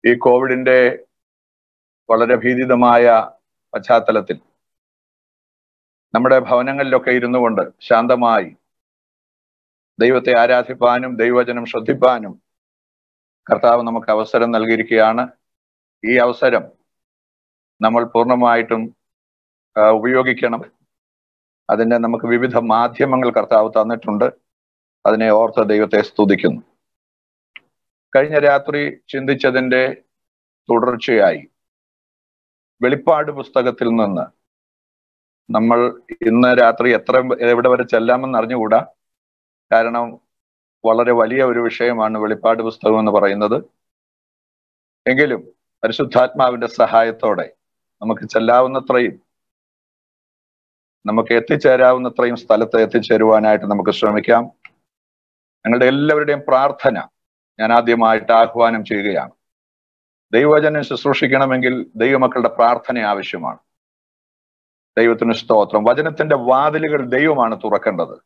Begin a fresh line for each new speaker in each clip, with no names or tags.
ഈ കോവിഡിന്റെ വളരെ ഭീതിതമായ പശ്ചാത്തലത്തിൽ നമ്മുടെ ഭവനങ്ങളിലൊക്കെ ഇരുന്നു കൊണ്ട് ശാന്തമായി ദൈവത്തെ ആരാധിപ്പാനും ദൈവവചനം ശ്രദ്ധിപ്പാനും കർത്താവ് നമുക്ക് അവസരം നൽകിയിരിക്കുകയാണ് ഈ അവസരം നമ്മൾ പൂർണ്ണമായിട്ടും ആ, ഉപയോഗിക്കണം അതിന് നമുക്ക് വിവിധ മാധ്യമങ്ങൾ കർത്താവ് തന്നിട്ടുണ്ട് അതിനെ ഓർത്ത് ദൈവത്തെ സ്തുതിക്കുന്നു കഴിഞ്ഞ രാത്രി ചിന്തിച്ചതിന്റെ തുടർച്ചയായി വെളിപ്പാട് പുസ്തകത്തിൽ നിന്ന് നമ്മൾ ഇന്ന് രാത്രി എത്ര എവിടെ വരെ ചെല്ലാമെന്ന് അറിഞ്ഞുകൂടാ കാരണം വളരെ വലിയ ഒരു വിഷയമാണ് വെളിപ്പാട് പുസ്തകം എന്ന് പറയുന്നത് എങ്കിലും പരിശുദ്ധാത്മാവിന്റെ സഹായത്തോടെ നമുക്ക് ചെല്ലാവുന്നത്രയും നമുക്ക് എത്തിച്ചേരാവുന്നത്രയും സ്ഥലത്ത് എത്തിച്ചേരുവാനായിട്ട് നമുക്ക് ശ്രമിക്കാം നിങ്ങളുടെ എല്ലാവരുടെയും പ്രാർത്ഥന ഞാൻ ആദ്യമായിട്ട് ആഹ്വാനം ചെയ്യുകയാണ് ദൈവവചനം ശുശ്രൂഷിക്കണമെങ്കിൽ ദൈവമക്കളുടെ പ്രാർത്ഥന ആവശ്യമാണ് ദൈവത്തിന് സ്തോത്രം വചനത്തിന്റെ വാതിലുകൾ ദൈവമാണ് തുറക്കേണ്ടത്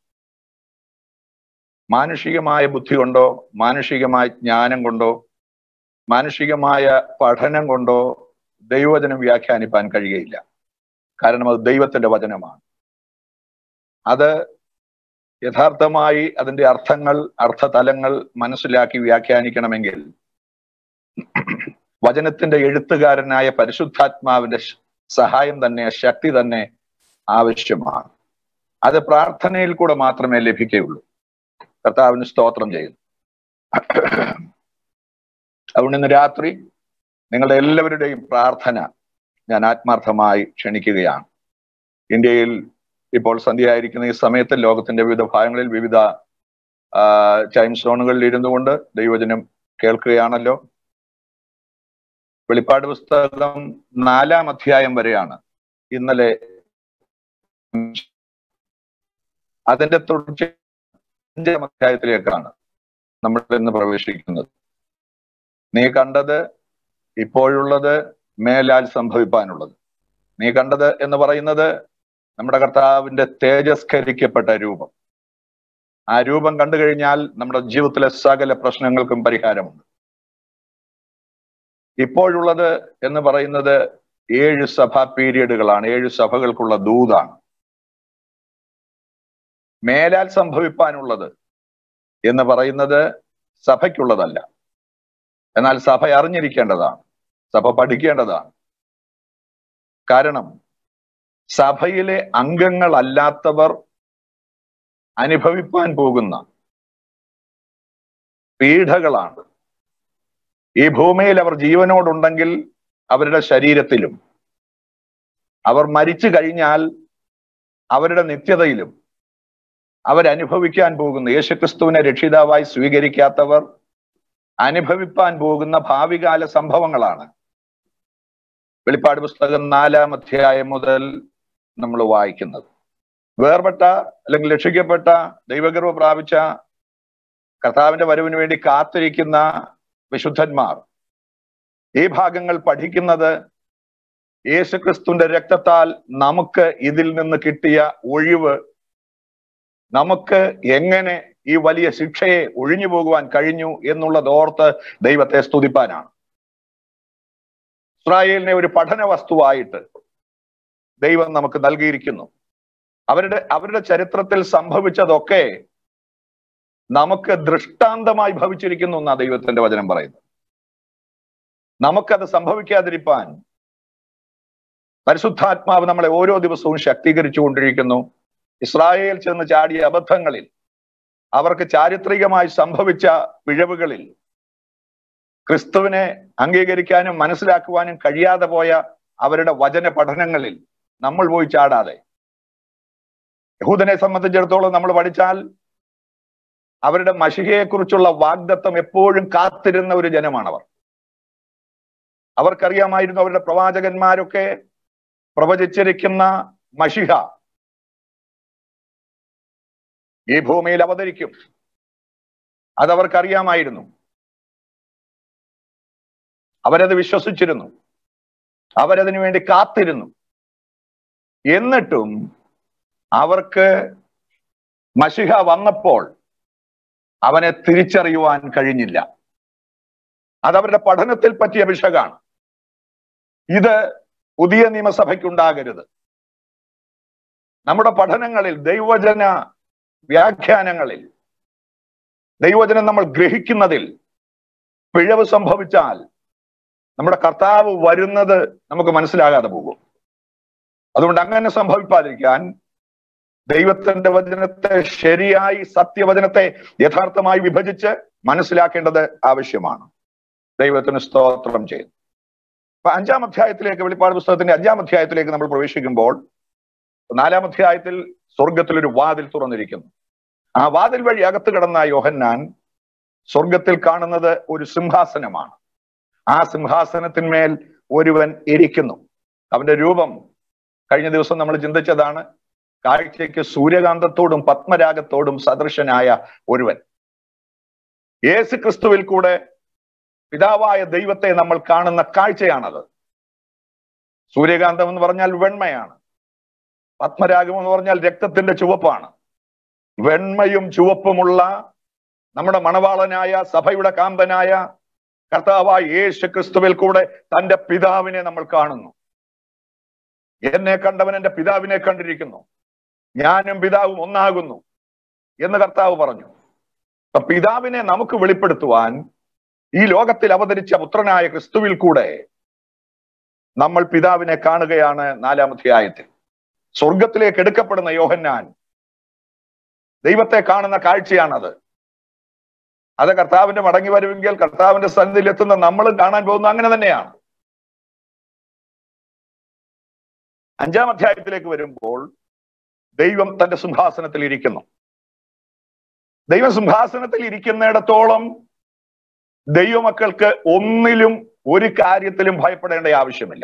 മാനുഷികമായ ബുദ്ധി കൊണ്ടോ മാനുഷികമായ ജ്ഞാനം കൊണ്ടോ മാനുഷികമായ പഠനം കൊണ്ടോ ദൈവവചനം വ്യാഖ്യാനിപ്പാൻ കഴിയുകയില്ല കാരണം അത് ദൈവത്തിന്റെ വചനമാണ് അത് യഥാർത്ഥമായി അതിന്റെ അർത്ഥങ്ങൾ അർത്ഥതലങ്ങൾ മനസ്സിലാക്കി വ്യാഖ്യാനിക്കണമെങ്കിൽ വചനത്തിന്റെ എഴുത്തുകാരനായ പരിശുദ്ധാത്മാവിന്റെ ശ- സഹായം തന്നെ ശക്തി തന്നെ ആവശ്യമാണ് അത് പ്രാർത്ഥനയിൽ കൂടെ മാത്രമേ ലഭിക്കുകയുള്ളൂ കർത്താവിന് സ്തോത്രം ചെയ്യുന്നു അതുകൊണ്ട് ഇന്ന് രാത്രി നിങ്ങളുടെ എല്ലാവരുടെയും പ്രാർത്ഥന ഞാൻ ആത്മാർത്ഥമായി ക്ഷണിക്കുകയാണ് ഇന്ത്യയിൽ ഇപ്പോൾ സന്ധ്യയായിരിക്കുന്ന ഈ സമയത്ത് ലോകത്തിന്റെ വിവിധ ഭാഗങ്ങളിൽ വിവിധ ആ, ടൈം സോണുകളിൽ ഇരുന്നു കൊണ്ട് ദൈവജനം കേൾക്കുകയാണല്ലോ വെളിപ്പാട് പുസ്തകം നാലാം അധ്യായം വരെയാണ് ഇന്നലെ അതിന്റെ തുടർച്ച അഞ്ചാം അധ്യായത്തിലേക്കാണ് നമ്മൾ ഇന്ന് പ്രവേശിക്കുന്നത് നീ കണ്ടത് ഇപ്പോഴുള്ളത് മേലാൽ സംഭവിപ്പാനുള്ളത് നീ കണ്ടത് എന്ന് പറയുന്നത് നമ്മുടെ കർത്താവിന്റെ തേജസ്കരിക്കപ്പെട്ട രൂപം ആ രൂപം കണ്ടു കഴിഞ്ഞാൽ നമ്മുടെ ജീവിതത്തിലെ സകല പ്രശ്നങ്ങൾക്കും പരിഹാരമുണ്ട് ഇപ്പോഴുള്ളത് എന്ന് പറയുന്നത് ഏഴ് സഭാ പീരിയഡുകളാണ് ഏഴ് സഭകൾക്കുള്ള ദൂതാണ് മേലാൽ സംഭവിപ്പാനുള്ളത് എന്ന് പറയുന്നത് സഭയ്ക്കുള്ളതല്ല എന്നാൽ സഭ അറിഞ്ഞിരിക്കേണ്ടതാണ് സഭ പഠിക്കേണ്ടതാണ് കാരണം സഭയിലെ അംഗങ്ങളല്ലാത്തവർ അനുഭവിപ്പാൻ പോകുന്ന പീഡകളാണ് ഈ ഭൂമിയിൽ അവർ ജീവനോടുണ്ടെങ്കിൽ അവരുടെ ശരീരത്തിലും അവർ മരിച്ചു കഴിഞ്ഞാൽ അവരുടെ നിത്യതയിലും അവരനുഭവിക്കാൻ പോകുന്ന യേശുക്രിസ്തുവിനെ രക്ഷിതാവായി സ്വീകരിക്കാത്തവർ അനുഭവിപ്പാൻ പോകുന്ന ഭാവികാല സംഭവങ്ങളാണ് വെളിപ്പാട് പുസ്തകം നാലാം അധ്യായം മുതൽ നമ്മൾ വായിക്കുന്നത് വേർപെട്ട അല്ലെങ്കിൽ രക്ഷിക്കപ്പെട്ട ദൈവഗർവ പ്രാപിച്ച കർത്താവിന്റെ വരവിന് വേണ്ടി കാത്തിരിക്കുന്ന വിശുദ്ധന്മാർ ഈ ഭാഗങ്ങൾ പഠിക്കുന്നത് യേശുക്രിസ്തുവിന്റെ രക്തത്താൽ നമുക്ക് ഇതിൽ നിന്ന് കിട്ടിയ ഒഴിവ് നമുക്ക് എങ്ങനെ ഈ വലിയ ശിക്ഷയെ ഒഴിഞ്ഞു പോകുവാൻ കഴിഞ്ഞു എന്നുള്ളത് ഓർത്ത് ദൈവത്തെ സ്തുതിപ്പാനാണ് ഇസ്രായേലിനെ ഒരു പഠന വസ്തുവായിട്ട് ദൈവം നമുക്ക് നൽകിയിരിക്കുന്നു അവരുടെ അവരുടെ ചരിത്രത്തിൽ സംഭവിച്ചതൊക്കെ നമുക്ക് ദൃഷ്ടാന്തമായി ഭവിച്ചിരിക്കുന്നു എന്നാ ദൈവത്തിന്റെ വചനം പറയുന്നത് നമുക്കത് സംഭവിക്കാതിരിപ്പാൻ പരിശുദ്ധാത്മാവ് നമ്മളെ ഓരോ ദിവസവും ശക്തീകരിച്ചു കൊണ്ടിരിക്കുന്നു ഇസ്രായേൽ ചെന്ന് ചാടിയ അബദ്ധങ്ങളിൽ അവർക്ക് ചാരിത്രികമായി സംഭവിച്ച പിഴവുകളിൽ ക്രിസ്തുവിനെ അംഗീകരിക്കാനും മനസ്സിലാക്കുവാനും കഴിയാതെ പോയ അവരുടെ വചന പഠനങ്ങളിൽ നമ്മൾ പോയി ചാടാതെ യഹൂദനെ സംബന്ധിച്ചിടത്തോളം നമ്മൾ പഠിച്ചാൽ അവരുടെ മഷികയെക്കുറിച്ചുള്ള വാഗ്ദത്വം എപ്പോഴും കാത്തിരുന്ന ഒരു ജനമാണവർ അവർക്കറിയാമായിരുന്നു അവരുടെ പ്രവാചകന്മാരൊക്കെ പ്രവചിച്ചിരിക്കുന്ന മഷിഹ ഈ ഭൂമിയിൽ അവതരിക്കും അതവർക്കറിയാമായിരുന്നു അവരത് വിശ്വസിച്ചിരുന്നു അവരതിനു വേണ്ടി കാത്തിരുന്നു എന്നിട്ടും അവർക്ക് മഷിഹ വന്നപ്പോൾ അവനെ തിരിച്ചറിയുവാൻ കഴിഞ്ഞില്ല അത് അവരുടെ പഠനത്തിൽ പറ്റിയ പിശകാണ് ഇത് പുതിയ നിയമസഭയ്ക്കുണ്ടാകരുത് നമ്മുടെ പഠനങ്ങളിൽ ദൈവജന വ്യാഖ്യാനങ്ങളിൽ ദൈവജനം നമ്മൾ ഗ്രഹിക്കുന്നതിൽ പിഴവ് സംഭവിച്ചാൽ നമ്മുടെ കർത്താവ് വരുന്നത് നമുക്ക് മനസ്സിലാകാതെ പോകും അതുകൊണ്ട് അങ്ങനെ സംഭവിക്കാതിരിക്കാൻ ദൈവത്തിന്റെ വചനത്തെ ശരിയായി സത്യവചനത്തെ യഥാർത്ഥമായി വിഭജിച്ച് മനസ്സിലാക്കേണ്ടത് ആവശ്യമാണ് ദൈവത്തിന് സ്തോത്രം ചെയ്യുന്നു അപ്പൊ അഞ്ചാം അധ്യായത്തിലേക്ക് വെളിപ്പാട് പുസ്തകത്തിന്റെ അഞ്ചാം അധ്യായത്തിലേക്ക് നമ്മൾ പ്രവേശിക്കുമ്പോൾ നാലാം അധ്യായത്തിൽ സ്വർഗത്തിൽ ഒരു വാതിൽ തുറന്നിരിക്കുന്നു ആ വാതിൽ വഴി അകത്ത് കിടന്ന യോഹന്നാൻ സ്വർഗത്തിൽ കാണുന്നത് ഒരു സിംഹാസനമാണ് ആ സിംഹാസനത്തിന്മേൽ ഒരുവൻ ഇരിക്കുന്നു അവന്റെ രൂപം കഴിഞ്ഞ ദിവസം നമ്മൾ ചിന്തിച്ചതാണ് കാഴ്ചയ്ക്ക് സൂര്യകാന്തത്തോടും പത്മരാഗത്തോടും സദൃശനായ ഒരുവൻ യേശു ക്രിസ്തുവിൽ കൂടെ പിതാവായ ദൈവത്തെ നമ്മൾ കാണുന്ന കാഴ്ചയാണത് സൂര്യകാന്തം എന്ന് പറഞ്ഞാൽ വെണ്മയാണ് പത്മരാഗം എന്ന് പറഞ്ഞാൽ രക്തത്തിന്റെ ചുവപ്പാണ് വെണ്മയും ചുവപ്പുമുള്ള നമ്മുടെ മണവാളനായ സഭയുടെ കാന്തനായ കർത്താവായ യേശു ക്രിസ്തുവിൽ കൂടെ തന്റെ പിതാവിനെ നമ്മൾ കാണുന്നു എന്നെ കണ്ടവൻ എന്റെ പിതാവിനെ കണ്ടിരിക്കുന്നു ഞാനും പിതാവും ഒന്നാകുന്നു എന്ന് കർത്താവ് പറഞ്ഞു അപ്പൊ പിതാവിനെ നമുക്ക് വെളിപ്പെടുത്തുവാൻ ഈ ലോകത്തിൽ അവതരിച്ച പുത്രനായ ക്രിസ്തുവിൽ കൂടെ നമ്മൾ പിതാവിനെ കാണുകയാണ് നാലാം അധ്യായത്തിൽ സ്വർഗത്തിലേക്ക് എടുക്കപ്പെടുന്ന യോഹന്നാൻ ദൈവത്തെ കാണുന്ന കാഴ്ചയാണത് അത് കർത്താവിന്റെ മടങ്ങി വരുമെങ്കിൽ കർത്താവിന്റെ സന്നിധിയിൽ എത്തുന്ന നമ്മളും കാണാൻ പോകുന്ന അങ്ങനെ തന്നെയാണ് അഞ്ചാം അധ്യായത്തിലേക്ക് വരുമ്പോൾ ദൈവം തന്റെ സിംഹാസനത്തിൽ ഇരിക്കുന്നു ദൈവം സിംഹാസനത്തിൽ ഇരിക്കുന്നിടത്തോളം ദൈവമക്കൾക്ക് ഒന്നിലും ഒരു കാര്യത്തിലും ഭയപ്പെടേണ്ട ആവശ്യമില്ല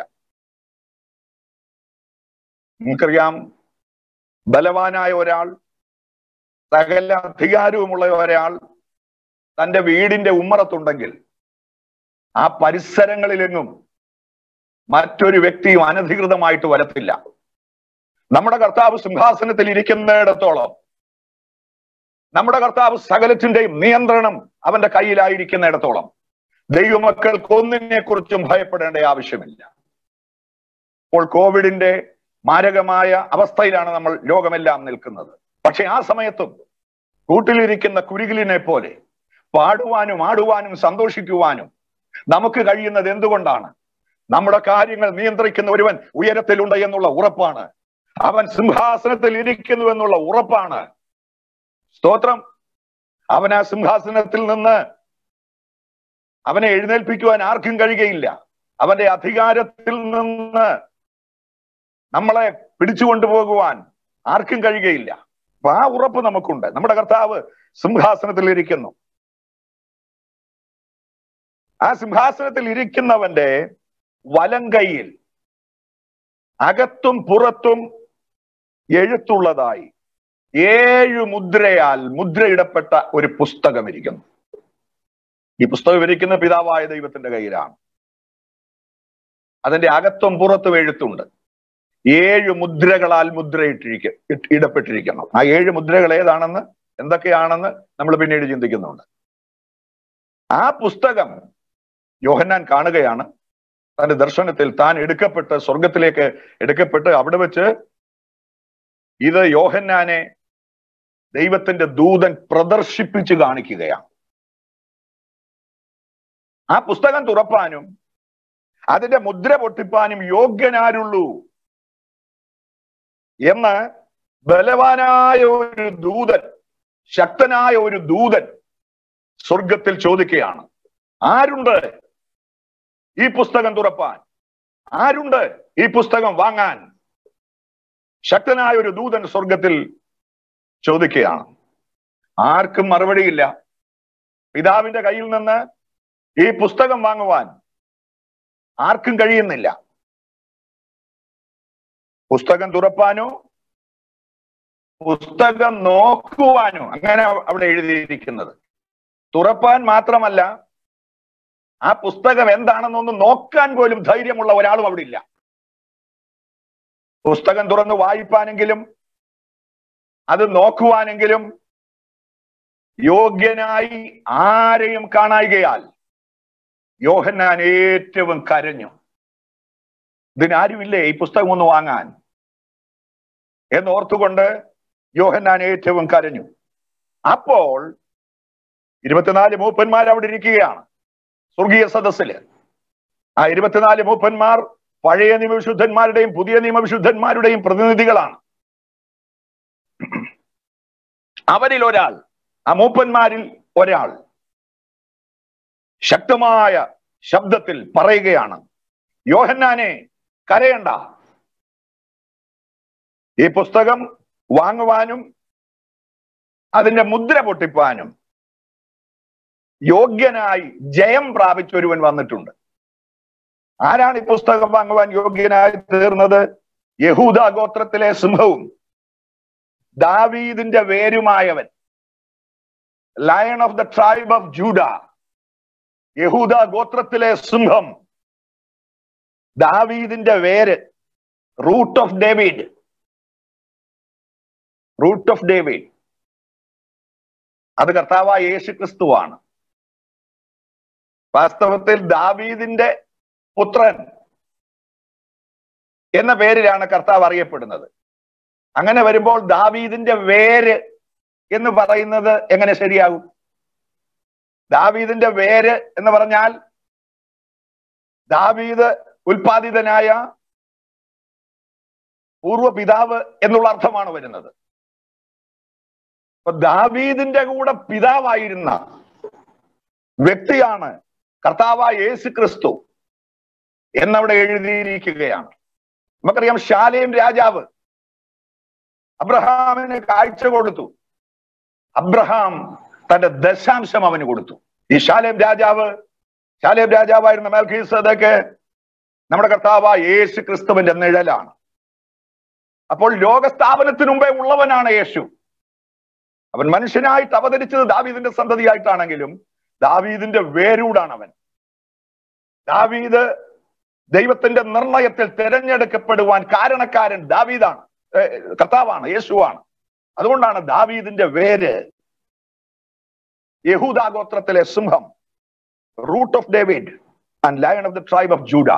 നമുക്കറിയാം ബലവാനായ ഒരാൾ സകല അധികാരവുമുള്ള ഒരാൾ തന്റെ വീടിന്റെ ഉമ്മറത്തുണ്ടെങ്കിൽ ആ പരിസരങ്ങളിലെങ്ങും മറ്റൊരു വ്യക്തിയും അനധികൃതമായിട്ട് വരത്തില്ല നമ്മുടെ കർത്താവ് സിംഹാസനത്തിൽ ഇരിക്കുന്നിടത്തോളം നമ്മുടെ കർത്താവ് സകലത്തിന്റെയും നിയന്ത്രണം അവന്റെ കയ്യിലായിരിക്കുന്നിടത്തോളം ദൈവമക്കൾക്ക് ഒന്നിനെ കുറിച്ചും ഭയപ്പെടേണ്ട ആവശ്യമില്ല ഇപ്പോൾ കോവിഡിന്റെ മാരകമായ അവസ്ഥയിലാണ് നമ്മൾ ലോകമെല്ലാം നിൽക്കുന്നത് പക്ഷെ ആ സമയത്തും കൂട്ടിലിരിക്കുന്ന കുരുകിലിനെ പോലെ പാടുവാനും ആടുവാനും സന്തോഷിക്കുവാനും നമുക്ക് കഴിയുന്നത് എന്തുകൊണ്ടാണ് നമ്മുടെ കാര്യങ്ങൾ നിയന്ത്രിക്കുന്ന ഒരുവൻ ഉയരത്തിലുണ്ട് എന്നുള്ള ഉറപ്പാണ് അവൻ സിംഹാസനത്തിൽ ഇരിക്കുന്നു എന്നുള്ള ഉറപ്പാണ് സ്തോത്രം അവൻ ആ സിംഹാസനത്തിൽ നിന്ന് അവനെ എഴുന്നേൽപ്പിക്കുവാൻ ആർക്കും കഴിയുകയില്ല അവന്റെ അധികാരത്തിൽ നിന്ന് നമ്മളെ പിടിച്ചുകൊണ്ടുപോകുവാൻ ആർക്കും കഴിയുകയില്ല അപ്പൊ ആ ഉറപ്പ് നമുക്കുണ്ട് നമ്മുടെ കർത്താവ് സിംഹാസനത്തിൽ ഇരിക്കുന്നു ആ സിംഹാസനത്തിൽ ഇരിക്കുന്നവന്റെ വലം കൈയിൽ അകത്തും പുറത്തും എഴുത്തുള്ളതായി ഏഴു മുദ്രയാൽ മുദ്രയിടപ്പെട്ട ഒരു പുസ്തകം ഇരിക്കുന്നു ഈ പുസ്തകം ഇരിക്കുന്ന പിതാവായ ദൈവത്തിന്റെ കയ്യിലാണ് അതിന്റെ അകത്തും പുറത്തും എഴുത്തുണ്ട് ഏഴ് മുദ്രകളാൽ മുദ്രയിട്ടിരിക്ക ഇടപ്പെട്ടിരിക്കണം ആ ഏഴ് മുദ്രകൾ ഏതാണെന്ന് എന്തൊക്കെയാണെന്ന് നമ്മൾ പിന്നീട് ചിന്തിക്കുന്നുണ്ട് ആ പുസ്തകം യോഹന്നാൻ കാണുകയാണ് തന്റെ ദർശനത്തിൽ താൻ എടുക്കപ്പെട്ട് സ്വർഗത്തിലേക്ക് എടുക്കപ്പെട്ട് അവിടെ വെച്ച് ഇത് യോഹന്നാനെ ദൈവത്തിന്റെ ദൂതൻ പ്രദർശിപ്പിച്ച് കാണിക്കുകയാണ് ആ പുസ്തകം തുറപ്പാനും അതിന്റെ മുദ്ര പൊട്ടിപ്പാനും യോഗ്യനാരുള്ളൂ എന്ന് ബലവാനായ ഒരു ദൂതൻ ശക്തനായ ഒരു ദൂതൻ സ്വർഗത്തിൽ ചോദിക്കുകയാണ് ആരുണ്ട് ഈ പുസ്തകം തുറപ്പാൻ ആരുണ്ട് ഈ പുസ്തകം വാങ്ങാൻ ശക്തനായ ഒരു ദൂതൻ സ്വർഗത്തിൽ ചോദിക്കുകയാണ് ആർക്കും മറുപടിയില്ല പിതാവിന്റെ കയ്യിൽ നിന്ന് ഈ പുസ്തകം വാങ്ങുവാൻ ആർക്കും കഴിയുന്നില്ല പുസ്തകം തുറപ്പാനോ പുസ്തകം നോക്കുവാനോ അങ്ങനെ അവിടെ എഴുതിയിരിക്കുന്നത് തുറപ്പാൻ മാത്രമല്ല ആ പുസ്തകം എന്താണെന്നൊന്ന് നോക്കാൻ പോലും ധൈര്യമുള്ള ഒരാളും അവിടെ ഇല്ല പുസ്തകം തുറന്ന് വായിപ്പാനെങ്കിലും അത് നോക്കുവാനെങ്കിലും യോഗ്യനായി ആരെയും കാണായികയാൽ യോഹന്നാൻ ഏറ്റവും കരഞ്ഞു ഇതിനാരുമില്ലേ ഈ പുസ്തകം ഒന്ന് വാങ്ങാൻ എന്നോർത്തുകൊണ്ട് യോഹന്നാൻ ഏറ്റവും കരഞ്ഞു അപ്പോൾ ഇരുപത്തിനാല് മൂപ്പന്മാർ അവിടെ ഇരിക്കുകയാണ് സ്വർഗീയ സദസ്സില് ആ ഇരുപത്തിനാല് മൂപ്പന്മാർ പഴയ നിയമവിശുദ്ധന്മാരുടെയും പുതിയ നിയമവിശുദ്ധന്മാരുടെയും പ്രതിനിധികളാണ് അവരിൽ ഒരാൾ ആ മൂപ്പന്മാരിൽ ഒരാൾ ശക്തമായ ശബ്ദത്തിൽ പറയുകയാണ് യോഹന്നാനെ കരയണ്ട ഈ പുസ്തകം വാങ്ങുവാനും അതിന്റെ മുദ്ര പൊട്ടിപ്പാനും യോഗ്യനായി ജയം പ്രാപിച്ച ഒരുവൻ വന്നിട്ടുണ്ട് ആരാണ് ഈ പുസ്തകം വാങ്ങുവാൻ യോഗ്യനായി തീർന്നത് യഹൂദ ഗോത്രത്തിലെ സിംഹവും ദാവീദിന്റെ വേരുമായവൻ lion of the tribe of Judah യഹൂദ ഗോത്രത്തിലെ സിംഹം ദാവീദിന്റെ വേര് root of David root of David അത് കർത്താവായ യേശു ക്രിസ്തുവാണ് വാസ്തവത്തിൽ ദാവീദിന്റെ പുത്രൻ എന്ന പേരിലാണ് കർത്താവ് അറിയപ്പെടുന്നത് അങ്ങനെ വരുമ്പോൾ ദാവീദിന്റെ വേര് എന്ന് പറയുന്നത് എങ്ങനെ ശരിയാകും ദാവീദിന്റെ വേര് എന്ന് പറഞ്ഞാൽ ദാവീദ് ഉൽപാദിതനായ പൂർവ്വ പിതാവ് എന്നുള്ള അർത്ഥമാണ് വരുന്നത് അപ്പൊ ദാവീദിന്റെ കൂടെ പിതാവായിരുന്ന വ്യക്തിയാണ് കർത്താവായ യേശു ക്രിസ്തു എന്നവിടെ എഴുതിയിരിക്കുകയാണ് നമുക്കറിയാം ശാലേം രാജാവ് അബ്രഹാമിന് കാഴ്ച കൊടുത്തു അബ്രഹാം തന്റെ ദശാംശം അവന് കൊടുത്തു ഈ ശാലേം രാജാവ് ശാലേം രാജാവായിരുന്ന മേൽഖീസതൊക്കെ നമ്മുടെ കർത്താവായ യേശു ക്രിസ്തുവിന്റെ നിഴലാണ് അപ്പോൾ ലോകസ്ഥാപനത്തിനു മുമ്പേ ഉള്ളവനാണ് യേശു അവൻ മനുഷ്യനായിട്ട് അവതരിച്ചത് ദാവീദിന്റെ സന്തതിയായിട്ടാണെങ്കിലും ദാവീദിന്റെ വേരൂടാണ് അവൻ ദാവീദ് ദൈവത്തിന്റെ നിർണയത്തിൽ തിരഞ്ഞെടുക്കപ്പെടുവാൻ കാരണക്കാരൻ ദാവീദാണ് കർത്താവാണ് യേശുവാണ് അതുകൊണ്ടാണ് ദാവീദിന്റെ വേര് യഹൂദാഗോത്രത്തിലെ സിംഹം root of David and lion of the tribe of Judah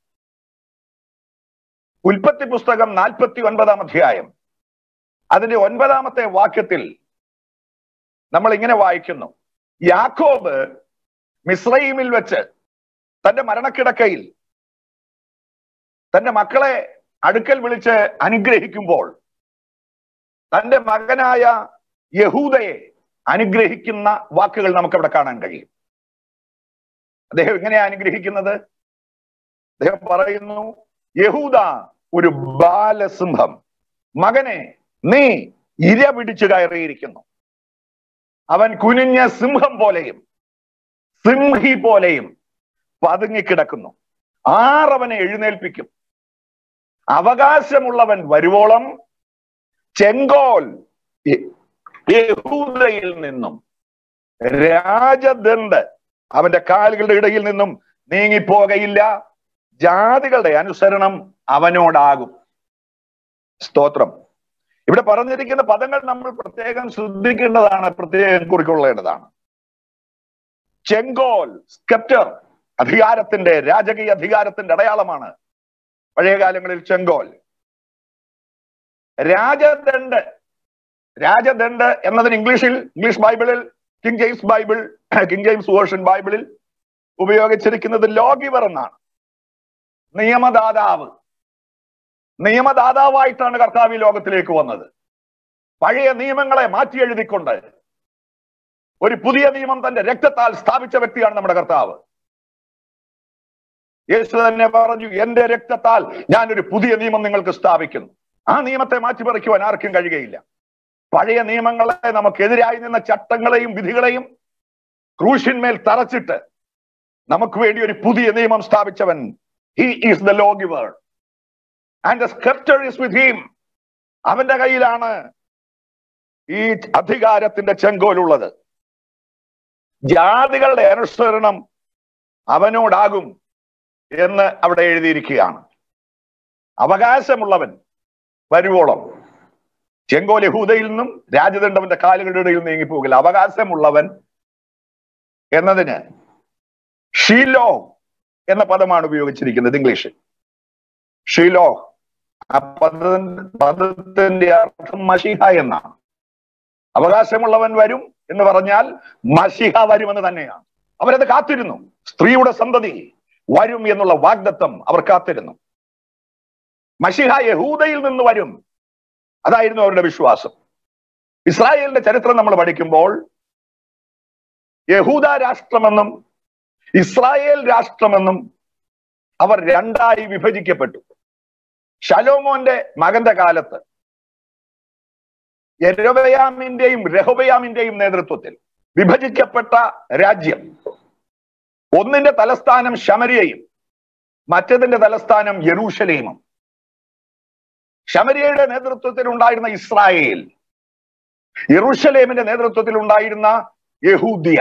ഉൽപ്പത്തി പുസ്തകം നാൽപ്പത്തി ഒൻപതാം അധ്യായം അതിന്റെ ഒൻപതാമത്തെ വാക്യത്തിൽ നമ്മൾ ഇങ്ങനെ വായിക്കുന്നു യാക്കോബ് മിസ്രൈമിൽ വെച്ച് തന്റെ മരണക്കിടക്കയിൽ തന്റെ മക്കളെ അടുക്കൽ വിളിച്ച് അനുഗ്രഹിക്കുമ്പോൾ തന്റെ മകനായ യഹൂദയെ അനുഗ്രഹിക്കുന്ന വാക്കുകൾ നമുക്ക് അവിടെ കാണാൻ കഴിയും അദ്ദേഹം എങ്ങനെയാ അനുഗ്രഹിക്കുന്നത് അദ്ദേഹം പറയുന്നു യഹൂദ ഒരു ബാലസിംഹം മകനെ നീ ഇര പിടിച്ചു കയറിയിരിക്കുന്നു അവൻ കുനിഞ്ഞ സിംഹം പോലെയും സിംഹി പോലെയും പതുങ്ങിക്കിടക്കുന്നു ആറവനെ എഴുന്നേൽപ്പിക്കും അവകാശമുള്ളവൻ വരുവോളം ചെങ്കോൽ യഹൂദയിൽ നിന്നും രാജദണ്ഡ് അവന്റെ കാലുകളുടെ ഇടയിൽ നിന്നും നീങ്ങിപ്പോകയില്ല ജാതികളുടെ അനുസരണം അവനോടാകും സ്തോത്രം ഇവിടെ പറഞ്ഞിരിക്കുന്ന പദങ്ങൾ നമ്മൾ പ്രത്യേകം ശ്രദ്ധിക്കേണ്ടതാണ് പ്രത്യേകം കുറിക്കൊള്ളേണ്ടതാണ് ചെങ്കോൽ സ്കെപ്റ്റർ അധികാരത്തിന്റെ രാജകീയ അധികാരത്തിന്റെ അടയാളമാണ് പഴയ കാലങ്ങളിൽ ചെങ്കോൽ രാജദണ്ഡ് രാജദണ്ഡ് എന്നതിന് ഇംഗ്ലീഷിൽ ഇംഗ്ലീഷ് ബൈബിളിൽ King James Bible King James version ബൈബിളിൽ ഉപയോഗിച്ചിരിക്കുന്നത് ലോഗിവർ എന്നാണ് നിയമദാതാവ് നിയമദാതാവായിട്ടാണ് കർത്താവ് ഈ ലോകത്തിലേക്ക് വന്നത് പഴയ നിയമങ്ങളെ മാറ്റി എഴുതിക്കൊണ്ട് ഒരു പുതിയ നിയമം തന്റെ രക്തത്താൽ സ്ഥാപിച്ച വ്യക്തിയാണ് നമ്മുടെ കർത്താവ് യേശു തന്നെ പറഞ്ഞു എന്റെ രക്തത്താൽ ഞാൻ ഒരു പുതിയ നിയമം നിങ്ങൾക്ക് സ്ഥാപിക്കുന്നു ആ നിയമത്തെ മാറ്റിപ്പറിക്കുവാൻ ആർക്കും കഴിയുകയില്ല പഴയ നിയമങ്ങളെ നമുക്കെതിരായി നിന്ന ചട്ടങ്ങളെയും വിധികളെയും ക്രൂശിന്മേൽ തറച്ചിട്ട് നമുക്ക് വേണ്ടി ഒരു പുതിയ നിയമം സ്ഥാപിച്ചവൻ he is the law giver and the sceptre is with him അവന്റെ കയ്യിലാണ് ഈ അധികാരത്തിന്റെ ചെങ്കോലുള്ളത് ജാതികളുടെ അനുസരണം അവനോടാകും എന്ന് അവിടെ എഴുതിയിരിക്കുകയാണ് അവകാശമുള്ളവൻ വരുവോളം ചെങ്കോൽ യഹൂദയിൽ നിന്നും രാജദണ്ഡവന്റെ കാലുകളുടെ ഇടയിൽ നീങ്ങിപ്പോകില്ല അവകാശമുള്ളവൻ എന്നതിന് ഷീലോ എന്ന പദമാണ് ഉപയോഗിച്ചിരിക്കുന്നത് ഇംഗ്ലീഷിൽ ഷീലോ ആ പദ പദത്തിന്റെ അർത്ഥം മഷിഹ എന്നാണ് അവകാശമുള്ളവൻ വരും എന്ന് പറഞ്ഞാൽ മഷിഹ വരുമെന്ന് തന്നെയാണ് അവരത് കാത്തിരുന്നു സ്ത്രീയുടെ സന്തതി വരും എന്നുള്ള വാഗ്ദത്തം അവർ കാത്തിരുന്നു മഷിഹ യഹൂദയിൽ നിന്ന് വരും അതായിരുന്നു അവരുടെ വിശ്വാസം ഇസ്രായേലിന്റെ ചരിത്രം നമ്മൾ പഠിക്കുമ്പോൾ യഹൂദ രാഷ്ട്രമെന്നും ഇസ്രായേൽ രാഷ്ട്രമെന്നും അവർ രണ്ടായി വിഭജിക്കപ്പെട്ടു ഷലോമോന്റെ മകന്റെ കാലത്ത് യരോബയാമിന്റെയും രഹോബയാമിന്റെയും നേതൃത്വത്തിൽ വിഭജിക്കപ്പെട്ട രാജ്യം ഒന്നിന്റെ തലസ്ഥാനം ശമരിയയും മറ്റതിന്റെ തലസ്ഥാനം യെരൂശലേമും ശമരിയയുടെ നേതൃത്വത്തിൽ ഉണ്ടായിരുന്ന ഇസ്രായേൽ യെറൂശലേമിന്റെ നേതൃത്വത്തിൽ ഉണ്ടായിരുന്ന യഹൂദിയ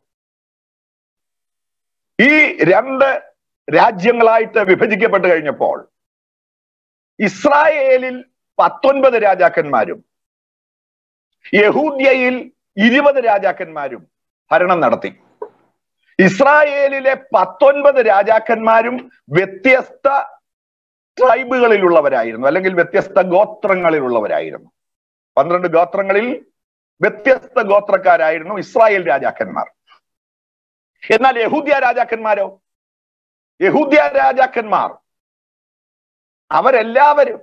ഈ രണ്ട് രാജ്യങ്ങളായിട്ട് വിഭജിക്കപ്പെട്ട് കഴിഞ്ഞപ്പോൾ ഇസ്രായേലിൽ പത്തൊൻപത് രാജാക്കന്മാരും യഹൂദ്യയിൽ ഇരുപത് രാജാക്കന്മാരും ഭരണം നടത്തി ഇസ്രായേലിലെ പത്തൊൻപത് രാജാക്കന്മാരും വ്യത്യസ്ത ട്രൈബുകളിലുള്ളവരായിരുന്നു അല്ലെങ്കിൽ വ്യത്യസ്ത ഗോത്രങ്ങളിലുള്ളവരായിരുന്നു പന്ത്രണ്ട് ഗോത്രങ്ങളിൽ വ്യത്യസ്ത ഗോത്രക്കാരായിരുന്നു ഇസ്രായേൽ രാജാക്കന്മാർ എന്നാൽ യഹൂദ്യ രാജാക്കന്മാരോ യഹൂദ്യ രാജാക്കന്മാർ അവരെല്ലാവരും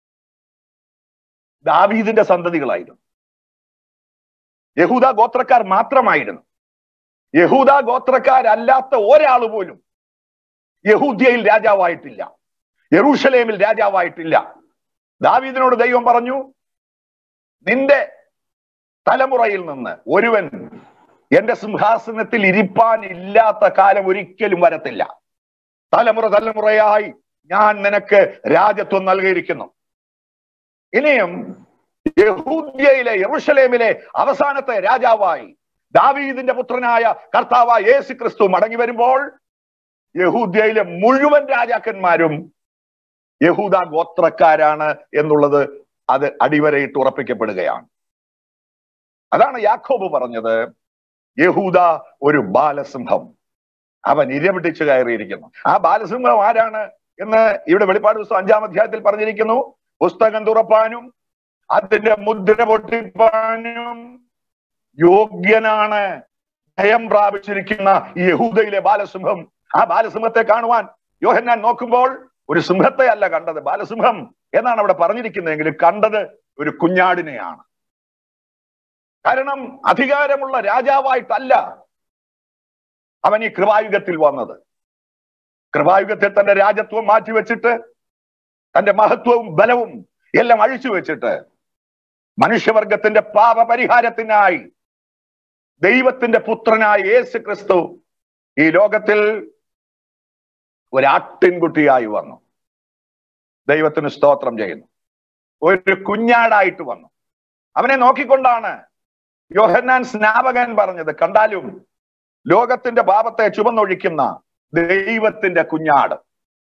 ദാവീദിന്റെ സന്തതികളായിരുന്നു യഹൂദ ഗോത്രക്കാർ മാത്രമായിരുന്നു യഹൂദ ഗോത്രക്കാരല്ലാത്ത ഒരാൾ പോലും യഹൂദ്യയിൽ രാജാവായിട്ടില്ല യെറൂഷലേമിൽ രാജാവായിട്ടില്ല ദാവീദിനോട് ദൈവം പറഞ്ഞു നിന്റെ തലമുറയിൽ നിന്ന് ഒരുവൻ എന്റെ സിംഹാസനത്തിൽ ഇരിപ്പാൻ ഇല്ലാത്ത കാലം ഒരിക്കലും വരത്തില്ല തലമുറ തലമുറയായി ഞാൻ നിനക്ക് രാജ്യത്വം നൽകിയിരിക്കുന്നു ഇനിയും യഹൂദ്യയിലെ യെറുഷലേമിലെ അവസാനത്തെ രാജാവായി ദാവീദിന്റെ പുത്രനായ കർത്താവായ യേശു ക്രിസ്തു മടങ്ങി വരുമ്പോൾ യഹൂദ്യയിലെ മുഴുവൻ രാജാക്കന്മാരും യഹൂദ ഗോത്രക്കാരാണ് എന്നുള്ളത് അത് അടിവരയിട്ട് ഉറപ്പിക്കപ്പെടുകയാണ് അതാണ് യാക്കോബ് പറഞ്ഞത് യഹൂദ ഒരു ബാലസിംഹം അവൻ ഇരപിടിച്ചു കയറിയിരിക്കുന്നു ആ ബാലസിംഹം ആരാണ് എന്ന് ഇവിടെ വെളിപ്പാട് പുസ്തകം അഞ്ചാം അധ്യായത്തിൽ പറഞ്ഞിരിക്കുന്നു പുസ്തകം തുറപ്പാനും അതിന്റെ മുദ്ര പൊട്ടിപ്പാനും യോഗ്യനാണ് ഭയം പ്രാപിച്ചിരിക്കുന്ന ഈ യഹൂദയിലെ ബാലസിംഹം ആ ബാലസിംഹത്തെ കാണുവാൻ യോഹന്നാൻ നോക്കുമ്പോൾ ഒരു സിംഹത്തെ അല്ല കണ്ടത് ബാലസിംഹം എന്നാണ് അവിടെ പറഞ്ഞിരിക്കുന്നതെങ്കിലും കണ്ടത് ഒരു കുഞ്ഞാടിനെയാണ് കാരണം അധികാരമുള്ള രാജാവായിട്ടല്ല അവൻ ഈ കൃപായുഗത്തിൽ വന്നത് കൃപായുഗത്തിൽ തന്റെ രാജത്വം മാറ്റിവെച്ചിട്ട് തന്റെ മഹത്വവും ബലവും എല്ലാം അഴിച്ചു വെച്ചിട്ട് മനുഷ്യവർഗത്തിന്റെ പാപപരിഹാരത്തിനായി ദൈവത്തിന്റെ പുത്രനായ യേശു ക്രിസ്തു ഈ ലോകത്തിൽ ഒരാട്ടിൻകുട്ടിയായി വന്നു ദൈവത്തിന് സ്തോത്രം ചെയ്യുന്നു ഒരു കുഞ്ഞാടായിട്ട് വന്നു അവനെ നോക്കിക്കൊണ്ടാണ് യോഹന്നാൻ സ്നാപകൻ പറഞ്ഞത് കണ്ടാലും ലോകത്തിന്റെ പാപത്തെ ചുമന്നൊഴിക്കുന്ന ദൈവത്തിന്റെ കുഞ്ഞാട്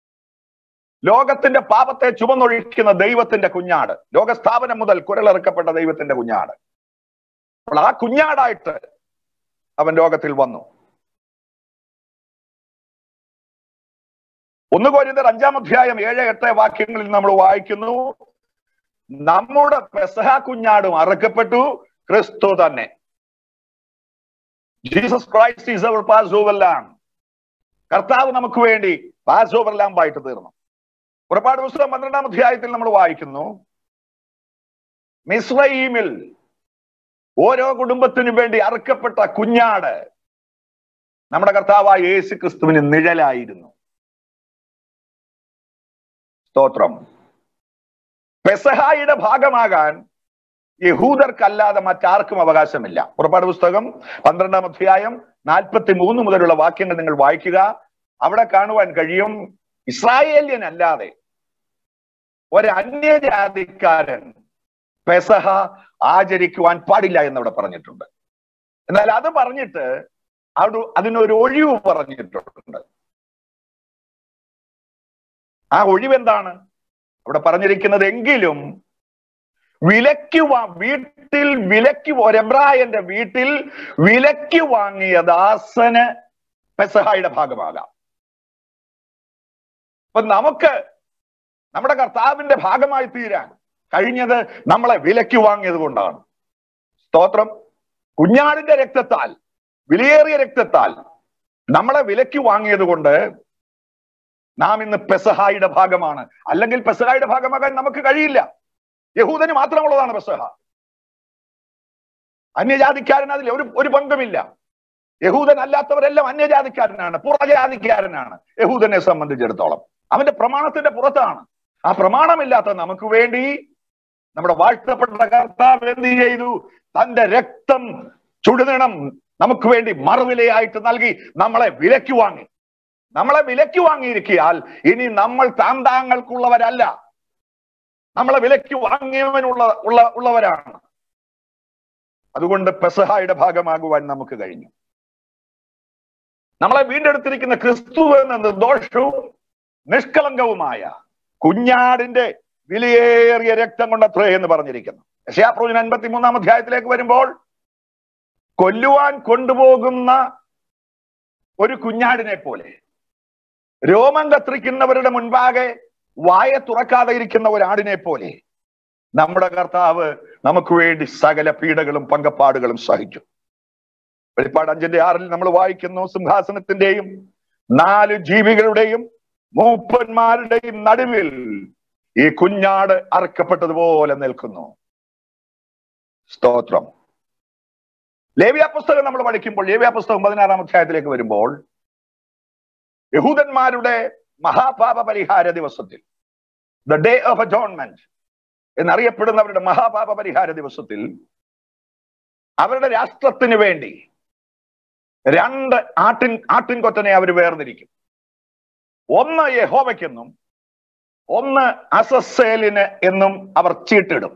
ലോകത്തിന്റെ പാപത്തെ ചുമന്നൊഴിക്കുന്ന ദൈവത്തിന്റെ കുഞ്ഞാട് ലോകസ്ഥാപനം മുതൽ കുരളിറക്കപ്പെട്ട ദൈവത്തിന്റെ കുഞ്ഞാട് അപ്പോൾ ആ കുഞ്ഞാടായിട്ട് അവൻ ലോകത്തിൽ വന്നു ഒന്ന് കോരിന്തർ അഞ്ചാം അധ്യായം ഏഴ് എട്ട് വാക്യങ്ങളിൽ നമ്മൾ വായിക്കുന്നു നമ്മുടെ പെസഹ കുഞ്ഞാടും അറക്കപ്പെട്ടു ക്രിസ്തു തന്നെ Jesus Christ is our passover lamb കർത്താവ് നമുക്ക് വേണ്ടി പാസ് ഓവർ ലാമ്പായിട്ട് തീർന്നു പുറപ്പാട് പുസ്തകം പന്ത്രണ്ടാം അധ്യായത്തിൽ നമ്മൾ വായിക്കുന്നു മിസ്രൈമിൽ ഓരോ കുടുംബത്തിനു വേണ്ടി അറുക്കപ്പെട്ട കുഞ്ഞാട് നമ്മുടെ കർത്താവായ യേശു ക്രിസ്തുവിന് നിഴലായിരുന്നു സ്തോത്രം പെസഹായുടെ ഭാഗമാകാൻ യഹൂദർക്കല്ലാതെ മറ്റാർക്കും അവകാശമില്ല പുറപ്പാട് പുസ്തകം പന്ത്രണ്ടാം അധ്യായം നാൽപ്പത്തി മൂന്ന് മുതലുള്ള വാക്യങ്ങൾ നിങ്ങൾ വായിക്കുക അവിടെ കാണുവാൻ കഴിയും ഇസ്രായേല്യൻ അല്ലാതെ ഒരു അന്യജാതിക്കാരൻ പെസഹ ആചരിക്കുവാൻ പാടില്ല എന്നവിടെ പറഞ്ഞിട്ടുണ്ട് എന്നാൽ അത് പറഞ്ഞിട്ട് അവിടെ അതിനൊരു ഒഴിവ് പറഞ്ഞിട്ടുണ്ട് ആ ഒഴിവ് എന്താണ് അവിടെ പറഞ്ഞിരിക്കുന്നത് എങ്കിലും വിലയ്ക്ക് വാ വീട്ടിൽ വിലയ്ക്ക് ഒരെബ്രായന്റെ വീട്ടിൽ വിലയ്ക്ക് വാങ്ങിയ ദാസന് പെസഹായുടെ ഭാഗമാകാം അപ്പൊ നമുക്ക് നമ്മുടെ കർത്താവിന്റെ ഭാഗമായി തീരാൻ കഴിഞ്ഞത് നമ്മളെ വിലയ്ക്ക് വാങ്ങിയത് കൊണ്ടാണ് സ്തോത്രം കുഞ്ഞാടിന്റെ രക്തത്താൽ വിലയേറിയ രക്തത്താൽ നമ്മളെ വിലയ്ക്ക് വാങ്ങിയത് കൊണ്ട് നാം ഇന്ന് പെസഹായുടെ ഭാഗമാണ് അല്ലെങ്കിൽ പെസഹായുടെ ഭാഗമാകാൻ നമുക്ക് കഴിയില്ല യഹൂദന് മാത്രമുള്ളതാണ് പെസഹ അന്യജാതിക്കാരൻ അതിൽ ഒരു ഒരു പങ്കുമില്ല യഹൂദൻ അല്ലാത്തവരെല്ലാം അന്യജാതിക്കാരനാണ് പുറജാതിക്കാരനാണ് യഹൂദനെ സംബന്ധിച്ചിടത്തോളം അവന്റെ പ്രമാണത്തിന്റെ പുറത്താണ് ആ പ്രമാണമില്ലാത്ത നമുക്ക് വേണ്ടി നമ്മുടെ വാഴ്ത്തപ്പെട്ട കർത്താവ് എന്ത് ചെയ്തു തന്റെ രക്തം ചുടുനിണം നമുക്ക് വേണ്ടി മറുവിലയായിട്ട് നൽകി നമ്മളെ വിലയ്ക്ക് വാങ്ങി നമ്മളെ വിലയ്ക്ക് വാങ്ങിയിരിക്കിയാൽ ഇനി നമ്മൾ താന്താങ്ങൾക്കുള്ളവരല്ല നമ്മളെ വിലയ്ക്ക് വാങ്ങിയവനുള്ള ഉള്ള ഉള്ളവരാണ് അതുകൊണ്ട് പെസഹായുടെ ഭാഗമാകുവാൻ നമുക്ക് കഴിഞ്ഞു നമ്മളെ വീണ്ടെടുത്തിരിക്കുന്ന ക്രിസ്തു എന്ന നിർദോഷവും നിഷ്കളങ്കവുമായ കുഞ്ഞാടിന്റെ വിലയേറിയ രക്തം കൊണ്ടത്രേ എന്ന് പറഞ്ഞിരിക്കുന്നു യശയാപ്രവചന അൻപത്തി മൂന്നാം അധ്യായത്തിലേക്ക് വരുമ്പോൾ കൊല്ലുവാൻ കൊണ്ടുപോകുന്ന ഒരു കുഞ്ഞാടിനെ പോലെ രോമം കത്രിക്കുന്നവരുടെ മുൻപാകെ വായ തുറക്കാതെ ഇരിക്കുന്ന ഒരാടിനെ പോലെ നമ്മുടെ കർത്താവ് നമുക്ക് വേണ്ടി സകല പീഡകളും പങ്കപ്പാടുകളും സഹിച്ചു വെളിപ്പാട് അഞ്ചിന്റെ ആറിൽ നമ്മൾ വായിക്കുന്നു സിംഹാസനത്തിന്റെയും നാല് ജീവികളുടെയും മൂപ്പന്മാരുടെയും നടുവിൽ ഈ കുഞ്ഞാട് അറക്കപ്പെട്ടതുപോലെ നിൽക്കുന്നു സ്തോത്രം ലേവ്യ പുസ്തകം നമ്മൾ പഠിക്കുമ്പോൾ ലേവ്യ പുസ്തകം പതിനാറാം അധ്യായത്തിലേക്ക് വരുമ്പോൾ യഹൂദന്മാരുടെ മഹാപാപ പരിഹാര ദിവസത്തിൽ ദ ഡേ ഓഫ് അജോൺമെന്റ് എന്നറിയപ്പെടുന്നവരുടെ മഹാപാപ പരിഹാര ദിവസത്തിൽ അവരുടെ രാഷ്ട്രത്തിന് വേണ്ടി രണ്ട് ആട്ടിൻ ആട്ടിൻകൊറ്റനെ അവർ വേർതിരിക്കും ഒന്ന് യഹോവയ്ക്കെന്നും ഒന്ന് അസസേലിന് എന്നും അവർ ചീട്ടിടും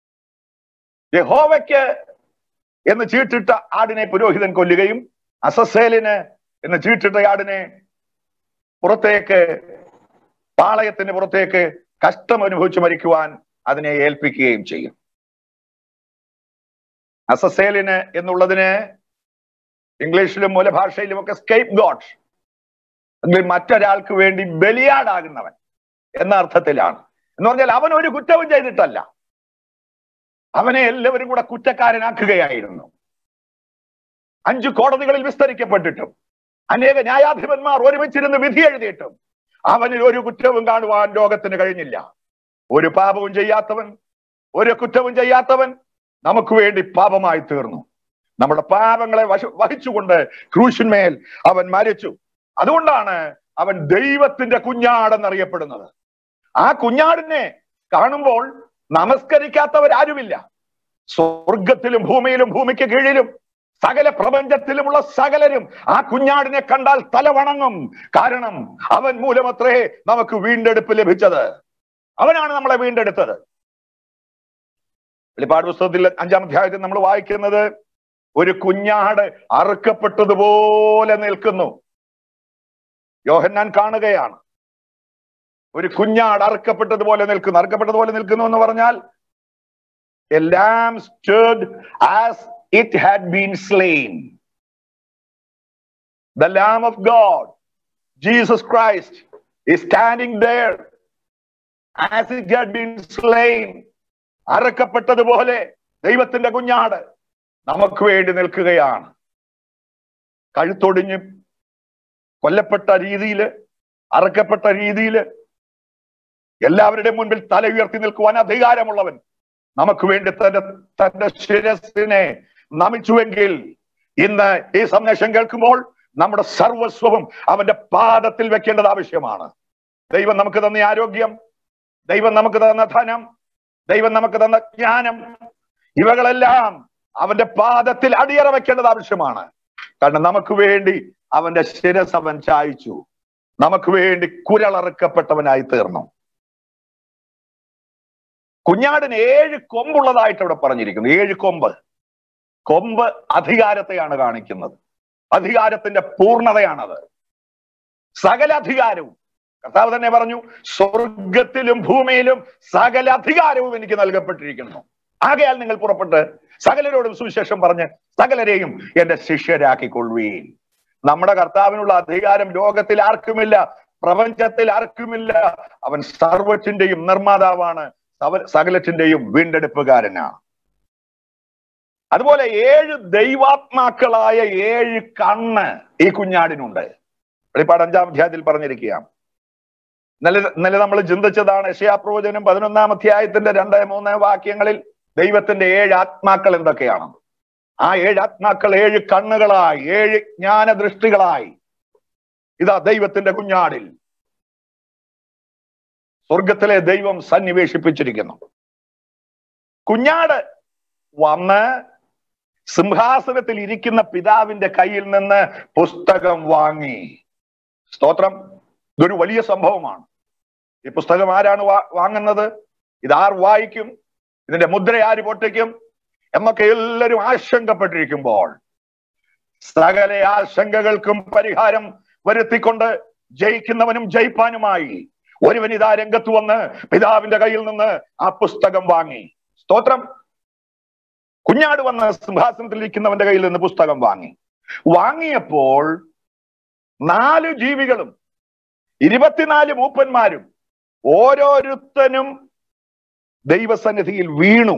യഹോവയ്ക്ക് എന്ന് ചീട്ടിട്ട ആടിനെ പുരോഹിതൻ കൊല്ലുകയും അസസേലിന് എന്ന് ചീട്ടിട്ട ആടിനെ പുറത്തേക്ക് പാളയത്തിന് പുറത്തേക്ക് കഷ്ടം അനുഭവിച്ച് മരിക്കുവാൻ അതിനെ ഏൽപ്പിക്കുകയും ചെയ്യും അസസേലിന് എന്നുള്ളതിന് ഇംഗ്ലീഷിലും മൂലഭാഷയിലും ഒക്കെ സ്കേപ്പ് ഗോഡ് അല്ലെങ്കിൽ മറ്റൊരാൾക്ക് വേണ്ടി ബലിയാടാകുന്നവൻ എന്ന അർത്ഥത്തിലാണ് എന്ന് പറഞ്ഞാൽ അവൻ ഒരു കുറ്റവും ചെയ്തിട്ടല്ല അവനെ എല്ലാവരും കൂടെ കുറ്റക്കാരനാക്കുകയായിരുന്നു അഞ്ചു കോടതികളിൽ വിസ്തരിക്കപ്പെട്ടിട്ടും അനേക ന്യായാധിപന്മാർ ഒരുമിച്ചിരുന്ന് വിധി എഴുതിയിട്ടും അവനിൽ ഒരു കുറ്റവും കാണുവാൻ ലോകത്തിന് കഴിഞ്ഞില്ല ഒരു പാപവും ചെയ്യാത്തവൻ ഒരു കുറ്റവും ചെയ്യാത്തവൻ നമുക്ക് വേണ്ടി പാപമായി തീർന്നു നമ്മുടെ പാപങ്ങളെ വശ വഹിച്ചുകൊണ്ട് ക്രൂശിന്മേൽ അവൻ മരിച്ചു അതുകൊണ്ടാണ് അവൻ ദൈവത്തിന്റെ കുഞ്ഞാടെന്നറിയപ്പെടുന്നത് ആ കുഞ്ഞാടിനെ കാണുമ്പോൾ നമസ്കരിക്കാത്തവരാരുമില്ല സ്വർഗത്തിലും ഭൂമിയിലും ഭൂമിക്ക് കീഴിലും സകല പ്രപഞ്ചത്തിലുമുള്ള സകലരും ആ കുഞ്ഞാടിനെ കണ്ടാൽ തല വണങ്ങും കാരണം അവൻ മൂലമത്രേ നമുക്ക് വീണ്ടെടുപ്പ് ലഭിച്ചത് അവനാണ് നമ്മളെ വീണ്ടെടുത്തത് വെളിപ്പാട് പുസ്തകത്തിൽ അഞ്ചാം അധ്യായത്തിൽ നമ്മൾ വായിക്കുന്നത് ഒരു കുഞ്ഞാട് അറുക്കപ്പെട്ടതുപോലെ നിൽക്കുന്നു യോഹന്നാൻ കാണുകയാണ് ഒരു കുഞ്ഞാട് അറുക്കപ്പെട്ടതുപോലെ നിൽക്കുന്നു അറുക്കപ്പെട്ടതുപോലെ നിൽക്കുന്നു എന്ന് പറഞ്ഞാൽ a lamb stood as it had been slain the lamb of god jesus christ is standing there as it had been slain അറക്കപ്പെട്ടതുപോലെ ദൈവത്തിന്റെ കുഞ്ഞാട് നമുക്ക് വേണ്ടി നിൽക്കുകയാണ് കഴുത്തൊടിഞ്ഞ് കൊല്ലപ്പെട്ട രീതിയിൽ അറക്കപ്പെട്ട രീതിയിൽ എല്ലാവരുടെയും മുൻപിൽ തല ഉയർത്തി നിൽക്കുവാൻ അധികാരമുള്ളവൻ നമുക്ക് വേണ്ടി തന്റെ തന്റെ ശിരസിനെ നമിച്ചുവെങ്കിൽ ഇന്ന് ഈ സന്ദേശം കേൾക്കുമ്പോൾ നമ്മുടെ സർവസ്വവും അവന്റെ പാദത്തിൽ വെക്കേണ്ടത് ആവശ്യമാണ് ദൈവം നമുക്ക് തന്ന ആരോഗ്യം ദൈവം നമുക്ക് തന്ന ധനം ദൈവം നമുക്ക് തന്ന ജ്ഞാനം ഇവകളെല്ലാം അവന്റെ പാദത്തിൽ അടിയറ വെക്കേണ്ടത് ആവശ്യമാണ് കാരണം നമുക്ക് വേണ്ടി അവന്റെ ശിരസ് അവൻ ചായച്ചു നമുക്ക് വേണ്ടി കുരളറുക്കപ്പെട്ടവനായി തീർന്നു കുഞ്ഞാടിന് ഏഴ് കൊമ്പുള്ളതായിട്ട് ഇവിടെ പറഞ്ഞിരിക്കുന്നു ഏഴ് കൊമ്പ് കൊമ്പ് അധികാരത്തെയാണ് കാണിക്കുന്നത് അധികാരത്തിന്റെ പൂർണ്ണതയാണത് സകല അധികാരവും കർത്താവ് തന്നെ പറഞ്ഞു സ്വർഗത്തിലും ഭൂമിയിലും സകല അധികാരവും എനിക്ക് നൽകപ്പെട്ടിരിക്കുന്നു ആകയാൽ നിങ്ങൾ പുറപ്പെട്ട് സകലരോടും സുവിശേഷം പറഞ്ഞ് സകലരെയും എന്റെ ശിഷ്യരാക്കിക്കൊള്ളുകയും നമ്മുടെ കർത്താവിനുള്ള അധികാരം ലോകത്തിൽ ആർക്കുമില്ല പ്രപഞ്ചത്തിൽ ആർക്കുമില്ല അവൻ സർവത്തിന്റെയും നിർമ്മാതാവാണ് സവ- സകലത്തിന്റെയും വീണ്ടെടുപ്പുകാരനാണ് അതുപോലെ ഏഴ് ദൈവാത്മാക്കളായ ഏഴ് കണ്ണ് ഈ കുഞ്ഞാടിനുണ്ട് വെളിപ്പാട് അഞ്ചാം അധ്യായത്തിൽ പറഞ്ഞിരിക്കുകയാണ് ഇന്നലെ ഇന്നലെ നമ്മൾ ചിന്തിച്ചതാണ് യശയാപ്രവചനം പതിനൊന്നാം അധ്യായത്തിന്റെ രണ്ട് മൂന്ന് വാക്യങ്ങളിൽ ദൈവത്തിന്റെ ഏഴ് ആത്മാക്കൾ എന്തൊക്കെയാണ് ആ ഏഴ് ആത്മാക്കൾ ഏഴ് കണ്ണുകളായി ഏഴ് ജ്ഞാനദൃഷ്ടികളായി ഇതാ ദൈവത്തിന്റെ കുഞ്ഞാടിൽ സ്വർഗത്തിലെ ദൈവം സന്നിവേശിപ്പിച്ചിരിക്കുന്നു കുഞ്ഞാട് വന്ന് സിംഹാസനത്തിൽ ഇരിക്കുന്ന പിതാവിന്റെ കയ്യിൽ നിന്ന് പുസ്തകം വാങ്ങി സ്തോത്രം ഇതൊരു വലിയ സംഭവമാണ് ഈ പുസ്തകം ആരാണ് വാ- വാങ്ങുന്നത് ഇതാർ വായിക്കും ഇതിന്റെ മുദ്ര ആര് പൊട്ടിക്കും എന്നൊക്കെ എല്ലാവരും ആശങ്കപ്പെട്ടിരിക്കുമ്പോൾ സകല ആശങ്കകൾക്കും പരിഹാരം വരുത്തിക്കൊണ്ട് ജയിക്കുന്നവനും ജയിപ്പാനുമായി ഒരുവൻ ഇതാ രംഗത്ത് വന്ന് പിതാവിന്റെ കയ്യിൽ നിന്ന് ആ പുസ്തകം വാങ്ങി സ്തോത്രം കുഞ്ഞാട് വന്ന് സിംഹാസനത്തിൽ ഇരിക്കുന്നവന്റെ കയ്യിൽ നിന്ന് പുസ്തകം വാങ്ങി വാങ്ങിയപ്പോൾ നാല് ജീവികളും ഇരുപത്തിനാല് മൂപ്പന്മാരും ഓരോരുത്തനും ദൈവസന്നിധിയിൽ വീണു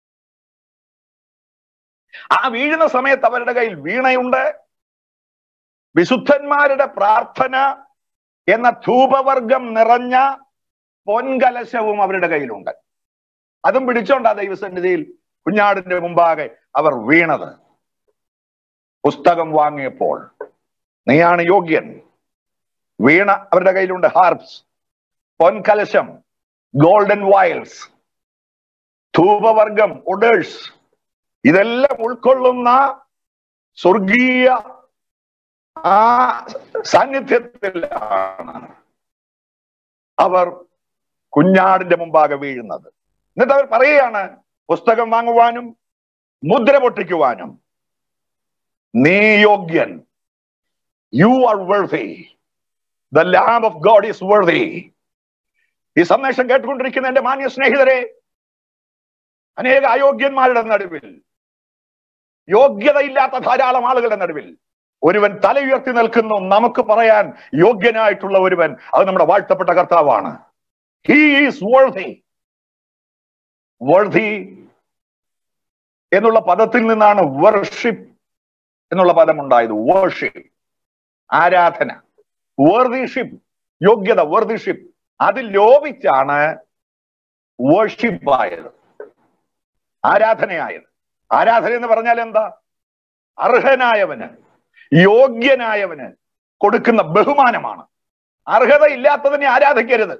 ആ വീഴുന്ന സമയത്ത് അവരുടെ കയ്യിൽ വീണയുണ്ട് വിശുദ്ധന്മാരുടെ പ്രാർത്ഥന എന്ന ധൂപവർഗം നിറഞ്ഞ പൊൻകലശവും അവരുടെ കയ്യിലുണ്ട് അതും പിടിച്ചോണ്ടാ ദൈവസന്നിധിയിൽ കുഞ്ഞാടിന്റെ മുമ്പാകെ അവർ വീണത് പുസ്തകം വാങ്ങിയപ്പോൾ നീയാണ് യോഗ്യൻ വീണ അവരുടെ കയ്യിലുണ്ട് ഹാർപ്സ് പൊൻകലശം ഗോൾഡൻ വയൽസ് ധൂപവർഗം ഒഡേഴ്സ് ഇതെല്ലാം ഉൾക്കൊള്ളുന്ന സ്വർഗീയ ആ സാന്നിധ്യത്തിലാണ് അവർ കുഞ്ഞാടിന്റെ മുമ്പാകെ വീഴുന്നത് എന്നിട്ട് അവർ പറയുകയാണ് പുസ്തകം വാങ്ങുവാനും മുദ്ര പൊട്ടിക്കുവാനും നീ യോഗ്യൻ you are worthy the lamb of God is worthy ഈ സന്ദേശം കേട്ടുകൊണ്ടിരിക്കുന്ന എന്റെ മാന്യ സ്നേഹിതരെ അനേക അയോഗ്യന്മാരുടെ നടുവിൽ യോഗ്യതയില്ലാത്ത ധാരാളം ആളുകളുടെ നടുവിൽ ഒരുവൻ തല ഉയർത്തി നിൽക്കുന്നു നമുക്ക് പറയാൻ യോഗ്യനായിട്ടുള്ള ഒരുവൻ അത് നമ്മുടെ വാഴ്ത്തപ്പെട്ട കർത്താവാണ് ഹീ ഈസ് worthy worthy എന്നുള്ള പദത്തിൽ നിന്നാണ് വർഷിപ്പ് എന്നുള്ള പദം ഉണ്ടായത് വർഷിപ്പ് ആരാധന വേർതിഷിപ്പ് യോഗ്യത വേർതിഷിപ്പ് അത് ലോപിച്ചാണ് വർഷിപ്പ് ആയത് ആരാധനയായത് ആരാധന എന്ന് പറഞ്ഞാൽ എന്താ അർഹനായവന് യോഗ്യനായവന് കൊടുക്കുന്ന ബഹുമാനമാണ് അർഹത ഇല്ലാത്തതിനെ ആരാധിക്കരുത്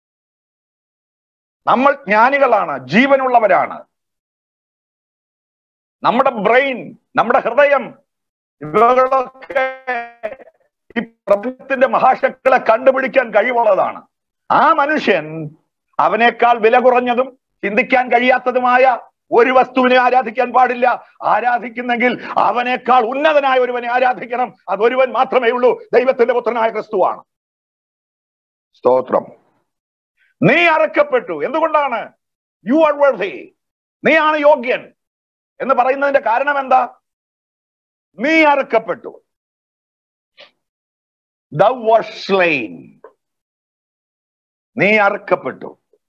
നമ്മൾ ജ്ഞാനികളാണ് ജീവനുള്ളവരാണ് നമ്മുടെ ബ്രെയിൻ നമ്മുടെ ഹൃദയം ഇവകളൊക്കെ ഈ പ്രപഞ്ചത്തിന്റെ മഹാശക്തികളെ കണ്ടുപിടിക്കാൻ കഴിവുള്ളതാണ് ആ മനുഷ്യൻ അവനേക്കാൾ വില കുറഞ്ഞതും ചിന്തിക്കാൻ കഴിയാത്തതുമായ ഒരു വസ്തുവിനെ ആരാധിക്കാൻ പാടില്ല ആരാധിക്കുന്നെങ്കിൽ അവനേക്കാൾ ഉന്നതനായ ഒരുവനെ ആരാധിക്കണം അതൊരുവൻ മാത്രമേ ഉള്ളൂ ദൈവത്തിന്റെ പുത്രനായ ക്രിസ്തുവാണ് സ്തോത്രം നീ അറക്കപ്പെട്ടു എന്തുകൊണ്ടാണ് യു ആർ വർത്തി നീയാണ് യോഗ്യൻ എന്ന് പറയുന്നതിന്റെ കാരണം എന്താ നീ അറക്കപ്പെട്ടു ദ വാസ് സ്ലെയിൻ നീ അറക്കപ്പെട്ടു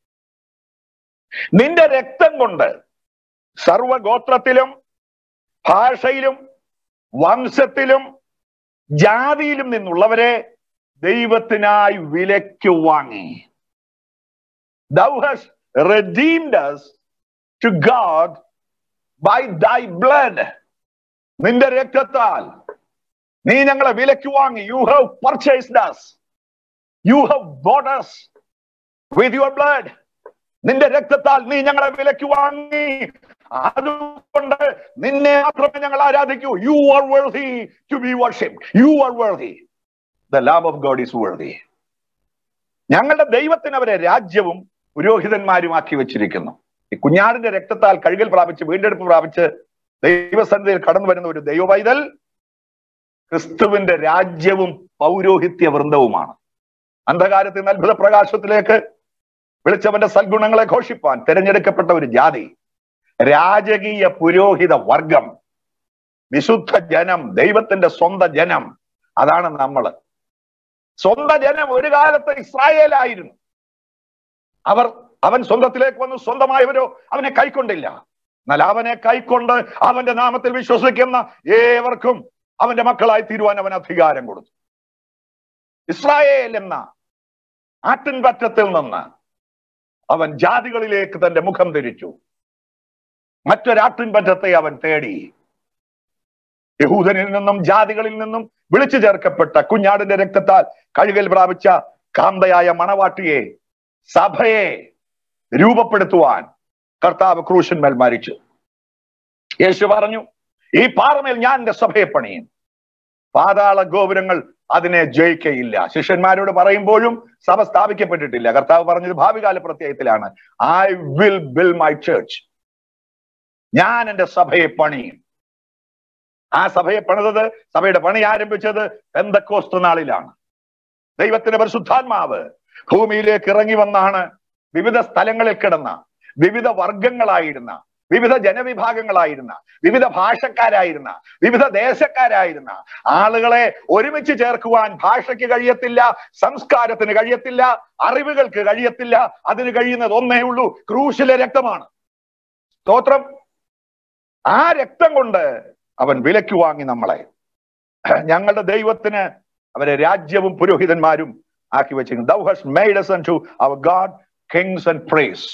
നിന്റെ രക്തം കൊണ്ട് സർവഗോത്രത്തിലും ഭാഷയിലും വംശത്തിലും ജാതിയിലും നിന്നുള്ളവരെ ദൈവത്തിനായി വിലയ്ക്ക് വാങ്ങി Thou hast redeemed us to God by thy blood. നിന്റെ രക്തത്താൽ നീ ഞങ്ങളെ വിലയ്ക്ക് വാങ്ങി you have purchased us you have bought us with your blood നിന്റെ രക്തത്താൽ നീ ഞങ്ങളെ വിലയ്ക്ക് വാങ്ങി അതുകൊണ്ട് നിന്നെ മാത്രമേ ഞങ്ങൾ ആരാധിക്കൂ you are worthy to be worship you are worthy the lamb of God is worthy ഞങ്ങളുടെ ദൈവത്തിന് അവരെ രാജ്യവും പുരോഹിതന്മാരുമാക്കി വെച്ചിരിക്കുന്നു ഈ കുഞ്ഞാടിന്റെ രക്തത്താൽ കഴുകൽ പ്രാപിച്ച് വീണ്ടെടുപ്പ് പ്രാപിച്ച് ദൈവസന്നിധിയിൽ കടന്നു വരുന്ന ഒരു ദൈവവൈതൽ ക്രിസ്തുവിന്റെ രാജ്യവും പൗരോഹിത്യ വൃന്ദവുമാണ് അന്ധകാരത്തിൽ നിന്ന് അത്ഭുത പ്രകാശത്തിലേക്ക് വിളിച്ചവന്റെ സൽഗുണങ്ങളെ ഘോഷിപ്പാൻ തിരഞ്ഞെടുക്കപ്പെട്ട ഒരു ജാതി രാജകീയ പുരോഹിത വർഗം വിശുദ്ധ ജനം ദൈവത്തിന്റെ സ്വന്തം ജനം അതാണ് നമ്മള് സ്വന്തം ജനം ഒരു കാലത്ത് ഇസ്രായേലായിരുന്നു അവർ അവൻ സ്വന്തത്തിലേക്ക് വന്നു സ്വന്തമായവരോ അവനെ കൈക്കൊണ്ടില്ല എന്നാൽ അവനെ കൈക്കൊണ്ട് അവന്റെ നാമത്തിൽ വിശ്വസിക്കുന്ന ഏവർക്കും അവന്റെ മക്കളായി തീരുവാൻ അവൻ അധികാരം കൊടുത്തു ഇസ്രായേൽ എന്ന ആട്ടിൻപറ്റത്തിൽ നിന്ന് അവൻ ജാതികളിലേക്ക് തന്റെ മുഖം തിരിച്ചു മറ്റൊരാട്ടിൻപറ്റത്തെ അവൻ തേടി യഹൂദനിൽ നിന്നും ജാതികളിൽ നിന്നും വിളിച്ചു ചേർക്കപ്പെട്ട കുഞ്ഞാടിന്റെ രക്തത്താൽ കഴുകൽ പ്രാപിച്ച കാന്തയായ മണവാട്ടിയെ സഭയെ രൂപപ്പെടുത്തുവാൻ കർത്താവ് ക്രൂശന്മേൽ മരിച്ചു യേശു പറഞ്ഞു ഈ പാറമേൽ ഞാൻ എന്റെ സഭയെ പണിയും പാതാള ഗോപുരങ്ങൾ അതിനെ ജയിക്കയില്ല ശിഷ്യന്മാരോട് പറയുമ്പോഴും സഭ സ്ഥാപിക്കപ്പെട്ടിട്ടില്ല കർത്താവ് പറഞ്ഞത് ഭാവികാല പ്രത്യയത്തിലാണ് I will build my church ഞാൻ എന്റെ സഭയെ പണിയും ആ സഭയെ പണിതത് സഭയുടെ പണി ആരംഭിച്ചത് പെന്തക്കോസ്തു നാളിലാണ് ദൈവത്തിന്റെ പരിശുദ്ധാത്മാവ് ഭൂമിയിലേക്ക് ഇറങ്ങി വന്നാണ് വിവിധ സ്ഥലങ്ങളിൽ കിടന്ന വിവിധ വർഗങ്ങളായിരുന്ന വിവിധ ജനവിഭാഗങ്ങളായിരുന്ന വിവിധ ഭാഷക്കാരായിരുന്ന വിവിധ ദേശക്കാരായിരുന്ന ആളുകളെ ഒരുമിച്ച് ചേർക്കുവാൻ ഭാഷയ്ക്ക് കഴിയത്തില്ല സംസ്കാരത്തിന് കഴിയത്തില്ല അറിവുകൾക്ക് കഴിയത്തില്ല അതിന് കഴിയുന്നത് ഒന്നേ ഉള്ളൂ ക്രൂശിലെ രക്തമാണ് സ്തോത്രം ആ രക്തം കൊണ്ട് അവൻ വിലക്ക് വാങ്ങി നമ്മളെ ഞങ്ങളുടെ ദൈവത്തിന് അവരെ രാജ്യവും പുരോഹിതന്മാരും ആക്കി വെച്ചിരിക്കുന്നു thou hast made us unto our God kings and praise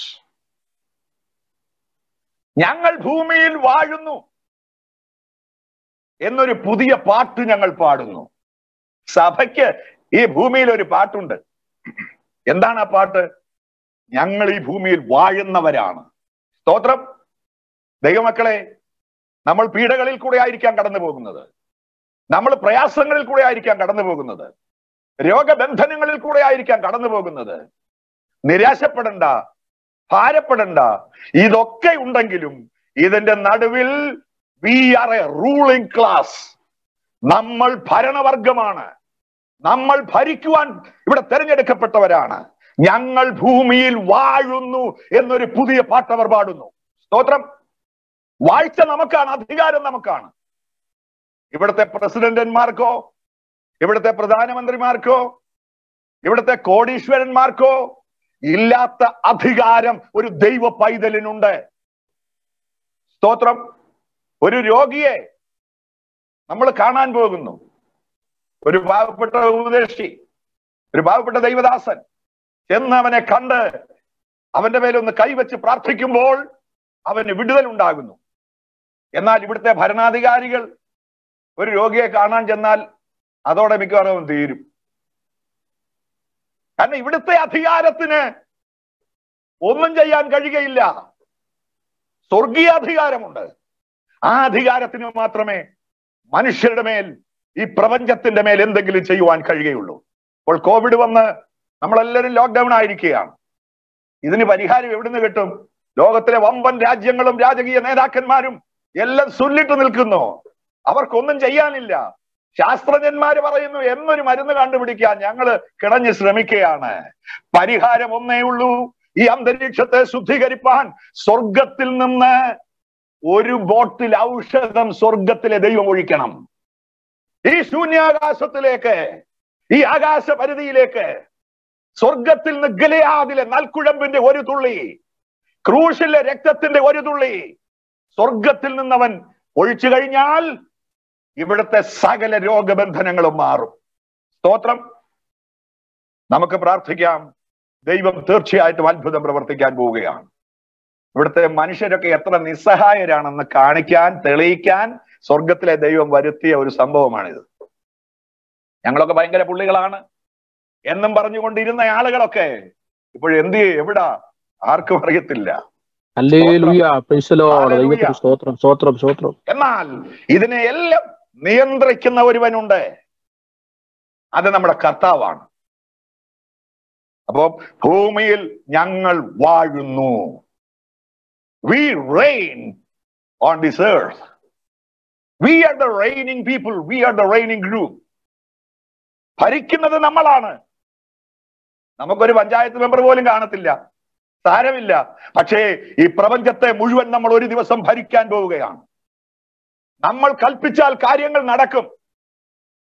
ഞങ്ങൾ ഭൂമിയിൽ വാഴുന്നു എന്നൊരു പുതിയ പാട്ട് ഞങ്ങൾ പാടുന്നു സഭയ്ക്ക് ഈ ഭൂമിയിൽ ഒരു പാട്ടുണ്ട് എന്താണ് ആ പാട്ട് ഞങ്ങൾ ഈ ഭൂമിയിൽ വാഴുന്നവരാണ് സ്തോത്രം ദൈവമക്കളെ നമ്മൾ പീഡകളിൽ കൂടെ ആയിരിക്കാം കടന്നു പോകുന്നത് നമ്മൾ പ്രയാസങ്ങളിൽ കൂടെ ആയിരിക്കാം കടന്നു പോകുന്നത് രോഗബന്ധനങ്ങളിൽ കൂടെ ആയിരിക്കാം കടന്നു പോകുന്നത് നിരാശപ്പെടണ്ട ഭാരപ്പെടണ്ട ഇതൊക്കെ ഉണ്ടെങ്കിലും ഇതിന്റെ നടുവിൽ we are a ruling class നമ്മൾ ഭരണവർഗമാണ് നമ്മൾ ഭരിക്കുവാൻ ഇവിടെ തെരഞ്ഞെടുക്കപ്പെട്ടവരാണ് ഞങ്ങൾ ഭൂമിയിൽ വാഴുന്നു എന്നൊരു പുതിയ പാട്ടവർ പാടുന്നു സ്തോത്രം വാഴ്ച നമുക്കാണ് അധികാരം നമുക്കാണ് ഇവിടുത്തെ പ്രസിഡന്റന്മാർക്കോ ഇവിടുത്തെ പ്രധാനമന്ത്രിമാർക്കോ ഇവിടുത്തെ കോടീശ്വരന്മാർക്കോ ഇല്ലാത്ത അധികാരം ഒരു ദൈവ പൈതലിനുണ്ട് സ്തോത്രം ഒരു രോഗിയെ നമ്മൾ കാണാൻ പോകുന്നു ഒരു പാവപ്പെട്ട ഉപദേശി ഒരു പാവപ്പെട്ട ദൈവദാസൻ ചെന്ന് അവനെ കണ്ട് അവന്റെ മേലൊന്ന് കൈവച്ച് പ്രാർത്ഥിക്കുമ്പോൾ അവന് വിടുതൽ ഉണ്ടാകുന്നു എന്നാൽ ഇവിടുത്തെ ഭരണാധികാരികൾ ഒരു രോഗിയെ കാണാൻ ചെന്നാൽ അതോടെ മിക്കവാറും അവൻ തീരും കാരണം ഇവിടുത്തെ അധികാരത്തിന് ഒന്നും ചെയ്യാൻ കഴിയുകയില്ല സ്വർഗീയ അധികാരമുണ്ട് ആ അധികാരത്തിന് മാത്രമേ മനുഷ്യരുടെ മേൽ ഈ പ്രപഞ്ചത്തിന്റെ മേൽ എന്തെങ്കിലും ചെയ്യുവാൻ കഴിയുകയുള്ളൂ ഇപ്പോൾ കോവിഡ് വന്ന് നമ്മളെല്ലാവരും ലോക്ക്ഡൌൺ ആയിരിക്കുകയാണ് ഇതിന് പരിഹാരം എവിടുന്ന് കിട്ടും ലോകത്തിലെ വമ്പൻ രാജ്യങ്ങളും രാജകീയ നേതാക്കന്മാരും എല്ലാം സുല്ലിട്ട് നിൽക്കുന്നു അവർക്കൊന്നും ചെയ്യാനില്ല ശാസ്ത്രജ്ഞന്മാര് പറയുന്നു എന്നൊരു മരുന്ന് കണ്ടുപിടിക്കാൻ ഞങ്ങള് കിടഞ്ഞ് ശ്രമിക്കുകയാണ് പരിഹാരം ഒന്നേ ഉള്ളൂ ഈ അന്തരീക്ഷത്തെ ശുദ്ധീകരിപ്പാൻ സ്വർഗത്തിൽ നിന്ന് ഒരു ബോട്ടിൽ ഔഷധം സ്വർഗത്തിലെ ദൈവം ഒഴിക്കണം ഈ ശൂന്യാകാശത്തിലേക്ക് ഈ ആകാശ പരിധിയിലേക്ക് സ്വർഗത്തിൽ നിന്ന് ഗലയാദിലെ നൽക്കുഴമ്പിന്റെ ഒരു തുള്ളി ക്രൂശിലെ രക്തത്തിന്റെ ഒരു തുള്ളി സ്വർഗത്തിൽ നിന്നവൻ ഒഴിച്ചു കഴിഞ്ഞാൽ ഇവിടുത്തെ സകല രോഗബന്ധനങ്ങളും മാറും സ്തോത്രം നമുക്ക് പ്രാർത്ഥിക്കാം ദൈവം തീർച്ചയായിട്ടും അത്ഭുതം പ്രവർത്തിക്കാൻ പോവുകയാണ് ഇവിടുത്തെ മനുഷ്യരൊക്കെ എത്ര നിസ്സഹായരാണെന്ന് കാണിക്കാൻ തെളിയിക്കാൻ സ്വർഗത്തിലെ ദൈവം വരുത്തിയ ഒരു സംഭവമാണിത് ഞങ്ങളൊക്കെ ഭയങ്കര പുള്ളികളാണ് എന്നും പറഞ്ഞുകൊണ്ടിരുന്ന ആളുകളൊക്കെ ഇപ്പോൾ എന്ത് എവിടാ ആർക്കും അറിയത്തില്ല
ഹല്ലേലൂയ പ്രൈസ് ലോർഡ്
ഹല്ലേലൂയ.
ദൈവത്തിന് സ്തോത്രം സ്തോത്രം സ്തോത്രം
എന്നാൽ ഇതിനെ എല്ലാം നിയന്ത്രിക്കുന്ന ഒരുവനുണ്ട് അത് നമ്മുടെ കർത്താവാണ് അപ്പോ ഭൂമിയിൽ ഞങ്ങൾ വാഴുന്നു we reign on this earth we are the reigning people we are the reigning group ഭരിക്കുന്നത് നമ്മളാണ് നമുക്കൊരു പഞ്ചായത്ത് മെമ്പർ പോലും കാണത്തില്ല സാരമില്ല പക്ഷേ ഈ പ്രപഞ്ചത്തെ മുഴുവൻ നമ്മൾ ഒരു ദിവസം ഭരിക്കാൻ പോവുകയാണ് നമ്മൾ കൽപ്പിച്ചാൽ കാര്യങ്ങൾ നടക്കും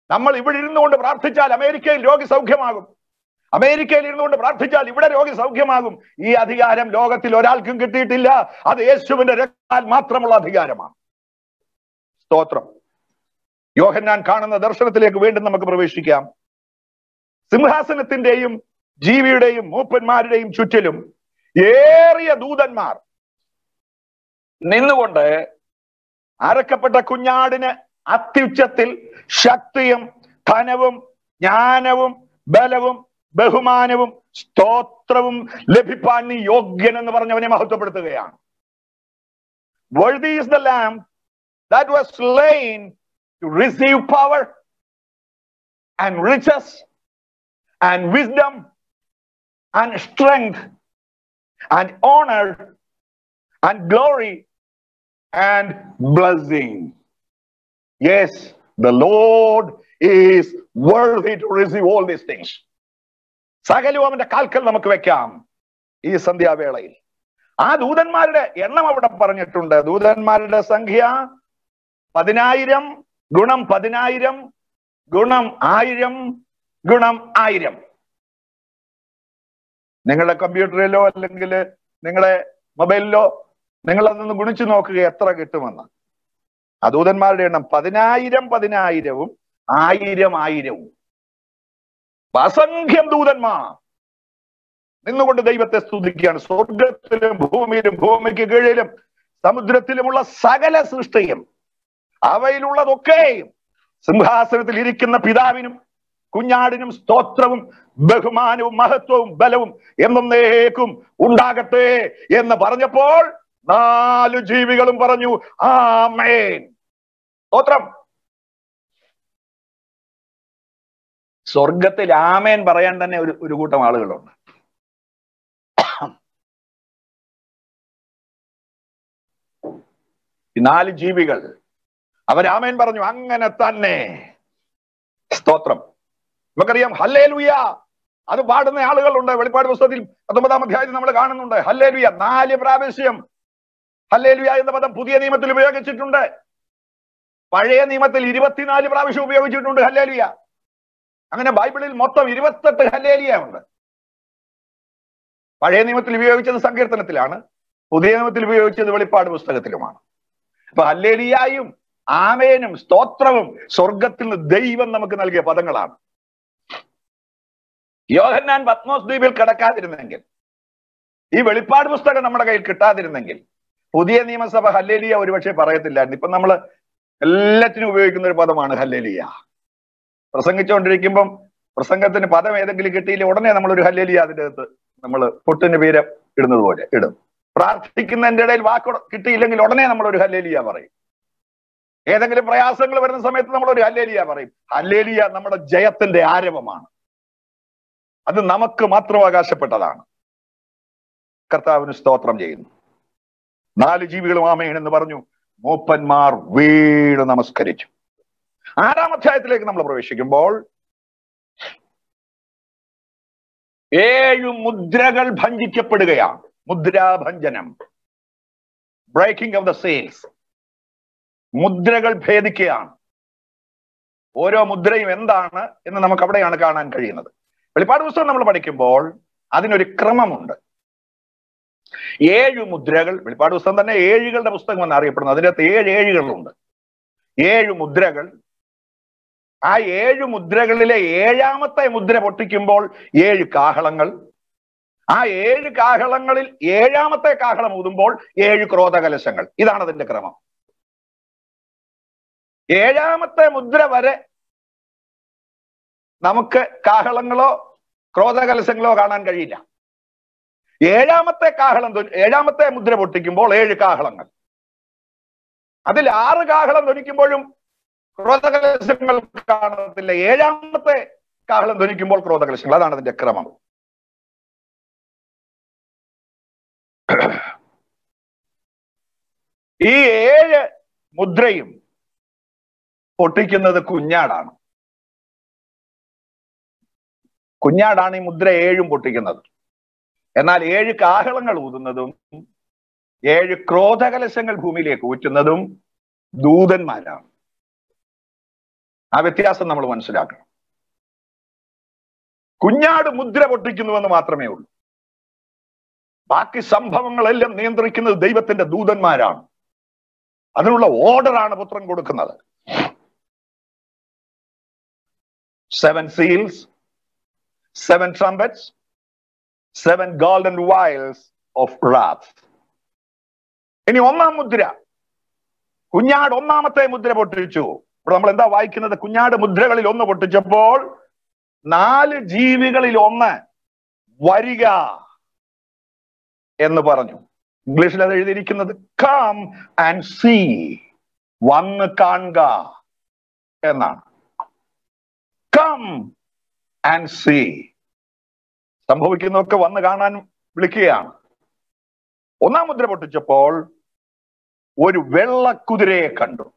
നമ്മൾ ഇവിടെ ഇരുന്നുകൊണ്ട് പ്രാർത്ഥിച്ചാൽ അമേരിക്കയിൽ രോഗി സൗഖ്യമാകും അമേരിക്കയിൽ ഇരുന്നുകൊണ്ട് പ്രാർത്ഥിച്ചാൽ ഇവിടെ രോഗി സൗഖ്യമാകും ഈ അധികാരം ലോകത്തിൽ ഒരാൾക്കും കിട്ടിയിട്ടില്ല അത് യേശുവിന്റെ രക്താൽ മാത്രമുള്ള അധികാരമാണ് സ്തോത്രം യോഹന്നാൻ കാണുന്ന ദർശനത്തിലേക്ക് വീണ്ടും നമുക്ക് പ്രവേശിക്കാം സിംഹാസനത്തിന്റെയും ജീവിയുടെയും മൂപ്പന്മാരുടെയും ചുറ്റിലും ഏറിയ ദൂതന്മാർ നിന്നുകൊണ്ട് അറക്കപ്പെട്ട കുഞ്ഞാടിന് അത്യുച്ചത്തിൽ ശക്തിയും ധനവും ജ്ഞാനവും ബലവും ബഹുമാനവും സ്തോത്രവും ലഭിപ്പാൻ നീ യോഗ്യൻ എന്ന് പറഞ്ഞവനെ മഹത്വപ്പെടുത്തുകയാണ് Worthy is the lamb that was slain to receive power and riches and wisdom and strength and honor and glory and blessing. Yes, the Lord is worthy to receive all these things. സകലവും അവന്റെ കാൽക്കൽ നമുക്ക് വെക്കാം ഈ സന്ധ്യാവേളയിൽ ആ ദൂതന്മാരുടെ എണ്ണം അവിടെ പറഞ്ഞിട്ടുണ്ട് ദൂതന്മാരുടെ സംഖ്യ പതിനായിരം ഗുണം പതിനായിരം ഗുണം ആയിരം ഗുണം ആയിരം നിങ്ങളുടെ കമ്പ്യൂട്ടറിലോ അല്ലെങ്കിൽ നിങ്ങളുടെ മൊബൈലിലോ നിങ്ങൾ അതൊന്ന് ഗുണിച്ചു നോക്കുക എത്ര കിട്ടുമെന്ന് ആ ദൂതന്മാരുടെ എണ്ണം പതിനായിരം പതിനായിരവും ആയിരം ആയിരവും അസംഖ്യം ദൂതന്മാർ നിന്നുകൊണ്ട് ദൈവത്തെ സ്തുതിക്കുകയാണ് സ്വർഗത്തിലും ഭൂമിയിലും ഭൂമിക്ക് കീഴിലും സമുദ്രത്തിലുമുള്ള സകല സൃഷ്ടിയും അവയിലുള്ളതൊക്കെയും സിംഹാസനത്തിൽ ഇരിക്കുന്ന പിതാവിനും കുഞ്ഞാടിനും സ്തോത്രവും ബഹുമാനവും മഹത്വവും ബലവും എന്നേക്കും ഉണ്ടാകട്ടെ എന്ന് പറഞ്ഞപ്പോൾ നാല് ജീവികളും പറഞ്ഞു ആമേൻ സ്തോത്രം സ്വർഗത്തിൽ ആമേൻ പറയാൻ തന്നെ ഒരു ഒരു കൂട്ടം ആളുകളുണ്ട് ഈ നാല് ജീവികൾ അവരാമേൻ പറഞ്ഞു അങ്ങനെ തന്നെ സ്തോത്രം നമുക്കറിയാം ഹല്ലേ ലുയ അത് പാടുന്ന ആളുകളുണ്ട് വെളിപ്പാട് പുസ്തകത്തിൽ പത്തൊമ്പതാം അധ്യായത്തിൽ നമ്മൾ കാണുന്നുണ്ട് ഹല്ലേ ലുയ നാല് പ്രാവശ്യം ഹല്ലേ ലുയ എന്ന പദം പുതിയ നിയമത്തിൽ ഉപയോഗിച്ചിട്ടുണ്ട് പഴയ നിയമത്തിൽ ഇരുപത്തിനാല് പ്രാവശ്യം ഉപയോഗിച്ചിട്ടുണ്ട് ഹല്ലേ ലുയ അങ്ങനെ ബൈബിളിൽ മൊത്തം ഇരുപത്തെട്ട് ഹല്ലേലിയ ഉണ്ട് പഴയ നിയമത്തിൽ ഉപയോഗിച്ചത് സങ്കീർത്തനത്തിലാണ് പുതിയ നിയമത്തിൽ ഉപയോഗിച്ചത് വെളിപ്പാട് പുസ്തകത്തിലുമാണ് അപ്പൊ ഹല്ലേലിയായും ആമേനും സ്തോത്രവും സ്വർഗത്തിൽ നിന്ന് ദൈവം നമുക്ക് നൽകിയ പദങ്ങളാണ് യോഹന്നാൻ പത്മോസ് ദ്വീപിൽ കിടക്കാതിരുന്നെങ്കിൽ ഈ വെളിപ്പാട് പുസ്തകം നമ്മുടെ കയ്യിൽ കിട്ടാതിരുന്നെങ്കിൽ പുതിയ നിയമസഭ ഹല്ലേലിയ ഒരുപക്ഷെ പറയത്തില്ലായിരുന്നു ഇപ്പൊ നമ്മൾ എല്ലാറ്റിനും ഉപയോഗിക്കുന്ന ഒരു പദമാണ് ഹല്ലേലിയ പ്രസംഗിച്ചുകൊണ്ടിരിക്കുമ്പം പ്രസംഗത്തിന് പദം ഏതെങ്കിലും കിട്ടിയില്ല ഉടനെ നമ്മൾ ഒരു ഹല്ലേലിയ അതിന്റെ അകത്ത് നമ്മൾ പൊട്ടിന് പേര് ഇടുന്നത് പോലെ ഇടും പ്രാർത്ഥിക്കുന്നതിന്റെ ഇടയിൽ വാക്ക് കിട്ടിയില്ലെങ്കിൽ ഉടനെ നമ്മൾ ഒരു ഹല്ലേലിയ പറയും ഏതെങ്കിലും പ്രയാസങ്ങൾ വരുന്ന സമയത്ത് നമ്മൾ ഒരു ഹല്ലേലിയ പറയും ഹല്ലേലിയ നമ്മുടെ ജയത്തിന്റെ ആരവമാണ് അത് നമുക്ക് മാത്രം അവകാശപ്പെട്ടതാണ് കർത്താവിന് സ്തോത്രം ചെയ്യുന്നു നാല് ജീവികളും ആമേൻ എന്ന് പറഞ്ഞു മൂപ്പന്മാർ വീട് നമസ്കരിച്ചു ആറാം അധ്യായത്തിലേക്ക് നമ്മൾ പ്രവേശിക്കുമ്പോൾ ഏഴു മുദ്രകൾ ഭഞ്ജിക്കപ്പെടുകയാണ് മുദ്രാഭഞ്ജനം ബ്രേക്കിംഗ് ഓഫ് ദ സെയിൽസ് മുദ്രകൾ ഭേദിക്കുകയാണ് ഓരോ മുദ്രയും എന്താണ് എന്ന് നമുക്ക് അവിടെയാണ് കാണാൻ കഴിയുന്നത് വെളിപ്പാട് പുസ്തകം നമ്മൾ പഠിക്കുമ്പോൾ അതിനൊരു ക്രമമുണ്ട് ഏഴു മുദ്രകൾ വെളിപ്പാട് പുസ്തകം തന്നെ ഏഴുകളുടെ പുസ്തകം എന്ന് അറിയപ്പെടുന്നു അതിൻ്റെ അകത്ത് ഏഴ് ഏഴുകളുണ്ട് ഏഴു മുദ്രകൾ ആ ഏഴു മുദ്രകളിലെ ഏഴാമത്തെ മുദ്ര പൊട്ടിക്കുമ്പോൾ ഏഴ് കാഹളങ്ങൾ ആ ഏഴ് കാഹളങ്ങളിൽ ഏഴാമത്തെ കാഹളം ഊതുമ്പോൾ ഏഴ് ക്രോധകലശങ്ങൾ ഇതാണ് അതിന്റെ ക്രമം ഏഴാമത്തെ മുദ്ര വരെ നമുക്ക് കാഹളങ്ങളോ ക്രോധകലശങ്ങളോ കാണാൻ കഴിയില്ല ഏഴാമത്തെ കാഹളം ഏഴാമത്തെ മുദ്ര പൊട്ടിക്കുമ്പോൾ ഏഴ് കാഹളങ്ങൾ അതിൽ ആറ് കാഹളം ധ്വനിക്കുമ്പോഴും ക്രോധകലശങ്ങൾ കാണത്തില്ല ഏഴാമത്തെ കാഹളം ധ്വനിക്കുമ്പോൾ ക്രോധകലശങ്ങൾ അതാണ് അതിന്റെ ക്രമം ഈ ഏഴ് മുദ്രയും പൊട്ടിക്കുന്നത് കുഞ്ഞാടാണ് കുഞ്ഞാടാണ് ഈ മുദ്ര ഏഴും പൊട്ടിക്കുന്നത് എന്നാൽ ഏഴ് കാഹളങ്ങൾ ഊതുന്നതും ഏഴ് ക്രോധകലശങ്ങൾ ഭൂമിയിലേക്ക് ഊറ്റുന്നതും ദൂതന്മാരാണ് ആ വ്യത്യാസം നമ്മൾ മനസ്സിലാക്കണം കുഞ്ഞാട് മുദ്ര പൊട്ടിക്കുന്നുവെന്ന് മാത്രമേ ഉള്ളൂ ബാക്കി സംഭവങ്ങളെല്ലാം നിയന്ത്രിക്കുന്നത് ദൈവത്തിന്റെ ദൂതന്മാരാണ് അതിനുള്ള ഓർഡറാണ് പുത്രൻ കൊടുക്കുന്നത് seven seals seven trumpets seven golden vials of wrath ഇനി ഒന്നാം മുദ്ര കുഞ്ഞാട് ഒന്നാമത്തെ മുദ്ര പൊട്ടിച്ചു ഇവിടെ നമ്മൾ എന്താ വായിക്കുന്നത് കുഞ്ഞാട് മുദ്രകളിൽ ഒന്ന് പൊട്ടിച്ചപ്പോൾ നാല് ജീവികളിൽ ഒന്ന് വരിക എന്ന് പറഞ്ഞു ഇംഗ്ലീഷിൽ അത് എഴുതിയിരിക്കുന്നത് കം ആൻഡ് സീ വന്ന് കാണുക എന്നാണ് കം ആൻഡ് സീ സംഭവിക്കുന്നതൊക്കെ വന്ന് കാണാൻ വിളിക്കുകയാണ് ഒന്നാം മുദ്ര പൊട്ടിച്ചപ്പോൾ ഒരു വെള്ളക്കുതിരയെ കണ്ടു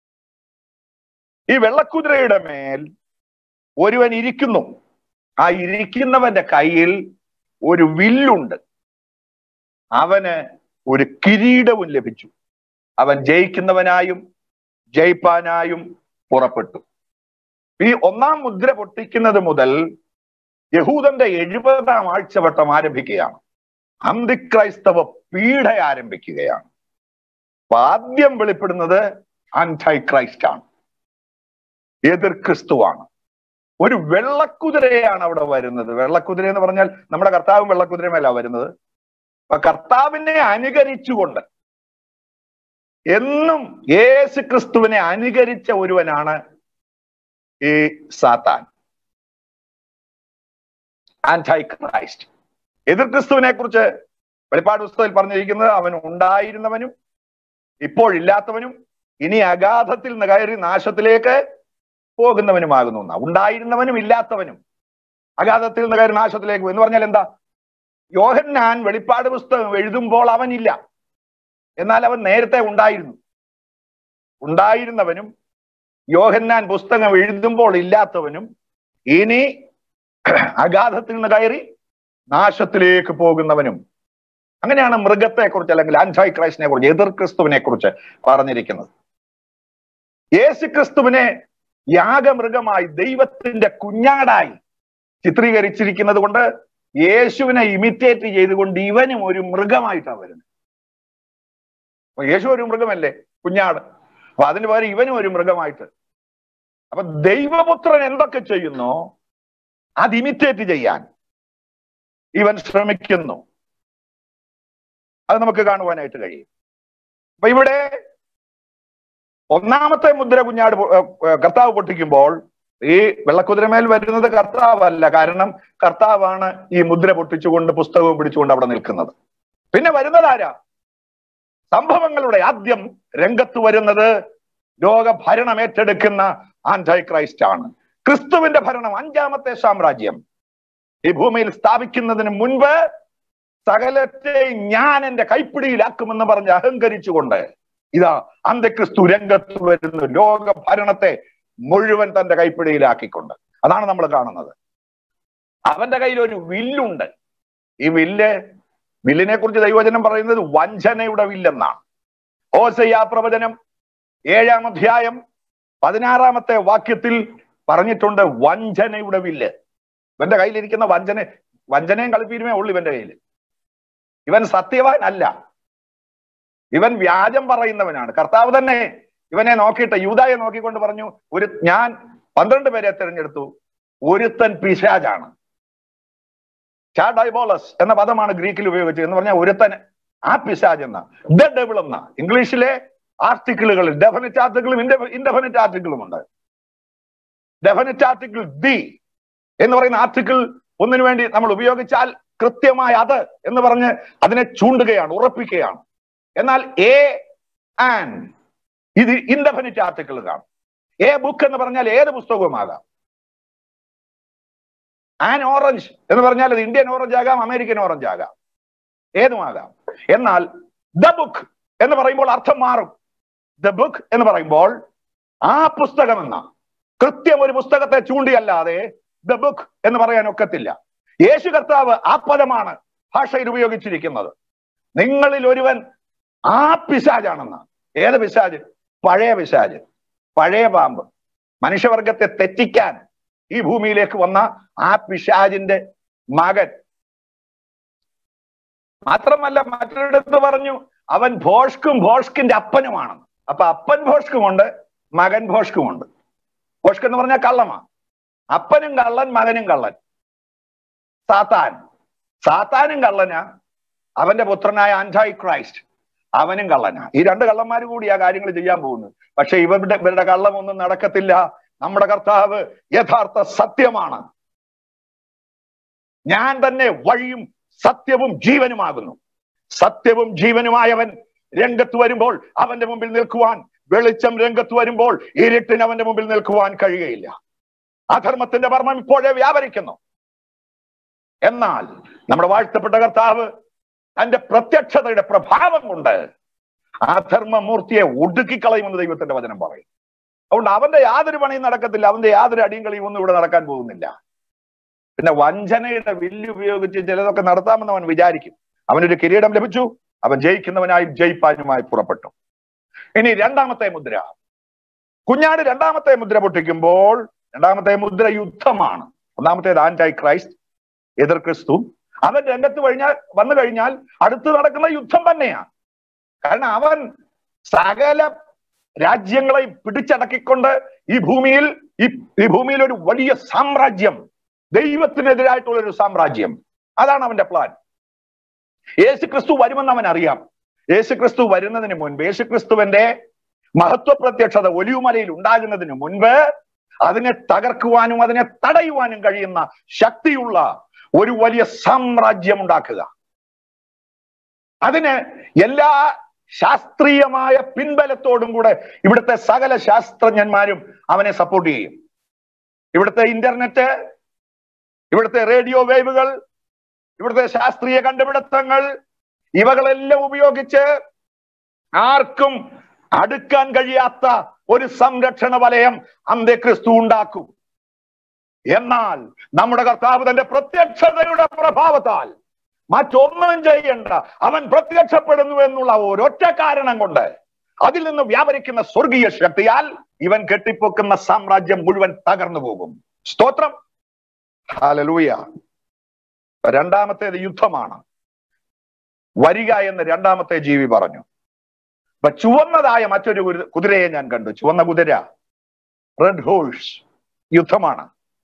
ഈ വെള്ളക്കുതിരയുടെ മേൽ ഒരുവൻ ഇരിക്കുന്നു ആ ഇരിക്കുന്നവന്റെ കയ്യിൽ ഒരു വില്ലുണ്ട് അവന് ഒരു കിരീടവും ലഭിച്ചു അവൻ ജയിക്കുന്നവനായും ജയിപ്പാനായും പുറപ്പെട്ടു ഈ ഒന്നാം മുദ്ര പൊട്ടിക്കുന്നത് മുതൽ യഹൂദന്റെ എഴുപതാം ആഴ്ചവട്ടം ആരംഭിക്കുകയാണ് അന്തിക്രൈസ്തവ പീഡ ആരംഭിക്കുകയാണ് അപ്പൊ ആദ്യം വെളിപ്പെടുന്നത് ആന്റൈ ക്രൈസ്റ്റ് ആണ് എതിർ ക്രിസ്തുവാണ് ഒരു വെള്ളക്കുതിരയാണ് അവിടെ വരുന്നത് വെള്ളക്കുതിര എന്ന് പറഞ്ഞാൽ നമ്മുടെ കർത്താവും വെള്ളക്കുതിരമല്ല വരുന്നത് അപ്പൊ കർത്താവിനെ അനുകരിച്ചുകൊണ്ട് എന്നും യേശു ക്രിസ്തുവിനെ അനുകരിച്ച ഒരുവനാണ് ഈ സാത്താൻ ആന്റൈ ക്രൈസ്റ്റ് എതിർ ക്രിസ്തുവിനെ കുറിച്ച് വെളിപ്പാട് പുസ്തകത്തിൽ പറഞ്ഞിരിക്കുന്നത് അവൻ ഉണ്ടായിരുന്നവനും ഇപ്പോഴില്ലാത്തവനും ഇനി അഗാധത്തിൽ നിന്ന് കയറി നാശത്തിലേക്ക് പോകുന്നവനുമാകുന്നു എന്നാ ഉണ്ടായിരുന്നവനും ഇല്ലാത്തവനും അഗാധത്തിൽ നിന്ന് കയറി നാശത്തിലേക്ക് പോകും എന്ന് പറഞ്ഞാൽ എന്താ യോഹന്നാൻ വെളിപ്പാട് പുസ്തകം എഴുതുമ്പോൾ അവനില്ല എന്നാൽ അവൻ നേരത്തെ ഉണ്ടായിരുന്നു ഉണ്ടായിരുന്നവനും യോഹന്നാൻ പുസ്തകം എഴുതുമ്പോൾ ഇല്ലാത്തവനും ഇനി അഗാധത്തിൽ നിന്ന് കയറി നാശത്തിലേക്ക് പോകുന്നവനും അങ്ങനെയാണ് മൃഗത്തെ കുറിച്ച് അല്ലെങ്കിൽ ആൻറ്റോയ് ക്രൈസ്റ്റിനെ കുറിച്ച് എതിർ ക്രിസ്തുവിനെ കുറിച്ച് പറഞ്ഞിരിക്കുന്നത് യേശു ക്രിസ്തുവിനെ യാഗമൃഗമായി ദൈവത്തിന്റെ കുഞ്ഞാടായി ചിത്രീകരിച്ചിരിക്കുന്നത് കൊണ്ട് യേശുവിനെ ഇമിറ്റേറ്റ് ചെയ്തുകൊണ്ട് ഇവനും ഒരു മൃഗമായിട്ടാണ് വരുന്നത് അപ്പൊ യേശു ഒരു മൃഗമല്ലേ കുഞ്ഞാട് അപ്പൊ അതിന് പകരം ഇവനും ഒരു മൃഗമായിട്ട് അപ്പൊ ദൈവപുത്രൻ എന്തൊക്കെ ചെയ്യുന്നോ അത് ഇമിറ്റേറ്റ് ചെയ്യാൻ ഇവൻ ശ്രമിക്കുന്നു അത് നമുക്ക് കാണുവാനായിട്ട് കഴിയും അപ്പൊ ഇവിടെ ഒന്നാമത്തെ മുദ്ര കുഞ്ഞാട് പൊ- ഏർ ഏർ കർത്താവ് പൊട്ടിക്കുമ്പോൾ ഈ വെള്ളക്കുതിരമേൽ വരുന്നത് കർത്താവല്ല കാരണം കർത്താവാണ് ഈ മുദ്ര പൊട്ടിച്ചുകൊണ്ട് പുസ്തകവും പിടിച്ചുകൊണ്ട് അവിടെ നിൽക്കുന്നത് പിന്നെ വരുന്നത് ആരാ സംഭവങ്ങളുടെ ആദ്യം രംഗത്ത് വരുന്നത് ലോക ഭരണം ഏറ്റെടുക്കുന്ന ആന്റൈ ക്രൈസ്റ്റ് ആണ് ക്രിസ്തുവിന്റെ ഭരണം അഞ്ചാമത്തെ സാമ്രാജ്യം ഈ ഭൂമിയിൽ സ്ഥാപിക്കുന്നതിന് മുൻപ് സകലത്തെയും ഞാൻ എന്റെ കൈപ്പിടിയിലാക്കുമെന്ന് പറഞ്ഞ് അഹങ്കരിച്ചുകൊണ്ട് ഇതാ അന്ത്യക്രിസ്തു രംഗത്ത് വരുന്നു ലോക ഭരണത്തെ മുഴുവൻ തന്റെ കൈപ്പിടിയിലാക്കിക്കൊണ്ട് അതാണ് നമ്മൾ കാണുന്നത് അവന്റെ കയ്യിൽ ഒരു വില്ലുണ്ട് ഈ വില്ല് വില്ലിനെ കുറിച്ച് ദൈവചനം പറയുന്നത് വഞ്ചനയുടെ വില്ലെന്നാണ് ഓസയ്യ പ്രവചനം ഏഴാം അധ്യായം പതിനാറാമത്തെ വാക്യത്തിൽ പറഞ്ഞിട്ടുണ്ട് വഞ്ചനയുടെ വില്ല് ഇവന്റെ കയ്യിലിരിക്കുന്ന വഞ്ചന വഞ്ചനയും കളിപ്പീരുമേ ഉള്ളൂ ഇവന്റെ കയ്യിൽ ഇവൻ സത്യവാൻ അല്ല ഇവൻ വ്യാജം പറയുന്നവനാണ് കർത്താവ് തന്നെ ഇവനെ നോക്കിയിട്ട് യൂതായെ നോക്കിക്കൊണ്ട് പറഞ്ഞു ഒരു ഞാൻ പന്ത്രണ്ട് പേരെ തിരഞ്ഞെടുത്തു ഒരുത്തൻ പിശാജാണ് ചാഡൈബോളസ് എന്ന പദമാണ് ഗ്രീക്കിൽ ഉപയോഗിച്ചത് എന്ന് പറഞ്ഞാൽ ഒരുത്തൻ ആ പിശാജ് എന്ന ദ ഡെവിൾ എന്ന ഇംഗ്ലീഷിലെ ആർട്ടിക്കിളുകളിൽ ഡെഫിനിറ്റ് ആർട്ടിക്കിളും ഇൻഡെഫിനിറ്റ് ആർട്ടിക്കിളും ഉണ്ട് ഡെഫിനിറ്റ് ആർട്ടിക്കിൾ ദി എന്ന് പറയുന്ന ആർട്ടിക്കിൾ ഒന്നിനു വേണ്ടി നമ്മൾ ഉപയോഗിച്ചാൽ കൃത്യമായി അത് എന്ന് പറഞ്ഞ് അതിനെ ചൂണ്ടുകയാണ് ഉറപ്പിക്കുകയാണ് എന്നാൽ എ ആൻഡ് ഇത് ഇൻഡെഫിനിറ്റ് ആർട്ടിക്കിളുകളാണ് എ ബുക്ക് എന്ന് പറഞ്ഞാൽ ഏത് പുസ്തകവുമാകാം ആൻ ഓറഞ്ച് എന്ന് പറഞ്ഞാൽ അത് ഇന്ത്യൻ ഓറഞ്ച് ആകാം അമേരിക്കൻ ഓറഞ്ച് ആകാം ഏതുമാകാം എന്നാൽ ദ ബുക്ക് എന്ന് പറയുമ്പോൾ അർത്ഥം മാറും ദ ബുക്ക് എന്ന് പറയുമ്പോൾ ആ പുസ്തകം എന്ന കൃത്യം ഒരു പുസ്തകത്തെ ചൂണ്ടിയല്ലാതെ ദ ബുക്ക് എന്ന് പറയാൻ ഒക്കത്തില്ല യേശു കർത്താവ് ആ പദമാണ് ഭാഷയിൽ ഉപയോഗിച്ചിരിക്കുന്നത് നിങ്ങളിൽ ഒരുവൻ ആ പിശാജാണെന്ന് ഏത് പിശാജ് പഴയ പിശാജ് പഴയ പാമ്പ് മനുഷ്യവർഗത്തെ തെറ്റിക്കാൻ ഈ ഭൂമിയിലേക്ക് വന്ന ആ പിശാജിന്റെ മകൻ മാത്രമല്ല മറ്റൊരിടത്ത് പറഞ്ഞു അവൻ ഭോഷ്കും ഭോഷ്കിന്റെ അപ്പനുമാണ് അപ്പൊ അപ്പൻ ഭോഷ്കുമുണ്ട് മകൻ ഭോഷ്കുമുണ്ട് ഭോഷ്ക് എന്ന് പറഞ്ഞാൽ കള്ളമാ അപ്പനും കള്ളൻ മകനും കള്ളൻ സാത്താൻ സാത്താനും കള്ളനാ അവന്റെ പുത്രനായ ആൻറ്റായി ക്രൈസ്റ്റ് അവനും കള്ളനാ ഈ രണ്ട് കള്ളന്മാർ കൂടി ആ കാര്യങ്ങൾ ചെയ്യാൻ പോകുന്നു പക്ഷെ ഇവരുടെ ഇവരുടെ കള്ളമൊന്നും നടക്കത്തില്ല നമ്മുടെ കർത്താവ് യഥാർത്ഥ സത്യമാണ് ഞാൻ തന്നെ വഴിയും സത്യവും ജീവനുമാകുന്നു സത്യവും ജീവനുമായവൻ രംഗത്ത് വരുമ്പോൾ അവന്റെ മുമ്പിൽ നിൽക്കുവാൻ വെളിച്ചം രംഗത്ത് വരുമ്പോൾ ഇരുട്ടിന് അവന്റെ മുമ്പിൽ നിൽക്കുവാൻ കഴിയുകയില്ല അധർമ്മത്തിന്റെ മർമ്മം ഇപ്പോഴേ വ്യാപരിക്കുന്നു എന്നാൽ നമ്മുടെ വാഴ്ത്തപ്പെട്ട കർത്താവ് തന്റെ പ്രത്യക്ഷതയുടെ പ്രഭാവം കൊണ്ട് അധർമ്മമൂർത്തിയെ ഒടുക്കിക്കളയുമെന്ന് ദൈവത്തിന്റെ വചനം പറയും അതുകൊണ്ട് അവന്റെ യാതൊരു പണിയും നടക്കത്തില്ല അവന്റെ യാതൊരു അടിയും കളിയും ഒന്നും ഇവിടെ നടക്കാൻ പോകുന്നില്ല പിന്നെ വഞ്ചനയുടെ വില്ല് ഉപയോഗിച്ച് ചിലതൊക്കെ നടത്താമെന്ന് അവൻ വിചാരിക്കും അവനൊരു കിരീടം ലഭിച്ചു അവൻ ജയിക്കുന്നവനായും ജയിപ്പാനുമായി പുറപ്പെട്ടു ഇനി രണ്ടാമത്തെ മുദ്ര കുഞ്ഞാട് രണ്ടാമത്തെ മുദ്ര പൊട്ടിക്കുമ്പോൾ രണ്ടാമത്തെ മുദ്ര യുദ്ധമാണ് ഒന്നാമത്തേത് ആന്റൈ ക്രൈസ്റ്റ് എതിർ ക്രിസ്തു അവൻ രംഗത്ത് കഴിഞ്ഞാൽ വന്നു കഴിഞ്ഞാൽ അടുത്ത് നടക്കുന്ന യുദ്ധം തന്നെയാണ് കാരണം അവൻ സകല രാജ്യങ്ങളെ പിടിച്ചടക്കിക്കൊണ്ട് ഈ ഭൂമിയിൽ ഈ ഈ ഭൂമിയിൽ ഒരു വലിയ സാമ്രാജ്യം ദൈവത്തിനെതിരായിട്ടുള്ള ഒരു സാമ്രാജ്യം അതാണ് അവന്റെ പ്ലാൻ യേശു ക്രിസ്തു വരുമെന്ന് അവൻ അറിയാം യേശു ക്രിസ്തു വരുന്നതിന് മുൻപ് യേശു ക്രിസ്തുവിന്റെ മഹത്വ പ്രത്യക്ഷത ഒലിവുമലയിൽ ഉണ്ടാകുന്നതിന് മുൻപ് അതിനെ തകർക്കുവാനും അതിനെ തടയുവാനും കഴിയുന്ന ശക്തിയുള്ള ഒരു വലിയ സാമ്രാജ്യം ഉണ്ടാക്കുക അതിന് എല്ലാ ശാസ്ത്രീയമായ പിൻബലത്തോടും കൂടെ ഇവിടുത്തെ സകല ശാസ്ത്രജ്ഞന്മാരും അവനെ സപ്പോർട്ട് ചെയ്യും ഇവിടുത്തെ ഇന്റർനെറ്റ് ഇവിടുത്തെ റേഡിയോ വേവുകൾ ഇവിടുത്തെ ശാസ്ത്രീയ കണ്ടുപിടുത്തങ്ങൾ ഇവകളെല്ലാം ഉപയോഗിച്ച് ആർക്കും അടുക്കാൻ കഴിയാത്ത ഒരു സംരക്ഷണ വലയം അന്ത്യക്രിസ്തു ഉണ്ടാക്കും എന്നാൽ നമ്മുടെ കർത്താവ് തന്റെ പ്രത്യക്ഷതയുടെ പ്രഭാവത്താൽ മറ്റൊന്നും ചെയ്യണ്ട അവൻ പ്രത്യക്ഷപ്പെടുന്നു എന്നുള്ള ഒരൊറ്റ കാരണം കൊണ്ട് അതിൽ നിന്ന് വ്യാപരിക്കുന്ന സ്വർഗീയ ശക്തിയാൽ ഇവൻ കെട്ടിപ്പൊക്കുന്ന സാമ്രാജ്യം മുഴുവൻ തകർന്നു പോകും സ്തോത്രം ഹാലലൂയ രണ്ടാമത്തേത് യുദ്ധമാണ് വരിക എന്ന് രണ്ടാമത്തെ ജീവി പറഞ്ഞു അപ്പൊ ചുവന്നതായ മറ്റൊരു കുരു- കുതിരയെ ഞാൻ കണ്ടു ചുവന്ന കുതിര റെഡ് ഹോഴ്സ് യുദ്ധമാണ്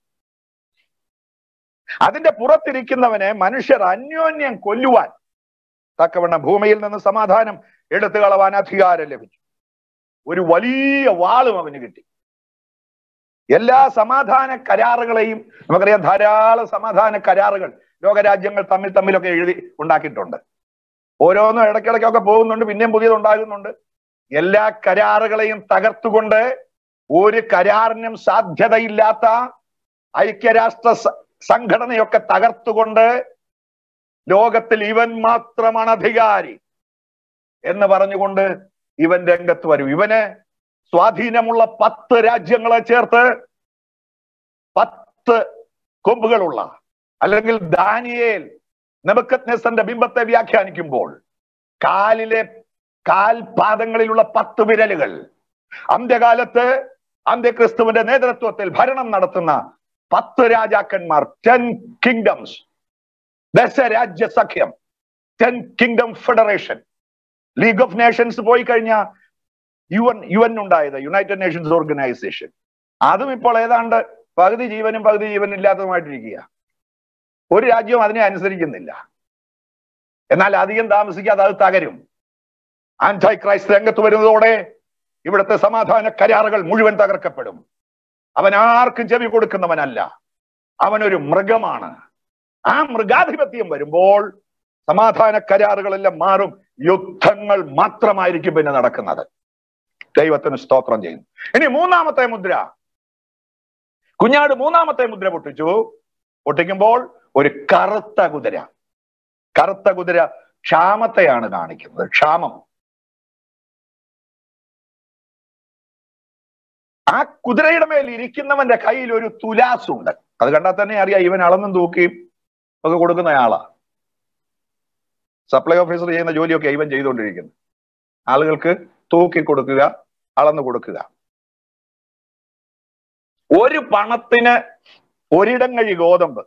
അതിന്റെ പുറത്തിരിക്കുന്നവനെ മനുഷ്യർ അന്യോന്യം കൊല്ലുവാൻ തക്കവണ്ണം ഭൂമിയിൽ നിന്ന് സമാധാനം എടുത്തു കളവാൻ അധികാരം ലഭിച്ചു ഒരു വലിയ വാളും അവന് കിട്ടി എല്ലാ സമാധാന കരാറുകളെയും നമുക്കറിയാം ധാരാളം സമാധാന കരാറുകൾ ലോകരാജ്യങ്ങൾ തമ്മിൽ തമ്മിലൊക്കെ എഴുതി ഉണ്ടാക്കിയിട്ടുണ്ട് ഓരോന്നും ഇടയ്ക്കിടയ്ക്കൊക്കെ പോകുന്നുണ്ട് പിന്നെയും പുതിയത് ഉണ്ടാകുന്നുണ്ട് എല്ലാ കരാറുകളെയും തകർത്തുകൊണ്ട് ഒരു കരാറിനും സാധ്യതയില്ലാത്ത ഐക്യരാഷ്ട്ര സ- സംഘടനയൊക്കെ തകർത്തുകൊണ്ട് ലോകത്തിൽ ഇവൻ മാത്രമാണ് അധികാരി എന്ന് പറഞ്ഞുകൊണ്ട് ഇവൻ രംഗത്ത് വരും ഇവന് സ്വാധീനമുള്ള പത്ത് രാജ്യങ്ങളെ ചേർത്ത് പത്ത് കൊമ്പുകളുള്ള അല്ലെങ്കിൽ ദാനിയേൽ നെബക്കത്നെസന്റെ ബിംബത്തെ വ്യാഖ്യാനിക്കുമ്പോൾ കാലിലെ കാൽപാദങ്ങളിലുള്ള പത്ത് വിരലുകൾ അന്ത്യകാലത്ത് അന്ത്യക്രിസ്തുവിന്റെ നേതൃത്വത്തിൽ ഭരണം നടത്തുന്ന പത്ത് രാജാക്കന്മാർ ടെൻ കിങ്ഡംസ് ദശരാജ്യ സഖ്യം ten kingdom federation league of nations പോയി കഴിഞ്ഞാൽ യു എൻ യു എൻ ഉണ്ടായത് യുണൈറ്റഡ് നേഷൻസ് ഓർഗനൈസേഷൻ അതും ഇപ്പോൾ ഏതാണ്ട് പകുതി ജീവനും പകുതി ജീവനും ഇല്ലാത്തതുമായിട്ടിരിക്കുക ഒരു രാജ്യവും അതിനെ അനുസരിക്കുന്നില്ല എന്നാൽ അധികം താമസിക്കാതെ അത് തകരും ആന്റൈ ക്രൈസ്റ്റ് രംഗത്ത് വരുന്നതോടെ ഇവിടുത്തെ സമാധാന കരാറുകൾ മുഴുവൻ തകർക്കപ്പെടും അവൻ ആർക്കും ചെവി കൊടുക്കുന്നവനല്ല അവനൊരു മൃഗമാണ് ആ മൃഗാധിപത്യം വരുമ്പോൾ സമാധാന കരാറുകളെല്ലാം മാറും യുദ്ധങ്ങൾ മാത്രമായിരിക്കും പിന്നെ നടക്കുന്നത് ദൈവത്തിന് സ്തോത്രം ചെയ്യുന്നു ഇനി മൂന്നാമത്തെ മുദ്ര കുഞ്ഞാട് മൂന്നാമത്തെ മുദ്ര പൊട്ടിച്ചു പൊട്ടിക്കുമ്പോൾ ഒരു കറുത്ത കുതിര കറുത്ത കുതിര ക്ഷാമത്തെയാണ് കാണിക്കുന്നത് ക്ഷാമം ആ കുതിരയുടെ മേൽ ഇരിക്കുന്നവന്റെ കയ്യിൽ ഒരു തുലാസ് ഉണ്ട് അത് കണ്ടാൽ തന്നെ അറിയാം ഇവൻ അളന്നും തൂക്കിയും ഒക്കെ കൊടുക്കുന്നയാളാ സപ്ലൈ ഓഫീസർ ചെയ്യുന്ന ജോലിയൊക്കെ ഇവൻ ചെയ്തുകൊണ്ടിരിക്കുന്നത് ആളുകൾക്ക് തൂക്കി കൊടുക്കുക അളന്നു കൊടുക്കുക ഒരു പണത്തിന് ഒരിടം കഴി ഗോതമ്പ്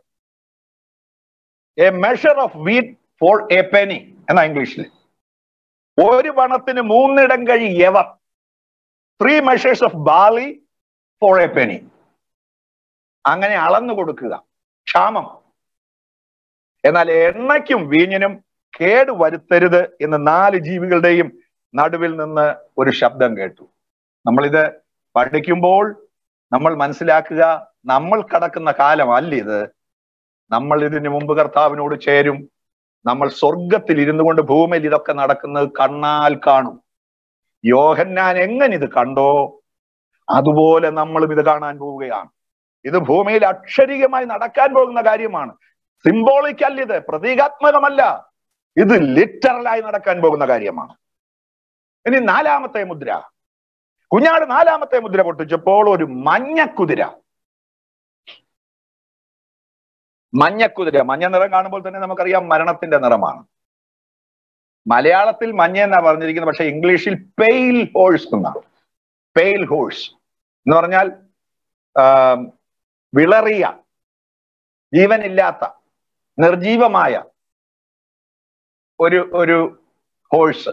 a measure of wheat for a penny എന്നാ ഇംഗ്ലീഷിൽ ഒരു പണത്തിന് മൂന്നിടം കഴി യവർ three measures of barley for a penny അങ്ങനെ അളന്നു കൊടുക്കുക ക്ഷാമം എന്നാൽ എണ്ണയ്ക്കും വീഞ്ഞിനും കേട് വരുത്തരുത് എന്ന് നാല് ജീവികളുടെയും നടുവിൽ നിന്ന് ഒരു ശബ്ദം കേട്ടു നമ്മളിത് പഠിക്കുമ്പോൾ നമ്മൾ മനസ്സിലാക്കുക നമ്മൾ കടക്കുന്ന കാലം അല്ല ഇത് നമ്മൾ ഇതിനു മുമ്പ് കർത്താവിനോട് ചേരും നമ്മൾ സ്വർഗത്തിൽ ഇരുന്നു കൊണ്ട് ഭൂമിയിൽ ഇതൊക്കെ നടക്കുന്നത് കണ്ണാൽ കാണും യോഹന്നാൻ എങ്ങനെ ഇത് കണ്ടോ അതുപോലെ നമ്മളും ഇത് കാണാൻ പോവുകയാണ് ഇത് ഭൂമിയിൽ അക്ഷരികമായി നടക്കാൻ പോകുന്ന കാര്യമാണ് സിംബോളിക് അല്ല ഇത് പ്രതീകാത്മകമല്ല ഇത് ലിറ്ററലായി നടക്കാൻ പോകുന്ന കാര്യമാണ് ഇനി നാലാമത്തെ മുദ്ര കുഞ്ഞാട് നാലാമത്തെ മുദ്ര പൊട്ടിച്ചപ്പോൾ ഒരു മഞ്ഞക്കുതിര മഞ്ഞക്കുതിര മഞ്ഞ നിറം കാണുമ്പോൾ തന്നെ നമുക്കറിയാം മരണത്തിന്റെ നിറമാണ് മലയാളത്തിൽ മഞ്ഞ എന്നാ പറഞ്ഞിരിക്കുന്നത് പക്ഷെ ഇംഗ്ലീഷിൽ പെയിൽ ഹോഴ്സ് എന്നാണ് പെയിൽ ഹോഴ്സ് എന്ന് പറഞ്ഞാൽ വിളറിയ ജീവനില്ലാത്ത നിർജീവമായ ഒരു ഒരു ഹോഴ്സ്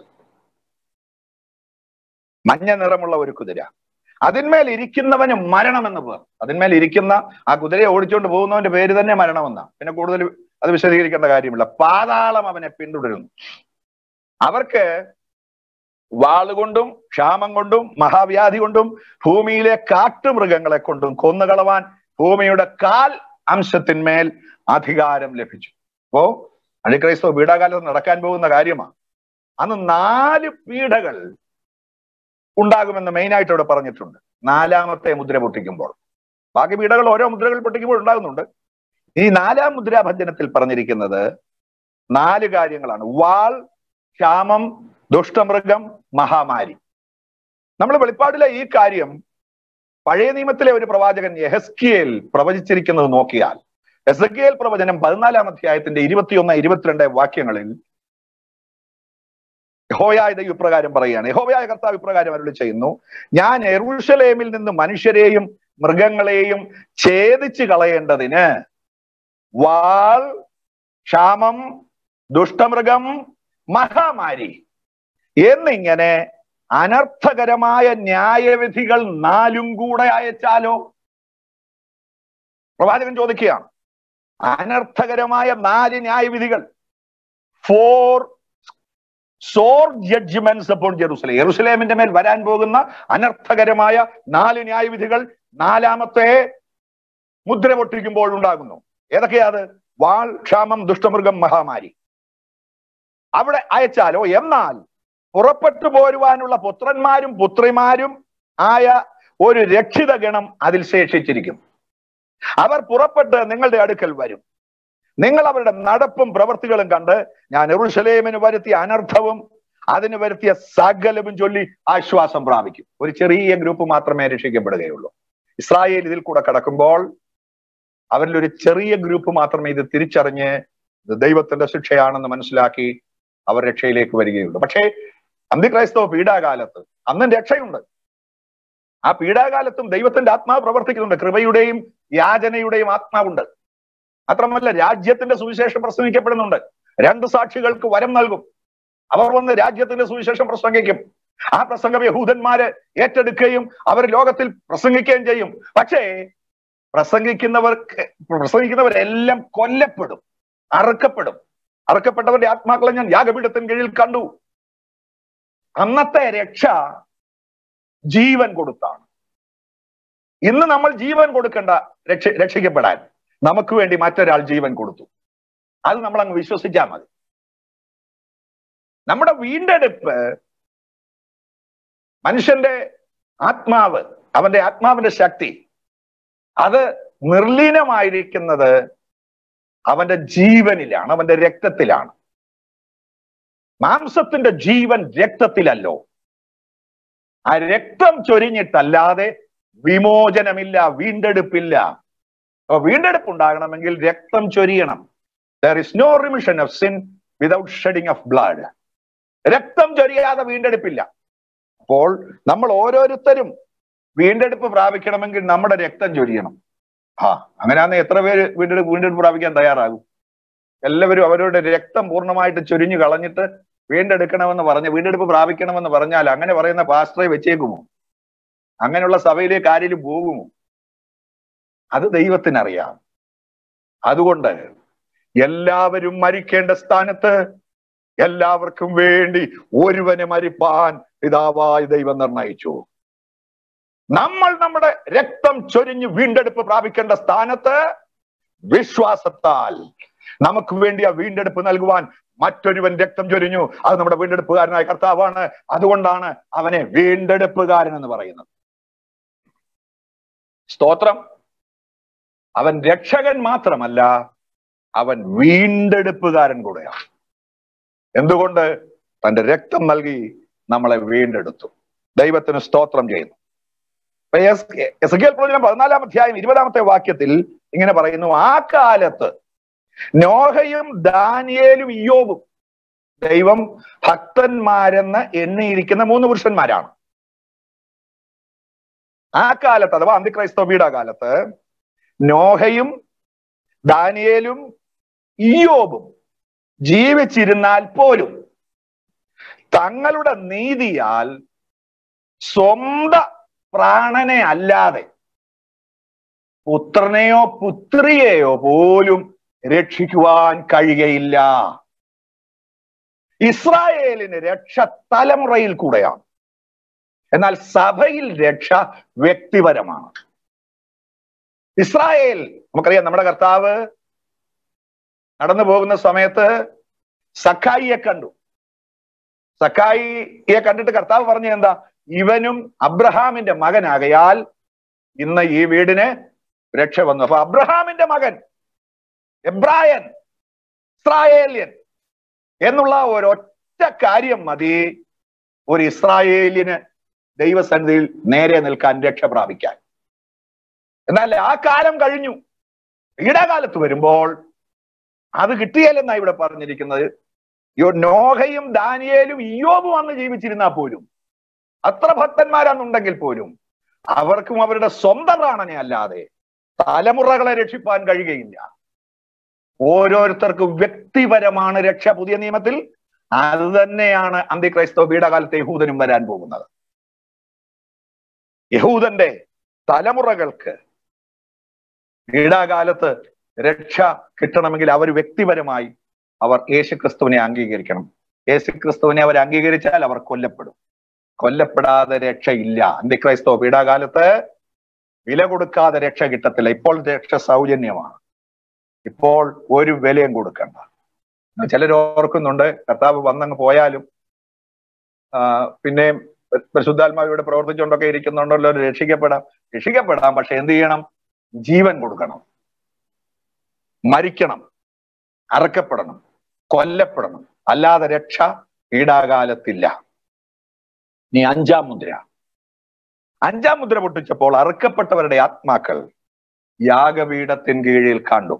മഞ്ഞ നിറമുള്ള ഒരു കുതിര അതിന്മേൽ ഇരിക്കുന്നവന് മരണമെന്ന് പേർ അതിന്മേൽ ഇരിക്കുന്ന ആ കുതിരയെ ഓടിച്ചുകൊണ്ട് പോകുന്നവന്റെ പേര് തന്നെ മരണമെന്നാണ് പിന്നെ കൂടുതൽ അത് വിശദീകരിക്കേണ്ട കാര്യമില്ല പാതാളം അവനെ പിന്തുടരുന്നു അവർക്ക് വാളുകൊണ്ടും ക്ഷാമം കൊണ്ടും മഹാവ്യാധി കൊണ്ടും ഭൂമിയിലെ കാട്ടുമൃഗങ്ങളെ കൊണ്ടും കൊന്നുകളവാൻ ഭൂമിയുടെ കാൽ അംശത്തിന്മേൽ അധികാരം ലഭിച്ചു അപ്പോ അഴിക്രൈസ്തവ പീഡാകാലത്ത് നടക്കാൻ പോകുന്ന കാര്യമാണ് അന്ന് നാല് പീഡകൾ ഉണ്ടാകുമെന്ന് മെയിനായിട്ട് ഇവിടെ പറഞ്ഞിട്ടുണ്ട് നാലാമത്തെ മുദ്ര പൊട്ടിക്കുമ്പോൾ ബാക്കി പീഡകൾ ഓരോ മുദ്രകൾ പൊട്ടിക്കുമ്പോൾ ഉണ്ടാകുന്നുണ്ട് ഈ നാലാം മുദ്രാഭഞ്ജനത്തിൽ പറഞ്ഞിരിക്കുന്നത് നാല് കാര്യങ്ങളാണ് വാൾ ക്ഷാമം ദുഷ്ടമൃഗം മഹാമാരി നമ്മൾ വെളിപ്പാടിലെ ഈ കാര്യം പഴയ നിയമത്തിലെ ഒരു പ്രവാചകൻ യഹസ്കിയേൽ പ്രവചിച്ചിരിക്കുന്നത് നോക്കിയാൽ എസക്കിയേൽ പ്രവചനം പതിനാലാം അധ്യായത്തിന്റെ ഇരുപത്തിയൊന്ന് ഇരുപത്തിരണ്ട് വാക്യങ്ങളിൽ യഹോയായ ദൈവം ഇപ്രകാരം പറയുകയാണ് യഹോയായ കർത്താവ് ഇപ്രകാരം അരുളി ചെയ്യുന്നു ഞാൻ എറുഷലേമിൽ നിന്ന് മനുഷ്യരെയും മൃഗങ്ങളെയും ഛേദിച്ചു കളയേണ്ടതിന് വാൾ ക്ഷാമം ദുഷ്ടമൃഗം മഹാമാരി എന്നിങ്ങനെ അനർത്ഥകരമായ ന്യായവിധികൾ നാലും കൂടെ അയച്ചാലോ പ്രവാചകൻ ചോദിക്കുകയാണ് അനർത്ഥകരമായ നാല് ന്യായവിധികൾ ഫോർ സോർ ജഡ്ജ്മെന്റ്സ് അപ്പോൾ ജെറുസലേം യെറുസലേമിന്റെ മേൽ വരാൻ പോകുന്ന അനർത്ഥകരമായ നാല് ന്യായവിധികൾ നാലാമത്തെ മുദ്ര പൊട്ടിക്കുമ്പോൾ ഉണ്ടാകുന്നു ഏതൊക്കെയാ അത് വാൾ ക്ഷാമം ദുഷ്ടമൃഗം മഹാമാരി അവിടെ അയച്ചാലോ എന്നാൽ പുറപ്പെട്ടു പോരുവാനുള്ള പുത്രന്മാരും പുത്രിമാരും ആയ ഒരു രക്ഷിത ഗണം അതിൽ ശേഷിച്ചിരിക്കും അവർ പുറപ്പെട്ട് നിങ്ങളുടെ അടുക്കൽ വരും നിങ്ങൾ അവരുടെ നടപ്പും പ്രവൃത്തികളും കണ്ട് ഞാൻ എറുഷലേമിന് വരുത്തിയ അനർത്ഥവും അതിന് വരുത്തിയ സകലവും ചൊല്ലി ആശ്വാസം പ്രാപിക്കും ഒരു ചെറിയ ഗ്രൂപ്പ് മാത്രമേ രക്ഷിക്കപ്പെടുകയുള്ളൂ ഇസ്രായേൽ ഇതിൽ കൂടെ കടക്കുമ്പോൾ അവരിൽ ഒരു ചെറിയ ഗ്രൂപ്പ് മാത്രമേ ഇത് തിരിച്ചറിഞ്ഞ് ഇത് ദൈവത്തിന്റെ ശിക്ഷയാണെന്ന് മനസ്സിലാക്കി അവർ രക്ഷയിലേക്ക് വരികയുള്ളൂ പക്ഷേ അന്തിക്രൈസ്തവ പീഡാകാലത്ത് അന്നും രക്ഷയുണ്ട് ആ പീഡാകാലത്തും ദൈവത്തിന്റെ ആത്മാവ് പ്രവർത്തിക്കുന്നുണ്ട് കൃപയുടെയും യാചനയുടെയും ആത്മാവുണ്ട് മാത്രമല്ല രാജ്യത്തിന്റെ സുവിശേഷം പ്രസംഗിക്കപ്പെടുന്നുണ്ട് രണ്ട് സാക്ഷികൾക്ക് വരം നൽകും അവർ വന്ന് രാജ്യത്തിന്റെ സുവിശേഷം പ്രസംഗിക്കും ആ പ്രസംഗം യഹൂദന്മാര് ഏറ്റെടുക്കുകയും അവർ ലോകത്തിൽ പ്രസംഗിക്കുകയും ചെയ്യും പക്ഷേ പ്രസംഗിക്കുന്നവർക്ക് പ്രസംഗിക്കുന്നവരെല്ലാം കൊല്ലപ്പെടും അറുക്കപ്പെടും അറുക്കപ്പെട്ടവരുടെ ആത്മാക്കളെ ഞാൻ യാഗപീഠത്തിന് കീഴിൽ കണ്ടു അന്നത്തെ രക്ഷ ജീവൻ കൊടുത്താണ് ഇന്ന് നമ്മൾ ജീവൻ കൊടുക്കേണ്ട രക്ഷ രക്ഷിക്കപ്പെടാൻ നമുക്ക് വേണ്ടി മറ്റൊരാൾ ജീവൻ കൊടുത്തു അത് നമ്മൾ അങ്ങ് വിശ്വസിച്ചാൽ മതി നമ്മുടെ വീണ്ടെടുപ്പ് മനുഷ്യന്റെ ആത്മാവ് അവന്റെ ആത്മാവിന്റെ ശക്തി അത് നിർലീനമായിരിക്കുന്നത് അവന്റെ ജീവനിലാണ് അവന്റെ രക്തത്തിലാണ് മാംസത്തിന്റെ ജീവൻ രക്തത്തിലല്ലോ ആ രക്തം ചൊരിഞ്ഞിട്ടല്ലാതെ വിമോചനമില്ല വീണ്ടെടുപ്പില്ല അപ്പൊ വീണ്ടെടുപ്പ് ഉണ്ടാകണമെങ്കിൽ രക്തം ചൊരിയണം there is no remission of sin without shedding of blood രക്തം ചൊരിയാതെ വീണ്ടെടുപ്പില്ല അപ്പോൾ നമ്മൾ ഓരോരുത്തരും വീണ്ടെടുപ്പ് പ്രാപിക്കണമെങ്കിൽ നമ്മുടെ രക്തം ചൊരിയണം ആ അങ്ങനെയാന്ന് എത്ര പേര് വീണ്ടെടുപ്പ് വീണ്ടെടുപ്പ് പ്രാപിക്കാൻ തയ്യാറാകും എല്ലാവരും അവരുടെ രക്തം പൂർണ്ണമായിട്ട് ചൊരിഞ്ഞു കളഞ്ഞിട്ട് വീണ്ടെടുക്കണമെന്ന് പറഞ്ഞ് വീണ്ടെടുപ്പ് പ്രാപിക്കണമെന്ന് പറഞ്ഞാൽ അങ്ങനെ പറയുന്ന പാസ്റ്ററെ വെച്ചേക്കുമോ അങ്ങനെയുള്ള സഭയിലേക്ക് ആരെങ്കിലും പോകുമോ അത് ദൈവത്തിനറിയാം അതുകൊണ്ട് എല്ലാവരും മരിക്കേണ്ട സ്ഥാനത്ത് എല്ലാവർക്കും വേണ്ടി ഒരുവനെ മരിപ്പാൻ പിതാവായ ദൈവം നിർണയിച്ചു നമ്മൾ നമ്മുടെ രക്തം ചൊരിഞ്ഞ് വീണ്ടെടുപ്പ് പ്രാപിക്കേണ്ട സ്ഥാനത്ത് വിശ്വാസത്താൽ നമുക്ക് വേണ്ടി ആ വീണ്ടെടുപ്പ് നൽകുവാൻ മറ്റൊരുവൻ രക്തം ചൊരിഞ്ഞു അത് നമ്മുടെ വീണ്ടെടുപ്പുകാരനായ കർത്താവാണ് അതുകൊണ്ടാണ് അവനെ വീണ്ടെടുപ്പുകാരൻ എന്ന് പറയുന്നത് സ്തോത്രം അവൻ രക്ഷകൻ മാത്രമല്ല അവൻ വീണ്ടെടുപ്പുകാരൻ കൂടെയാണ് എന്തുകൊണ്ട് തന്റെ രക്തം നൽകി നമ്മളെ വീണ്ടെടുത്തു ദൈവത്തിന് സ്തോത്രം ചെയ്യുന്നു എസ് പ്രവചനം പതിനാലാം അധ്യായം ഇരുപതാമത്തെ വാക്യത്തിൽ ഇങ്ങനെ പറയുന്നു ആ കാലത്ത് നോഹയും ദാനിയേലും ഇയോബും ദൈവം ഭക്തന്മാരെന്ന് എണ്ണിയിരിക്കുന്ന മൂന്ന് പുരുഷന്മാരാണ് ആ കാലത്ത് അഥവാ അന്തിക്രൈസ്തവയുടെ കാലത്ത് നോഹയും ദാനിയേലും ഇയോബും ജീവിച്ചിരുന്നാൽ പോലും തങ്ങളുടെ നീതിയാൽ സ്വന്ത പ്രാണനെ അല്ലാതെ പുത്രനെയോ പുത്രിയെയോ പോലും രക്ഷിക്കുവാൻ കഴിയുകയില്ല ഇസ്രായേലിന് രക്ഷ തലമുറയിൽ കൂടെയാണ് എന്നാൽ സഭയിൽ രക്ഷ വ്യക്തിപരമാണ് ഇസ്രായേൽ നമുക്കറിയാം നമ്മുടെ കർത്താവ് നടന്നു പോകുന്ന സമയത്ത് സഖായിയെ കണ്ടു സഖായിയെ കണ്ടിട്ട് കർത്താവ് പറഞ്ഞ എന്താ ഇവനും അബ്രഹാമിന്റെ മകനാകയാൽ ഇന്ന് ഈ വീടിന് രക്ഷ വന്നു അപ്പൊ അബ്രഹാമിന്റെ മകൻ എബ്രായൻ ഇസ്രായേലിയൻ എന്നുള്ള ഒരൊറ്റ കാര്യം മതി ഒരു ഇസ്രായേലിന് ദൈവസന്നിധിയിൽ നേരെ നിൽക്കാൻ രക്ഷ പ്രാപിക്കാൻ എന്നാൽ ആ കാലം കഴിഞ്ഞു ഈടകാലത്ത് വരുമ്പോൾ അത് കിട്ടിയാലെന്നാ ഇവിടെ പറഞ്ഞിരിക്കുന്നത് നോഹയും ദാനിയേലും ഇയോബും അന്ന് ജീവിച്ചിരുന്നാൽ പോലും അത്ര ഭക്തന്മാരാന്നുണ്ടെങ്കിൽ പോലും അവർക്കും അവരുടെ സ്വന്തം പ്രാണനെ അല്ലാതെ തലമുറകളെ രക്ഷിപ്പാൻ കഴിയുകയില്ല ഓരോരുത്തർക്കും വ്യക്തിപരമാണ് രക്ഷ പുതിയ നിയമത്തിൽ അത് തന്നെയാണ് അന്ത്യക്രൈസ്തവ പീഡകാലത്തെ യഹൂദനും വരാൻ പോകുന്നത് യഹൂദന്റെ തലമുറകൾക്ക് പീഡാകാലത്ത് രക്ഷ കിട്ടണമെങ്കിൽ അവർ വ്യക്തിപരമായി അവർ യേശുക്രിസ്തുവിനെ അംഗീകരിക്കണം യേശുക്രിസ്തുവിനെ അവർ അംഗീകരിച്ചാൽ അവർ കൊല്ലപ്പെടും കൊല്ലപ്പെടാതെ രക്ഷയില്ല അന്ത്യക്രൈസ്തവ പീഡാകാലത്ത് വില കൊടുക്കാതെ രക്ഷ കിട്ടത്തില്ല ഇപ്പോൾ രക്ഷ സൗജന്യമാണ് ഇപ്പോൾ ഒരു വിലയും കൊടുക്കണ്ട ചിലർ ഓർക്കുന്നുണ്ട് കർത്താവ് വന്നങ്ങ് പോയാലും പിന്നെ പരിശുദ്ധാത്മാവിയുടെ പ്രവർത്തിച്ചുകൊണ്ടൊക്കെ ഇരിക്കുന്നുണ്ടല്ലോ രക്ഷിക്കപ്പെടാം രക്ഷിക്കപ്പെടാം പക്ഷെ എന്ത് ചെയ്യണം ജീവൻ കൊടുക്കണം മരിക്കണം അറക്കപ്പെടണം കൊല്ലപ്പെടണം അല്ലാതെ രക്ഷ ഈടാകാലത്തില്ല നീ അഞ്ചാം മുദ്ര അഞ്ചാം മുദ്ര പൊട്ടിച്ചപ്പോൾ അറുക്കപ്പെട്ടവരുടെ ആത്മാക്കൾ യാഗപീഠത്തിൻ കീഴിൽ കണ്ടു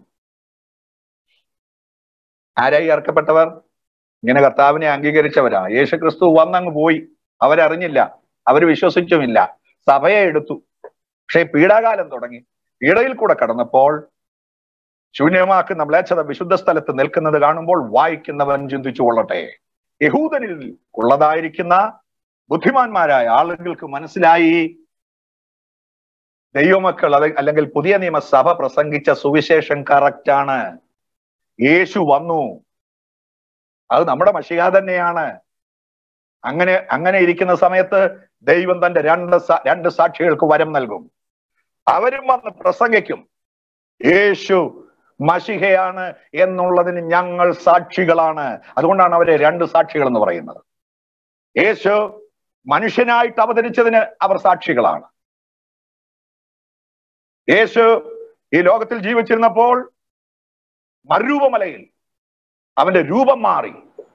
ആരായി അറുക്കപ്പെട്ടവർ ഇങ്ങനെ കർത്താവിനെ അംഗീകരിച്ചവരാ യേശു ക്രിസ്തു വന്നങ്ങ് പോയി അവരറിഞ്ഞില്ല അവർ വിശ്വസിച്ചുമില്ല സഭയെ എടുത്തു പക്ഷെ പീഡാകാലം തുടങ്ങി പീഡയിൽ കൂടെ കടന്നപ്പോൾ ശൂന്യമാക്കുന്ന മ്ലേച്ഛത വിശുദ്ധ സ്ഥലത്ത് നിൽക്കുന്നത് കാണുമ്പോൾ വായിക്കുന്നവൻ ചിന്തിച്ചു കൊള്ളട്ടെ യഹൂദനിൽ ഉള്ളതായിരിക്കുന്ന ബുദ്ധിമാന്മാരായ ആളുകൾക്ക് മനസ്സിലായി ദൈവമക്കൾ അത് അല്ലെങ്കിൽ പുതിയ നിയമസഭ പ്രസംഗിച്ച സുവിശേഷം കറക്റ്റ് ആണ് യേശു വന്നു അത് നമ്മുടെ മഷിക തന്നെയാണ് അങ്ങനെ അങ്ങനെ ഇരിക്കുന്ന സമയത്ത് ദൈവം തന്റെ രണ്ട് രണ്ട് സാക്ഷികൾക്ക് വരം നൽകും അവരും വന്ന് പ്രസംഗിക്കും യേശു മഷിഹയാണ് എന്നുള്ളതിന് ഞങ്ങൾ സാക്ഷികളാണ് അതുകൊണ്ടാണ് അവരെ രണ്ട് സാക്ഷികൾ എന്ന് പറയുന്നത് യേശു മനുഷ്യനായിട്ട് അവതരിച്ചതിന് അവർ സാക്ഷികളാണ് യേശു ഈ ലോകത്തിൽ ജീവിച്ചിരുന്നപ്പോൾ മരൂപമലയിൽ അവന്റെ രൂപം മാറി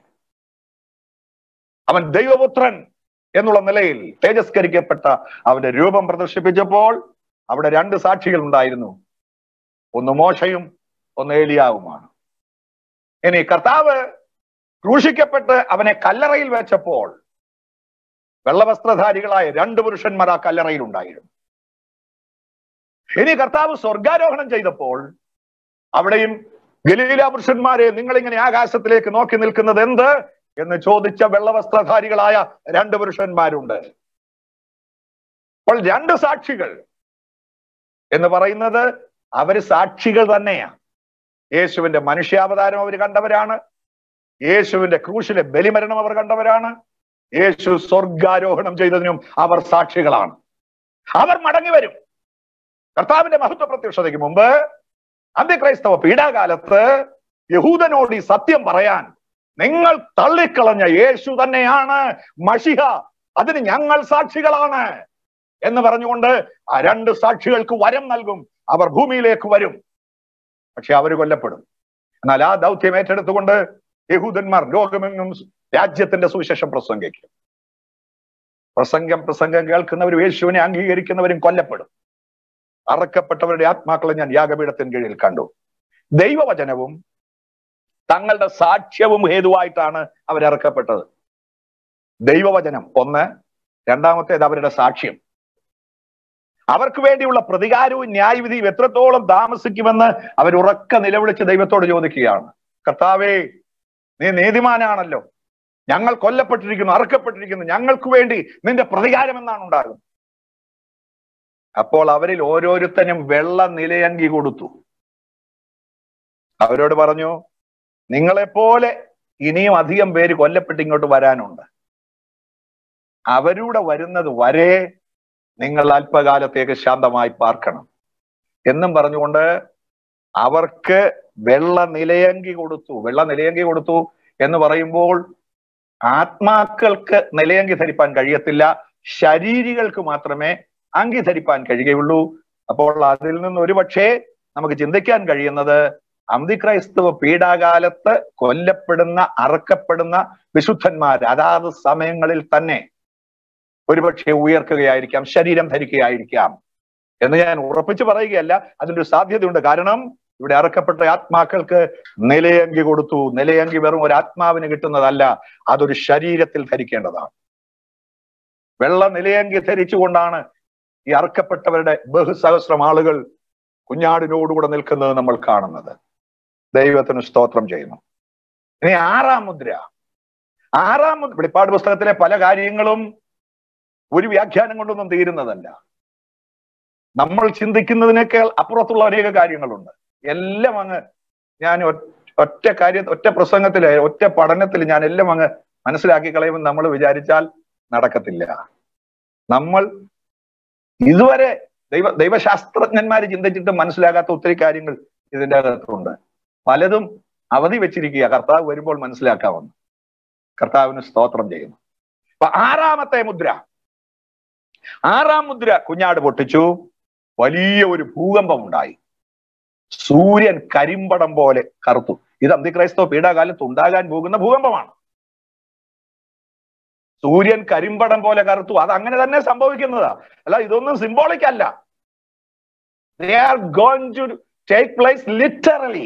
അവൻ ദൈവപുത്രൻ എന്നുള്ള നിലയിൽ തേജസ്കരിക്കപ്പെട്ട അവന്റെ രൂപം പ്രദർശിപ്പിച്ചപ്പോൾ അവിടെ രണ്ട് സാക്ഷികൾ ഉണ്ടായിരുന്നു ഒന്ന് മോശയും ഒന്ന് ഏലിയാവുമാണ് ഇനി കർത്താവ് ക്രൂശിക്കപ്പെട്ട് അവനെ കല്ലറയിൽ വെച്ചപ്പോൾ വെള്ളവസ്ത്രധാരികളായ രണ്ട് പുരുഷന്മാർ ആ കല്ലറയിൽ ഉണ്ടായിരുന്നു ഇനി കർത്താവ് സ്വർഗാരോഹണം ചെയ്തപ്പോൾ അവിടെയും ഗലീല പുരുഷന്മാരെ നിങ്ങൾ ഇങ്ങനെ ആകാശത്തിലേക്ക് നോക്കി നിൽക്കുന്നത് എന്ത് എന്ന് ചോദിച്ച വെള്ളവസ്ത്രധാരികളായ രണ്ട് പുരുഷന്മാരുണ്ട് അപ്പോൾ രണ്ട് സാക്ഷികൾ എന്ന് പറയുന്നത് അവര് സാക്ഷികൾ തന്നെയാണ് യേശുവിന്റെ മനുഷ്യാവതാരം അവർ കണ്ടവരാണ് യേശുവിന്റെ ക്രൂശിലെ ബലിമരണം അവർ കണ്ടവരാണ് യേശു സ്വർഗാരോഹണം ചെയ്തതിനും അവർ സാക്ഷികളാണ് അവർ മടങ്ങി വരും കർത്താവിന്റെ മഹത്വ പ്രത്യക്ഷതയ്ക്ക് മുമ്പ് അന്ത്യക്രൈസ്തവ പീഡാകാലത്ത് യഹൂദനോട് ഈ സത്യം പറയാൻ നിങ്ങൾ തള്ളിക്കളഞ്ഞ യേശു തന്നെയാണ് മഷിഹ അതിന് ഞങ്ങൾ സാക്ഷികളാണ് എന്ന് പറഞ്ഞുകൊണ്ട് ആ രണ്ട് സാക്ഷികൾക്ക് വരം നൽകും അവർ ഭൂമിയിലേക്ക് വരും പക്ഷെ അവർ കൊല്ലപ്പെടും എന്നാൽ ആ ദൗത്യം ഏറ്റെടുത്തുകൊണ്ട് യഹൂദന്മാർ ലോകമെങ്ങും രാജ്യത്തിന്റെ സുവിശേഷം പ്രസംഗിക്കും പ്രസംഗം പ്രസംഗം കേൾക്കുന്നവരും യേശുവിനെ അംഗീകരിക്കുന്നവരും കൊല്ലപ്പെടും അറക്കപ്പെട്ടവരുടെ ആത്മാക്കളെ ഞാൻ യാഗപീഠത്തിന് കീഴിൽ കണ്ടു ദൈവവചനവും തങ്ങളുടെ സാക്ഷ്യവും ഹേതുവായിട്ടാണ് അവരിറക്കപ്പെട്ടത് ദൈവവചനം ഒന്ന് രണ്ടാമത്തേത് അവരുടെ സാക്ഷ്യം അവർക്ക് വേണ്ടിയുള്ള പ്രതികാരവും ന്യായവിധിയും എത്രത്തോളം താമസിക്കുമെന്ന് അവർ ഉറക്ക നിലവിളിച്ച് ദൈവത്തോട് ചോദിക്കുകയാണ് കർത്താവേ നീ നീതിമാനാണല്ലോ ഞങ്ങൾ കൊല്ലപ്പെട്ടിരിക്കുന്നു അറക്കപ്പെട്ടിരിക്കുന്നു ഞങ്ങൾക്ക് വേണ്ടി നിന്റെ പ്രതികാരം എന്നാണ് ഉണ്ടാകുന്നത് അപ്പോൾ അവരിൽ ഓരോരുത്തനും വെള്ള നിലയങ്കി കൊടുത്തു അവരോട് പറഞ്ഞു നിങ്ങളെപ്പോലെ ഇനിയും അധികം പേര് കൊല്ലപ്പെട്ട് ഇങ്ങോട്ട് വരാനുണ്ട് അവരൂടെ വരുന്നത് വരെ നിങ്ങൾ അല്പകാലത്തേക്ക് ശാന്തമായി പാർക്കണം എന്നും പറഞ്ഞുകൊണ്ട് അവർക്ക് വെള്ള നിലയങ്കി കൊടുത്തു വെള്ള നിലയങ്കി കൊടുത്തു എന്ന് പറയുമ്പോൾ ആത്മാക്കൾക്ക് നിലയങ്കി ധരിപ്പാൻ കഴിയത്തില്ല ശരീരികൾക്ക് മാത്രമേ അങ്കി ധരിപ്പാൻ കഴിയുകയുള്ളൂ അപ്പോൾ അതിൽ നിന്ന് ഒരുപക്ഷെ നമുക്ക് ചിന്തിക്കാൻ കഴിയുന്നത് അന്തിക്രൈസ്തവ പീഡാകാലത്ത് കൊല്ലപ്പെടുന്ന അറക്കപ്പെടുന്ന വിശുദ്ധന്മാർ അതാത് സമയങ്ങളിൽ തന്നെ ഒരുപക്ഷെ ഉയർക്കുകയായിരിക്കാം ശരീരം ധരിക്കുകയായിരിക്കാം എന്ന് ഞാൻ ഉറപ്പിച്ചു പറയുകയല്ല അതിന്റെ ഒരു സാധ്യതയുണ്ട് കാരണം ഇവിടെ അറക്കപ്പെട്ട ആത്മാക്കൾക്ക് നിലയങ്കി കൊടുത്തു നിലയങ്കി വെറും ഒരു ആത്മാവിന് കിട്ടുന്നതല്ല അതൊരു ശരീരത്തിൽ ധരിക്കേണ്ടതാണ് വെള്ള നിലയങ്കി ധരിച്ചുകൊണ്ടാണ് ഈ അറക്കപ്പെട്ടവരുടെ ബഹുസഹസ്രം ആളുകൾ കുഞ്ഞാടിനോടുകൂടെ നിൽക്കുന്നത് നമ്മൾ കാണുന്നത് ദൈവത്തിന് സ്തോത്രം ചെയ്യുന്നു ഇനി ആറാം മുദ്ര ആറാം മുദ്ര വെളിപ്പാട് പുസ്തകത്തിലെ പല കാര്യങ്ങളും ഒരു വ്യാഖ്യാനം കൊണ്ടൊന്നും തീരുന്നതല്ല നമ്മൾ ചിന്തിക്കുന്നതിനേക്കാൾ അപ്പുറത്തുള്ള അനേക കാര്യങ്ങളുണ്ട് എല്ലാം അങ്ങ് ഞാൻ ഒറ്റ കാര്യം ഒറ്റ പ്രസംഗത്തില് ഒറ്റ പഠനത്തിൽ ഞാൻ എല്ലാം അങ്ങ് മനസ്സിലാക്കി കളയുമെന്ന് നമ്മൾ വിചാരിച്ചാൽ നടക്കത്തില്ല നമ്മൾ ഇതുവരെ ദൈവ ദൈവശാസ്ത്രജ്ഞന്മാർ ചിന്തിച്ചിട്ട് മനസ്സിലാകാത്ത ഒത്തിരി കാര്യങ്ങൾ ഇതിന്റെ അകത്തുണ്ട് പലതും അവധി വെച്ചിരിക്കുക കർത്താവ് വരുമ്പോൾ മനസ്സിലാക്കാമെന്ന് കർത്താവിന് സ്തോത്രം ചെയ്യുന്നു അപ്പൊ ആറാമത്തെ മുദ്ര ആറാം മുദ്ര കുഞ്ഞാട് പൊട്ടിച്ചു വലിയ ഒരു ഭൂകമ്പം ഉണ്ടായി സൂര്യൻ കരിമ്പടം പോലെ കറുത്തു ഇത് അന്തിക്രൈസ്തവ പീഡാകാലത്ത് ഉണ്ടാകാൻ പോകുന്ന ഭൂകമ്പമാണ് സൂര്യൻ കരിമ്പടം പോലെ കറുത്തു അത് അങ്ങനെ തന്നെ സംഭവിക്കുന്നതാ അല്ല ഇതൊന്നും സിംബോളിക് അല്ല they are going to take place literally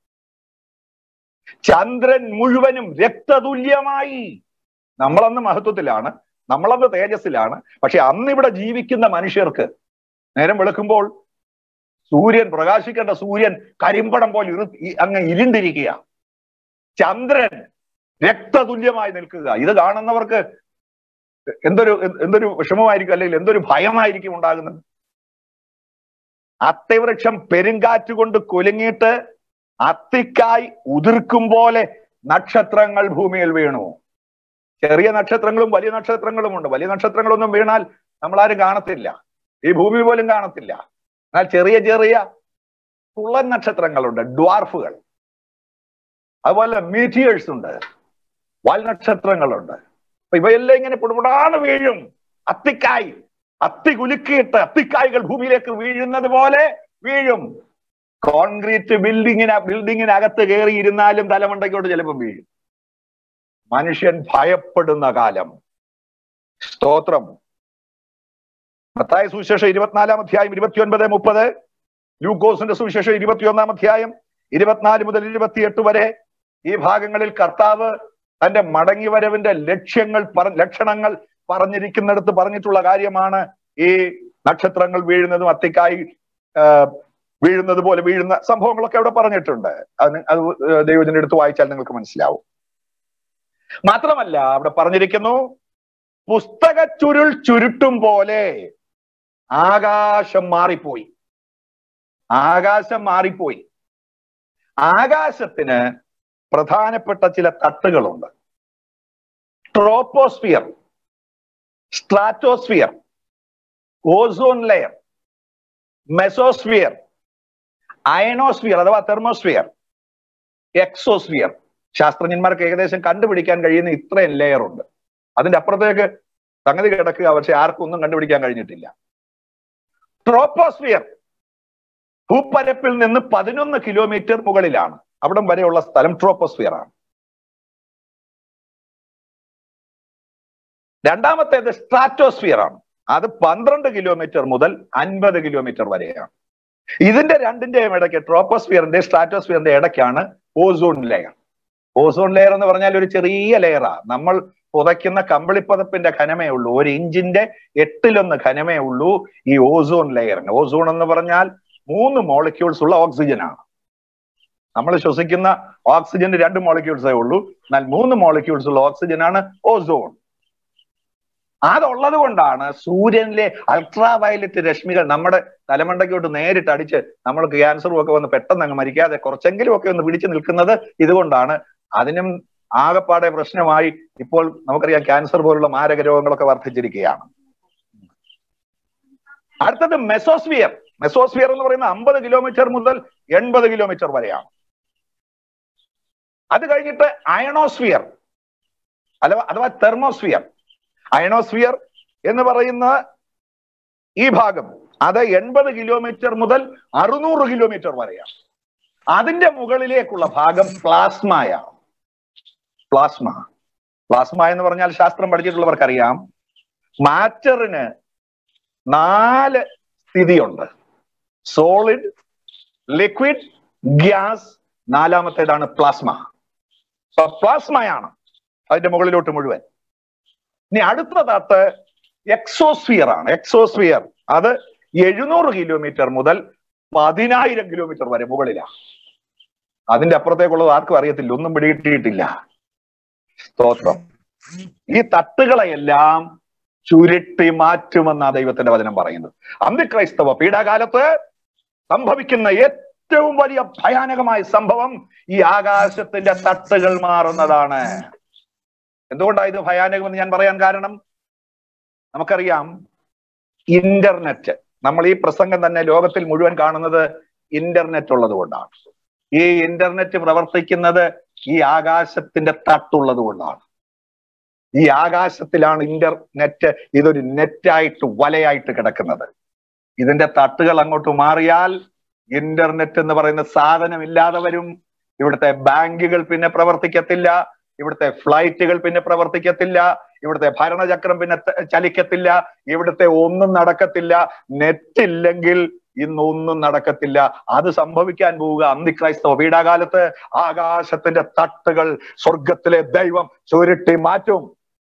ചന്ദ്രൻ മുഴുവനും രക്തതുല്യമായി നമ്മളന്ന് മഹത്വത്തിലാണ് നമ്മളന്ന് തേജസ്സിലാണ് പക്ഷെ അന്ന് ഇവിടെ ജീവിക്കുന്ന മനുഷ്യർക്ക് നേരം വെളുക്കുമ്പോൾ സൂര്യൻ പ്രകാശിക്കേണ്ട സൂര്യൻ കരിമ്പടം പോലെ ഇറു അങ്ങ് ഇരുണ്ടിരിക്കുക ചന്ദ്രൻ രക്തതുല്യമായി നിൽക്കുക ഇത് കാണുന്നവർക്ക് എന്തൊരു എന്തൊരു വിഷമമായിരിക്കും അല്ലെങ്കിൽ എന്തൊരു ഭയമായിരിക്കും ഉണ്ടാകുന്നത് അത്തിവൃക്ഷം പെരുങ്കാറ്റ് കൊണ്ട് കുലുങ്ങിയിട്ട് അത്തിക്കായി ഉതിർക്കും പോലെ നക്ഷത്രങ്ങൾ ഭൂമിയിൽ വീണു ചെറിയ നക്ഷത്രങ്ങളും വലിയ നക്ഷത്രങ്ങളും ഉണ്ട് വലിയ നക്ഷത്രങ്ങളൊന്നും വീണാൽ നമ്മളാരും കാണത്തില്ല ഈ ഭൂമി പോലും കാണത്തില്ല എന്നാൽ ചെറിയ ചെറിയ തുള്ളൻ നക്ഷത്രങ്ങളുണ്ട് ഡ്വാർഫുകൾ അതുപോലെ മീറ്റിയേഴ്സ് ഉണ്ട് വാൽനക്ഷത്രങ്ങളുണ്ട് അപ്പൊ ഇവയെല്ലാം ഇങ്ങനെ പുടുപുടാന്ന് വീഴും അത്തിക്കായ് അത്തി കുലുക്കിയിട്ട് അത്തിക്കായ്കൾ ഭൂമിയിലേക്ക് വീഴുന്നത് പോലെ വീഴും കോൺക്രീറ്റ് ബിൽഡിങ്ങിന് ബിൽഡിങ്ങിനകത്ത് കയറിയിരുന്നാലും തലമണ്ടയ്ക്കോട്ട് ചിലപ്പോൾ വീഴും മനുഷ്യൻ ഭയപ്പെടുന്ന കാലം സ്തോത്രം മത്തായ സുവിശേഷം ഇരുപത്തിനാലാം അധ്യായം ഇരുപത്തിയൊൻപത് മുപ്പത് ലൂക്കോസിന്റെ സുവിശേഷം ഇരുപത്തിയൊന്നാം അധ്യായം ഇരുപത്തിനാല് മുതൽ ഇരുപത്തിയെട്ട് വരെ ഈ ഭാഗങ്ങളിൽ കർത്താവ് തന്റെ മടങ്ങിവരവിന്റെ ലക്ഷ്യങ്ങൾ പറ ലക്ഷണങ്ങൾ പറഞ്ഞിരിക്കുന്നിടത്ത് പറഞ്ഞിട്ടുള്ള കാര്യമാണ് ഈ നക്ഷത്രങ്ങൾ വീഴുന്നതും അത്തിക്കായി വീഴുന്നത് പോലെ വീഴുന്ന സംഭവങ്ങളൊക്കെ അവിടെ പറഞ്ഞിട്ടുണ്ട് അത് അത് ദൈവത്തിന്റെ അടുത്ത് വായിച്ചാൽ നിങ്ങൾക്ക് മനസ്സിലാവും മാത്രമല്ല അവിടെ പറഞ്ഞിരിക്കുന്നു പുസ്തക ചുരുൾ ചുരുട്ടും പോലെ ആകാശം മാറിപ്പോയി ആകാശം മാറിപ്പോയി ആകാശത്തിന് പ്രധാനപ്പെട്ട ചില തട്ടുകളുണ്ട് troposphere stratosphere ozone layer mesosphere ionosphere അഥവാ തെർമോസ്ഫിയർ എക്സോസ്ഫിയർ ശാസ്ത്രജ്ഞന്മാർക്ക് ഏകദേശം കണ്ടുപിടിക്കാൻ കഴിയുന്ന ഇത്രയും ലെയർ ഉണ്ട് അതിന്റെ അപ്പുറത്തേക്ക് സംഗതി കിടക്കുക പക്ഷെ ആർക്കും ഒന്നും കണ്ടുപിടിക്കാൻ കഴിഞ്ഞിട്ടില്ല ട്രോപ്പോസ്ഫിയർ ഭൂപ്പരപ്പിൽ നിന്ന് പതിനൊന്ന് കിലോമീറ്റർ മുകളിലാണ് അവിടം വരെയുള്ള സ്ഥലം ട്രോപ്പോസ്ഫിയർ ആണ് രണ്ടാമത്തേത് സ്ട്രാറ്റോസ്ഫിയർ ആണ് അത് പന്ത്രണ്ട് കിലോമീറ്റർ മുതൽ അൻപത് കിലോമീറ്റർ വരെയാണ് ഇതിന്റെ രണ്ടിന്റെയും ഇടയ്ക്ക് ട്രോപ്പോസ്ഫിയറിന്റെ സ്ട്രാറ്റോസ്ഫിയറിന്റെ ഇടയ്ക്കാണ് ഓസോൺ ലെയർ ഓസോൺ ലെയർ എന്ന് പറഞ്ഞാൽ ഒരു ചെറിയ ലെയറാ നമ്മൾ പുതയ്ക്കുന്ന കമ്പിളിപ്പതപ്പിന്റെ ഘനമേ ഉള്ളൂ ഒരു ഇഞ്ചിന്റെ എട്ടിലൊന്ന് ഘനമേ ഉള്ളൂ ഈ ഓസോൺ ലെയറിന് ഓസോൺ എന്ന് പറഞ്ഞാൽ മൂന്ന് മോളിക്യൂൾസ് ഉള്ള ഓക്സിജൻ ആണ് നമ്മൾ ശ്വസിക്കുന്ന ഓക്സിജന് രണ്ട് മോളിക്യൂൾസേ ഉള്ളൂ എന്നാൽ മൂന്ന് മോളിക്യൂൾസ് ഉള്ള ഓക്സിജൻ ആണ് ഓസോൺ അതുള്ളത് കൊണ്ടാണ് സൂര്യനിലെ അൾട്രാ വയലറ്റ് രശ്മികൾ നമ്മുടെ തലമണ്ടയ്ക്കോട്ട് നേരിട്ട് അടിച്ച് നമ്മൾക്ക് ക്യാൻസറും ഒക്കെ വന്ന് പെട്ടെന്ന് അങ്ങ് മരിക്കാതെ കുറച്ചെങ്കിലും ഒക്കെ ഒന്ന് പിടിച്ചു നിൽക്കുന്നത് ഇതുകൊണ്ടാണ് അതിനും ആകപ്പാടെ പ്രശ്നമായി ഇപ്പോൾ നമുക്കറിയാം ക്യാൻസർ പോലുള്ള മാരക രോഗങ്ങളൊക്കെ വർദ്ധിച്ചിരിക്കുകയാണ് അടുത്തത് മെസോസ്ഫിയർ മെസോസ്ഫിയർ എന്ന് പറയുന്ന അമ്പത് കിലോമീറ്റർ മുതൽ എൺപത് കിലോമീറ്റർ വരെയാണ് അത് കഴിഞ്ഞിട്ട് അയണോസ്ഫിയർ അഥവാ അഥവാ തെർമോസ്ഫിയർ അയണോസ്ഫിയർ എന്ന് പറയുന്ന ഈ ഭാഗം അത് എൺപത് കിലോമീറ്റർ മുതൽ അറുന്നൂറ് കിലോമീറ്റർ വരെയാണ് അതിന്റെ മുകളിലേക്കുള്ള ഭാഗം പ്ലാസ്മയാണ് പ്ലാസ്മ പ്ലാസ്മ എന്ന് പറഞ്ഞാൽ ശാസ്ത്രം പഠിച്ചിട്ടുള്ളവർക്കറിയാം മാറ്ററിന് നാല് സ്ഥിതിയുണ്ട് സോളിഡ് ലിക്വിഡ് ഗ്യാസ് നാലാമത്തേതാണ് പ്ലാസ്മ പ്ലാസ്മയാണ് അതിന്റെ മുകളിലോട്ട് മുഴുവൻ ഇനി അടുത്ത തട്ട് എക്സോസ്ഫിയർ ആണ് എക്സോസ്ഫിയർ അത് എഴുന്നൂറ് കിലോമീറ്റർ മുതൽ പതിനായിരം കിലോമീറ്റർ വരെ മുകളിലാണ് അതിന്റെ അപ്പുറത്തേക്കുള്ളത് ആർക്കും അറിയത്തില്ല ഒന്നും പിടികിട്ടിയിട്ടില്ല സ്തോത്രം ഈ തട്ടുകളെയെല്ലാം ചുരുട്ടി മാറ്റുമെന്നാ ദൈവത്തിന്റെ വചനം പറയുന്നത് അന്ത്യക്രൈസ്തവ പീഡാകാലത്ത് സംഭവിക്കുന്ന ഏറ്റവും വലിയ ഭയാനകമായ സംഭവം ഈ ആകാശത്തിന്റെ തട്ടുകൾ മാറുന്നതാണ് എന്തുകൊണ്ടാണ് ഇത് ഭയാനകമെന്ന് ഞാൻ പറയാൻ കാരണം നമുക്കറിയാം ഇന്റർനെറ്റ് നമ്മൾ ഈ പ്രസംഗം തന്നെ ലോകത്തിൽ മുഴുവൻ കാണുന്നത് ഇന്റർനെറ്റ് ഉള്ളത് കൊണ്ടാണ് ഈ ഇന്റർനെറ്റ് പ്രവർത്തിക്കുന്നത് ഈ ആകാശത്തിന്റെ തട്ടുള്ളത് കൊണ്ടാണ് ഈ ആകാശത്തിലാണ് ഇന്റർനെറ്റ് ഇതൊരു നെറ്റായിട്ട് വലയായിട്ട് കിടക്കുന്നത് ഇതിന്റെ തട്ടുകൾ അങ്ങോട്ട് മാറിയാൽ ഇന്റർനെറ്റ് എന്ന് പറയുന്ന സാധനം ഇല്ലാതെ വരും ഇവിടുത്തെ ബാങ്കുകൾ പിന്നെ പ്രവർത്തിക്കത്തില്ല ഇവിടുത്തെ ഫ്ലൈറ്റുകൾ പിന്നെ പ്രവർത്തിക്കത്തില്ല ഇവിടുത്തെ ഭരണചക്രം പിന്നെ ചലിക്കത്തില്ല ഇവിടുത്തെ ഒന്നും നടക്കത്തില്ല നെറ്റ് ഇല്ലെങ്കിൽ ഇന്നൊന്നും നടക്കത്തില്ല അത് സംഭവിക്കാൻ പോവുക അന്തിക്രൈസ്തവ വീടാകാലത്ത് ആകാശത്തിന്റെ തട്ടുകൾ സ്വർഗത്തിലെ ദൈവം ചുരുട്ടി മാറ്റും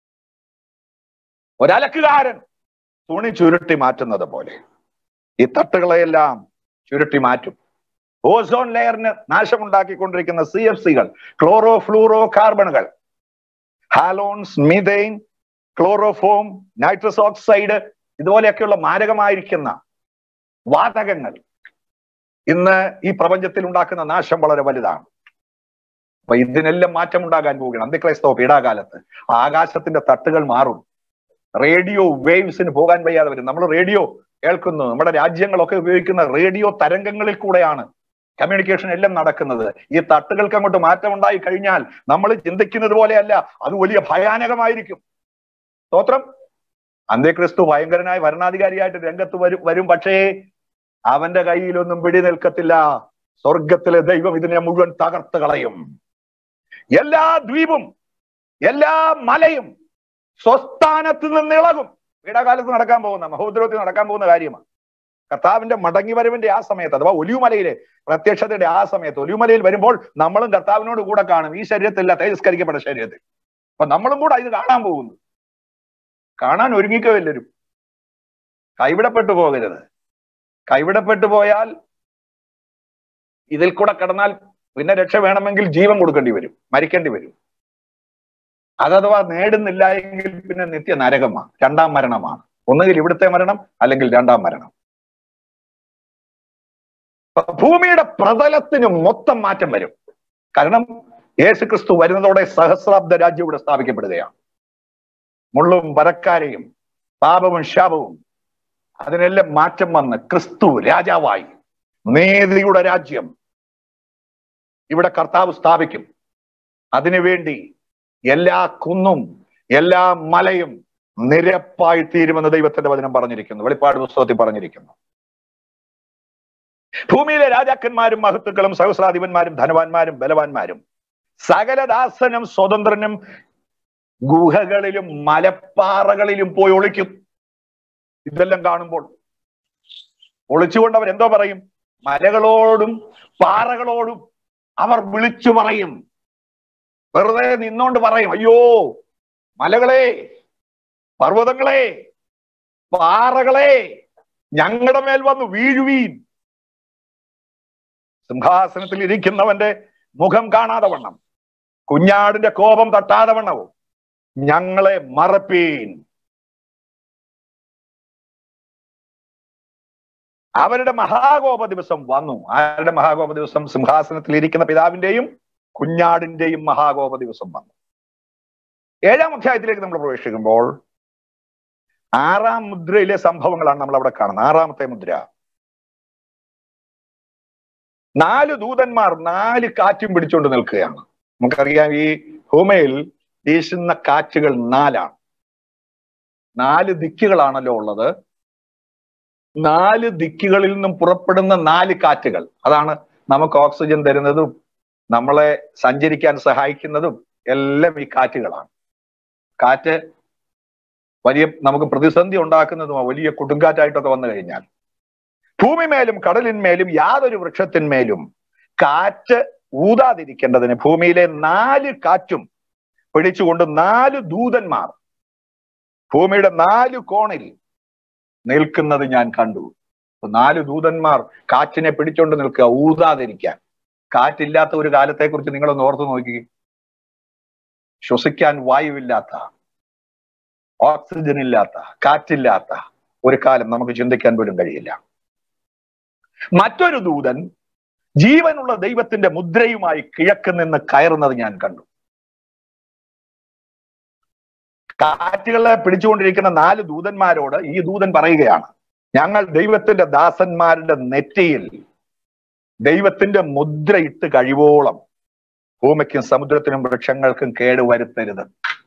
ഒരലക്കുകാരൻ തുണി ചുരുട്ടി മാറ്റുന്നത് പോലെ ഈ തട്ടുകളെയെല്ലാം ചുരുട്ടി മാറ്റും ഓസോൺ ലെയറിന് നാശമുണ്ടാക്കിക്കൊണ്ടിരിക്കുന്ന സി എഫ് സികൾ ക്ലോറോ ഫ്ലൂറോ കാർബണുകൾ halons methane chloroform nitrous oxide ഇതുപോലെയൊക്കെയുള്ള മാരകമായിരിക്കുന്ന വാതകങ്ങൾ ഇന്ന് ഈ പ്രപഞ്ചത്തിൽ ഉണ്ടാക്കുന്ന നാശം വളരെ വലുതാണ് അപ്പൊ ഇതിനെല്ലാം മാറ്റം ഉണ്ടാകാൻ പോവുകയാണ് അന്ത്യക്രൈസ്തവ പീഡാകാലത്ത് ആകാശത്തിന്റെ തട്ടുകൾ മാറും റേഡിയോ വേവ്സിന് പോകാൻ വയ്യാതെ വരും നമ്മൾ റേഡിയോ കേൾക്കുന്നു നമ്മുടെ രാജ്യങ്ങളൊക്കെ ഉപയോഗിക്കുന്ന റേഡിയോ തരംഗങ്ങളിൽ കൂടെയാണ് കമ്മ്യൂണിക്കേഷൻ എല്ലാം നടക്കുന്നത് ഈ തട്ടുകൾക്ക് അങ്ങോട്ട് മാറ്റം ഉണ്ടായി കഴിഞ്ഞാൽ നമ്മൾ ചിന്തിക്കുന്നത് പോലെയല്ല അത് വലിയ ഭയാനകമായിരിക്കും സ്തോത്രം അന്ത്യക്രിസ്തു ഭയങ്കരനായ ഭരണാധികാരിയായിട്ട് രംഗത്ത് വരും വരും പക്ഷേ അവന്റെ കയ്യിലൊന്നും പിടി നിൽക്കത്തില്ല സ്വർഗത്തിലെ ദൈവം ഇതിനെ മുഴുവൻ തകർത്ത് കളയും എല്ലാ ദ്വീപും എല്ലാ മലയും സ്വസ്ഥാനത്ത് നിന്ന് ഇളകും ഇടകാലത്ത് നടക്കാൻ പോകുന്ന മഹോദ്രവത്തിൽ നടക്കാൻ പോകുന്ന കാര്യമാണ് കർത്താവിന്റെ മടങ്ങി വരവിന്റെ ആ സമയത്ത് അഥവാ ഒലിവുമലയിലെ പ്രത്യക്ഷതയുടെ ആ സമയത്ത് ഒലിവുമലയിൽ വരുമ്പോൾ നമ്മളും കർത്താവിനോട് കൂടെ കാണും ഈ ശരീരത്തില്ല തേജസ്കരിക്കപ്പെട്ട ശരീരത്തിൽ അപ്പൊ നമ്മളും കൂടെ ഇത് കാണാൻ പോകുന്നു കാണാൻ ഒരുങ്ങിക്കോ എല്ലാവരും കൈവിടപ്പെട്ടു പോകരുത് കൈവിടപ്പെട്ടു പോയാൽ ഇതിൽ കൂടെ കടന്നാൽ പിന്നെ രക്ഷ വേണമെങ്കിൽ ജീവൻ കൊടുക്കേണ്ടി വരും മരിക്കേണ്ടി വരും അതഥവാ നേടുന്നില്ല എങ്കിൽ പിന്നെ നിത്യ നരകമാണ് രണ്ടാം മരണമാണ് ഒന്നുകിൽ ഇവിടുത്തെ മരണം അല്ലെങ്കിൽ രണ്ടാം മരണം ഭൂമിയുടെ പ്രതലത്തിന് മൊത്തം മാറ്റം വരും കാരണം യേശു ക്രിസ്തു വരുന്നതോടെ സഹസ്രാബ്ദ രാജ്യം ഇവിടെ സ്ഥാപിക്കപ്പെടുകയാണ് മുള്ളും പരക്കാരെയും പാപവും ശാപവും അതിനെല്ലാം മാറ്റം വന്ന് ക്രിസ്തു രാജാവായി നീതിയുടെ രാജ്യം ഇവിടെ കർത്താവ് സ്ഥാപിക്കും അതിനുവേണ്ടി എല്ലാ കുന്നും എല്ലാ മലയും നിരപ്പായി തീരുമെന്ന് ദൈവത്തിന്റെ വചനം പറഞ്ഞിരിക്കുന്നു വെളിപ്പാട് പുസ്തകത്തിൽ പറഞ്ഞിരിക്കുന്നു ഭൂമിയിലെ രാജാക്കന്മാരും മഹത്തുക്കളും സഹസ്രാധിപന്മാരും ധനവാന്മാരും ബലവാന്മാരും സകലദാസനും സ്വതന്ത്രനും ഗുഹകളിലും മലപ്പാറകളിലും പോയി ഒളിക്കും ഇതെല്ലാം കാണുമ്പോൾ ഒളിച്ചുകൊണ്ട് അവർ എന്തോ പറയും മലകളോടും പാറകളോടും അവർ വിളിച്ചു പറയും വെറുതെ നിന്നോണ്ട് പറയും അയ്യോ മലകളെ പർവ്വതങ്ങളെ പാറകളെ ഞങ്ങളുടെ മേൽ വന്ന് വീഴുവീൻ സിംഹാസനത്തിൽ ഇരിക്കുന്നവന്റെ മുഖം കാണാതെ വണ്ണം കുഞ്ഞാടിന്റെ കോപം തട്ടാതെ വണ്ണവും ഞങ്ങളെ മറപ്പീൻ അവരുടെ മഹാകോപ ദിവസം വന്നു ആരുടെ മഹാകോപ ദിവസം സിംഹാസനത്തിൽ ഇരിക്കുന്ന പിതാവിന്റെയും കുഞ്ഞാടിന്റെയും മഹാകോപ ദിവസം വന്നു ഏഴാം അധ്യായത്തിലേക്ക് നമ്മൾ പ്രവേശിക്കുമ്പോൾ ആറാം മുദ്രയിലെ സംഭവങ്ങളാണ് നമ്മൾ അവിടെ കാണുന്നത് ആറാമത്തെ മുദ്ര നാല് ദൂതന്മാർ നാല് കാറ്റും പിടിച്ചുകൊണ്ട് നിൽക്കുകയാണ് നമുക്കറിയാം ഈ ഭൂമിയിൽ വീശുന്ന കാറ്റുകൾ നാലാണ് നാല് ദിക്കുകളാണല്ലോ ഉള്ളത് നാല് ദിക്കുകളിൽ നിന്നും പുറപ്പെടുന്ന നാല് കാറ്റുകൾ അതാണ് നമുക്ക് ഓക്സിജൻ തരുന്നതും നമ്മളെ സഞ്ചരിക്കാൻ സഹായിക്കുന്നതും എല്ലാം ഈ കാറ്റുകളാണ് കാറ്റ് വലിയ നമുക്ക് പ്രതിസന്ധി ഉണ്ടാക്കുന്നതും വലിയ കൊടുങ്കാറ്റായിട്ടൊക്കെ വന്നു കഴിഞ്ഞാൽ ഭൂമിമേലും കടലിന്മേലും യാതൊരു വൃക്ഷത്തിന്മേലും കാറ്റ് ഊതാതിരിക്കേണ്ടതിന് ഭൂമിയിലെ നാല് കാറ്റും പിടിച്ചുകൊണ്ട് നാല് ദൂതന്മാർ ഭൂമിയുടെ നാല് കോണിൽ നിൽക്കുന്നത് ഞാൻ കണ്ടു നാല് ദൂതന്മാർ കാറ്റിനെ പിടിച്ചോണ്ട് നിൽക്കുക ഊതാതിരിക്കാൻ കാറ്റില്ലാത്ത ഒരു കാലത്തെക്കുറിച്ച് നിങ്ങളൊന്ന് ഓർത്തു നോക്കി ശ്വസിക്കാൻ വായുവില്ലാത്ത ഓക്സിജൻ ഇല്ലാത്ത കാറ്റില്ലാത്ത ഒരു കാലം നമുക്ക് ചിന്തിക്കാൻ പോലും കഴിയില്ല മറ്റൊരു ദൂതൻ ജീവനുള്ള ദൈവത്തിന്റെ മുദ്രയുമായി കിഴക്ക് നിന്ന് കയറുന്നത് ഞാൻ കണ്ടു കാറ്റുകളെ പിടിച്ചുകൊണ്ടിരിക്കുന്ന നാല് ദൂതന്മാരോട് ഈ ദൂതൻ പറയുകയാണ് ഞങ്ങൾ ദൈവത്തിന്റെ ദാസന്മാരുടെ നെറ്റിയിൽ ദൈവത്തിന്റെ മുദ്രയിട്ട് കഴിവോളം ഭൂമിക്കും സമുദ്രത്തിനും വൃക്ഷങ്ങൾക്കും കേട് വരുത്തരുത്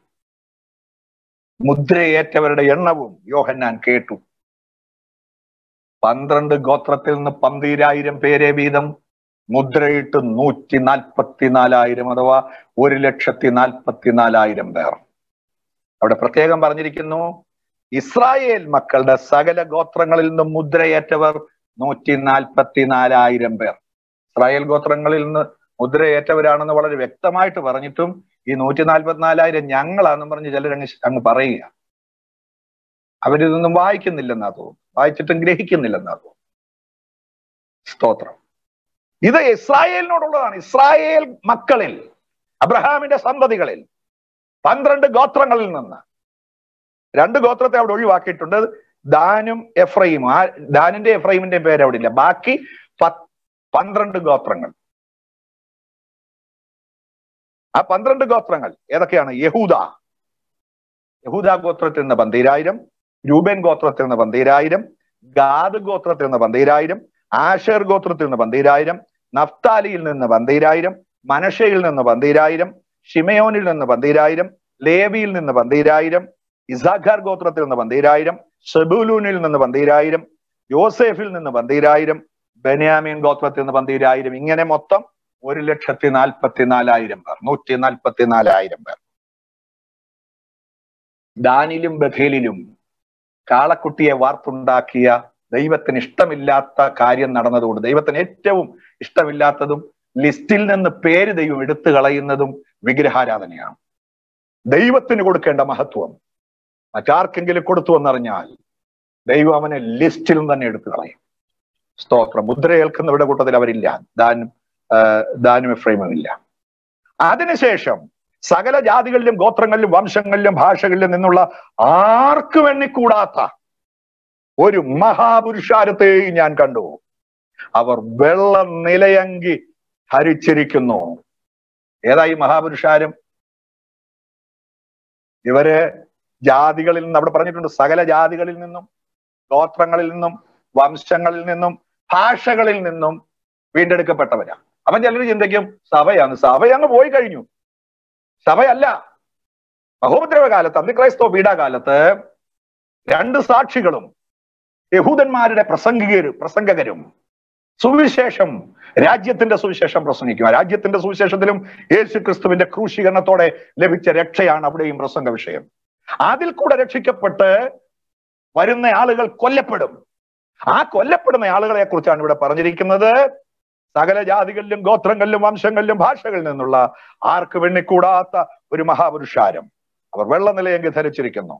മുദ്രയേറ്റവരുടെ എണ്ണവും യോഹന്നാൻ കേട്ടു പന്ത്രണ്ട് ഗോത്രത്തിൽ നിന്ന് പന്തീരായിരം പേരെ വീതം മുദ്രയിട്ട് നൂറ്റി നാൽപ്പത്തിനാലായിരം അഥവാ ഒരു ലക്ഷത്തി നാൽപ്പത്തിനാലായിരം പേർ അവിടെ പ്രത്യേകം പറഞ്ഞിരിക്കുന്നു ഇസ്രായേൽ മക്കളുടെ സകല ഗോത്രങ്ങളിൽ നിന്നും മുദ്രയേറ്റവർ നൂറ്റി നാൽപ്പത്തിനാലായിരം പേർ ഇസ്രായേൽ ഗോത്രങ്ങളിൽ നിന്ന് മുദ്രയേറ്റവരാണെന്ന് വളരെ വ്യക്തമായിട്ട് പറഞ്ഞിട്ടും ഈ നൂറ്റി നാൽപ്പത്തിനാലായിരം ഞങ്ങളാന്നും പറഞ്ഞ് ചിലർ അങ്ങ് അങ്ങ് പറയുക അവരിതൊന്നും വായിക്കുന്നില്ലെന്നാ തോന്നുന്നു വായിച്ചിട്ടും ഗ്രഹിക്കുന്നില്ലെന്നാ തോന്നുന്നു സ്തോത്രം ഇത് ഇസ്രായേലിനോടുള്ളതാണ് ഇസ്രായേൽ മക്കളിൽ അബ്രഹാമിന്റെ സന്തതികളിൽ പന്ത്രണ്ട് ഗോത്രങ്ങളിൽ നിന്ന് രണ്ട് ഗോത്രത്തെ അവിടെ ഒഴിവാക്കിയിട്ടുണ്ട് ദാനും എഫ്രൈമും ആ ദാനിന്റെ എഫ്രൈമിന്റെ പേര് അവിടെ ഇല്ല ബാക്കി പന്ത്രണ്ട് ഗോത്രങ്ങൾ ആ പന്ത്രണ്ട് ഗോത്രങ്ങൾ ഏതൊക്കെയാണ് യഹൂദ യഹൂദ ഗോത്രത്തിൽ നിന്ന് പന്തീരായിരം രൂപൻ ഗോത്രത്തിൽ നിന്ന് പന്തീരായിരം ഗാദ് ഗോത്രത്തിൽ നിന്ന് പന്തീരായിരം ആഷേർ ഗോത്രത്തിൽ നിന്ന് പന്തീരായിരം നഫ്താലിയിൽ നിന്ന് പന്തീരായിരം മനഷയിൽ നിന്ന് പന്തീരായിരം ഷിമയോനിൽ നിന്ന് പന്തീരായിരം ലേവിയിൽ നിന്ന് പന്തീരായിരം ഇസാഖാർ ഗോത്രത്തിൽ നിന്ന് പന്തീരായിരം ഷെബുലൂനിൽ നിന്ന് പന്തീരായിരം യോസേഫിൽ നിന്ന് പന്തീരായിരം ബെന്യാമീൻ ഗോത്രത്തിൽ നിന്ന് പന്തീരായിരം ഇങ്ങനെ മൊത്തം ഒരു ലക്ഷത്തി നാൽപ്പത്തിനാലായിരം പേർ നൂറ്റി നാൽപ്പത്തിനാലായിരം പേർ ദാനിലും ബഥേലിലും കാളക്കുട്ടിയെ വാർത്തുണ്ടാക്കിയ ദൈവത്തിന് ഇഷ്ടമില്ലാത്ത കാര്യം നടന്നതുകൊണ്ട് ദൈവത്തിന് ഏറ്റവും ഇഷ്ടമില്ലാത്തതും ലിസ്റ്റിൽ നിന്ന് പേര് ദൈവം എടുത്തു കളയുന്നതും വിഗ്രഹാരാധനയാണ് ദൈവത്തിന് കൊടുക്കേണ്ട മഹത്വം മറ്റാർക്കെങ്കിലും കൊടുത്തു എന്നറിഞ്ഞാൽ ദൈവം അവനെ ലിസ്റ്റിൽ തന്നെ എടുത്തു കളയും സ്തോത്രം മുദ്രയേൽക്കുന്നവരുടെ കൂട്ടത്തിൽ അവരില്ല ദാനും ആ, ദാനും എഫ്രൈമും ഇല്ല അതിനുശേഷം സകല ജാതികളിലും ഗോത്രങ്ങളിലും വംശങ്ങളിലും ഭാഷകളിലും നിന്നുള്ള ആർക്കും എണ്ണിക്കൂടാത്ത ഒരു മഹാപുരുഷാരത്തെയും ഞാൻ കണ്ടു അവർ വെള്ള നിലയങ്കി ധരിച്ചിരിക്കുന്നു ഏതായി മഹാപുരുഷാരം ഇവര് ജാതികളിൽ നിന്ന് അവിടെ പറഞ്ഞിട്ടുണ്ട് സകല ജാതികളിൽ നിന്നും ഗോത്രങ്ങളിൽ നിന്നും വംശങ്ങളിൽ നിന്നും ഭാഷകളിൽ നിന്നും വീണ്ടെടുക്കപ്പെട്ടവരാ അപ്പൊ ചിലർ ചിന്തിക്കും സഭയാണ് സഭ അങ്ങ് പോയി കഴിഞ്ഞു സഭയല്ല മഹോപദ്രവ കാലത്ത് അന്തിക്രൈസ്തവ പീഡാകാലത്ത് രണ്ട് സാക്ഷികളും യഹൂദന്മാരുടെ പ്രസംഗികരും പ്രസംഗകരും സുവിശേഷം രാജ്യത്തിന്റെ സുവിശേഷം പ്രസംഗിക്കും ആ രാജ്യത്തിന്റെ സുവിശേഷത്തിലും യേശു ക്രിസ്തുവിന്റെ ക്രൂശീകരണത്തോടെ ലഭിച്ച രക്ഷയാണ് അവിടെയും പ്രസംഗ വിഷയം അതിൽ കൂടെ രക്ഷിക്കപ്പെട്ട് വരുന്ന ആളുകൾ കൊല്ലപ്പെടും ആ കൊല്ലപ്പെടുന്ന ആളുകളെ കുറിച്ചാണ് ഇവിടെ പറഞ്ഞിരിക്കുന്നത് സകല ജാതികളിലും ഗോത്രങ്ങളിലും വംശങ്ങളിലും ഭാഷകളിൽ നിന്നുള്ള ആർക്ക് വെണ്ണിക്കൂടാത്ത ഒരു മഹാപുരുഷാരം അവർ വെള്ള നിലയെങ്കി ധരിച്ചിരിക്കുന്നു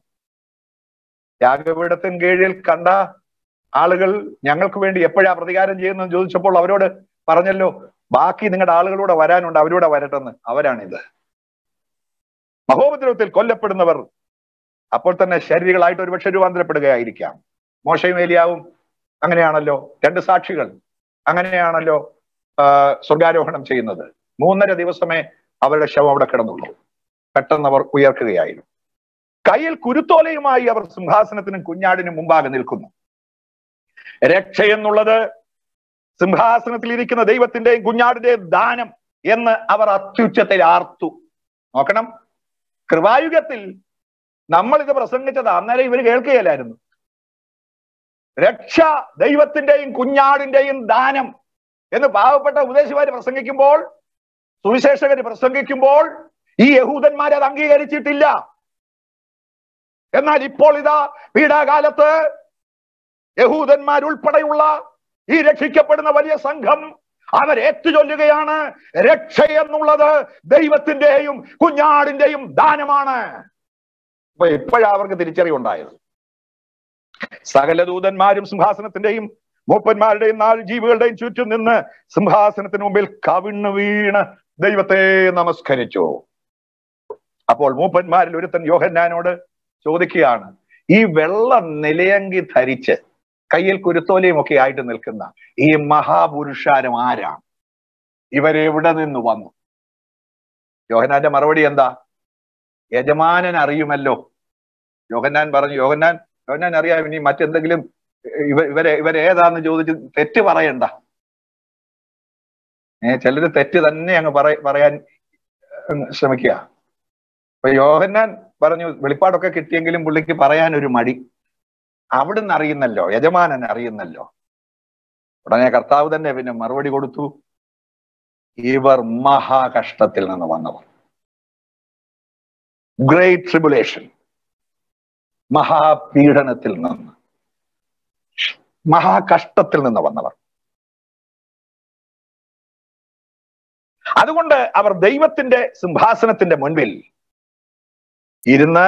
യാഗപീഠത്തിൻ കീഴിൽ കണ്ട ആളുകൾ ഞങ്ങൾക്ക് വേണ്ടി എപ്പോഴാ പ്രതികാരം ചെയ്യുന്നതെന്ന് ചോദിച്ചപ്പോൾ അവരോട് പറഞ്ഞല്ലോ ബാക്കി നിങ്ങളുടെ ആളുകളൂടെ വരാനുണ്ട് അവരൂടെ വരട്ടെന്ന് അവരാണിത് മഹോപദ്രവത്തിൽ കൊല്ലപ്പെടുന്നവർ അപ്പോൾ തന്നെ ശരീരങ്ങളായിട്ട് ഒരുപക്ഷെ രൂപാന്തരപ്പെടുകയായിരിക്കാം മോശയും ഏലിയാവും അങ്ങനെയാണല്ലോ രണ്ട് സാക്ഷികൾ അങ്ങനെയാണല്ലോ ആ, സ്വർഗാരോഹണം ചെയ്യുന്നത് മൂന്നര ദിവസമേ അവരുടെ ശവം അവിടെ കിടന്നുള്ളൂ പെട്ടെന്ന് അവർ ഉയർക്കുകയായിരുന്നു കയ്യിൽ കുരുത്തോലയുമായി അവർ സിംഹാസനത്തിനും കുഞ്ഞാടിനും മുമ്പാകെ നിൽക്കുന്നു രക്ഷ എന്നുള്ളത് സിംഹാസനത്തിൽ ഇരിക്കുന്ന ദൈവത്തിന്റെയും കുഞ്ഞാടിന്റെയും ദാനം എന്ന് അവർ അത്യുച്ചത്തിൽ ആർത്തു നോക്കണം കൃപായുഗത്തിൽ നമ്മൾ ഇത് പ്രസംഗിച്ചത് അന്നേരം ഇവർ കേൾക്കുകയില്ലായിരുന്നു രക്ഷ ദൈവത്തിന്റെയും കുഞ്ഞാടിന്റെയും ദാനം എന്ന് പാവപ്പെട്ട ഉപദേശിമാര് പ്രസംഗിക്കുമ്പോൾ സുവിശേഷകര് പ്രസംഗിക്കുമ്പോൾ ഈ യഹൂദന്മാർ അത് അംഗീകരിച്ചിട്ടില്ല എന്നാൽ ഇപ്പോൾ ഇതാ പീഡാകാലത്ത് യഹൂദന്മാരുൾപ്പെടെയുള്ള ഈ രക്ഷിക്കപ്പെടുന്ന വലിയ സംഘം അവർ ഏറ്റുചൊല്ലുകയാണ് രക്ഷ എന്നുള്ളത് ദൈവത്തിന്റെയും കുഞ്ഞാടിന്റെയും ദാനമാണ് അപ്പൊ ഇപ്പോഴാ അവർക്ക് തിരിച്ചറിവുണ്ടായത് സകല ദൂതന്മാരും സിംഹാസനത്തിന്റെയും മൂപ്പന്മാരുടെയും നാല് ജീവികളുടെയും ചുറ്റും നിന്ന് സിംഹാസനത്തിന് മുമ്പിൽ കവിണ്ണു വീണ് ദൈവത്തെ നമസ്കരിച്ചു അപ്പോൾ മൂപ്പന്മാരിൽ ഒരുത്തൻ യോഹന്നാനോട് ചോദിക്കുകയാണ് ഈ വെള്ള നിലയങ്കി ധരിച്ച് കയ്യിൽ കുരുത്തോലയും ഒക്കെ ആയിട്ട് നിൽക്കുന്ന ഈ മഹാപുരുഷാരം ആരാണ് ഇവരെവിടെ നിന്ന് വന്നു യോഹന്നാന്റെ മറുപടി എന്താ യജമാനൻ അറിയുമല്ലോ യോഹന്നാൻ പറഞ്ഞു യോഹന്നാൻ യോഹന്നാൻ അറിയാം ഇനി മറ്റെന്തെങ്കിലും ഇവ ഇവരെ ഇവരേതാന്ന് ചോദിച്ച് തെറ്റ് പറയണ്ട ഏ ചിലര് തെറ്റ് തന്നെ അങ്ങ് പറ പറയാൻ അങ്ങ് ശ്രമിക്കുക അപ്പൊ യോഹന്നാൻ പറഞ്ഞു വെളിപ്പാടൊക്കെ കിട്ടിയെങ്കിലും പുള്ളിക്ക് പറയാൻ ഒരു മടി അവിടുന്ന് അറിയുന്നല്ലോ യജമാനൻ അറിയുന്നല്ലോ ഉടനെ കർത്താവ് തന്നെ പിന്നെ മറുപടി കൊടുത്തു ഇവർ മഹാകഷ്ടത്തിൽ നിന്ന് വന്നവർ ഗ്രേറ്റ് ട്രിബുലേഷൻ മഹാപീഡനത്തിൽ നിന്ന് മഹാകഷ്ടത്തിൽ നിന്ന് വന്നവർ അതുകൊണ്ട് അവർ ദൈവത്തിന്റെ സിംഹാസനത്തിന്റെ മുൻപിൽ ഇരുന്ന്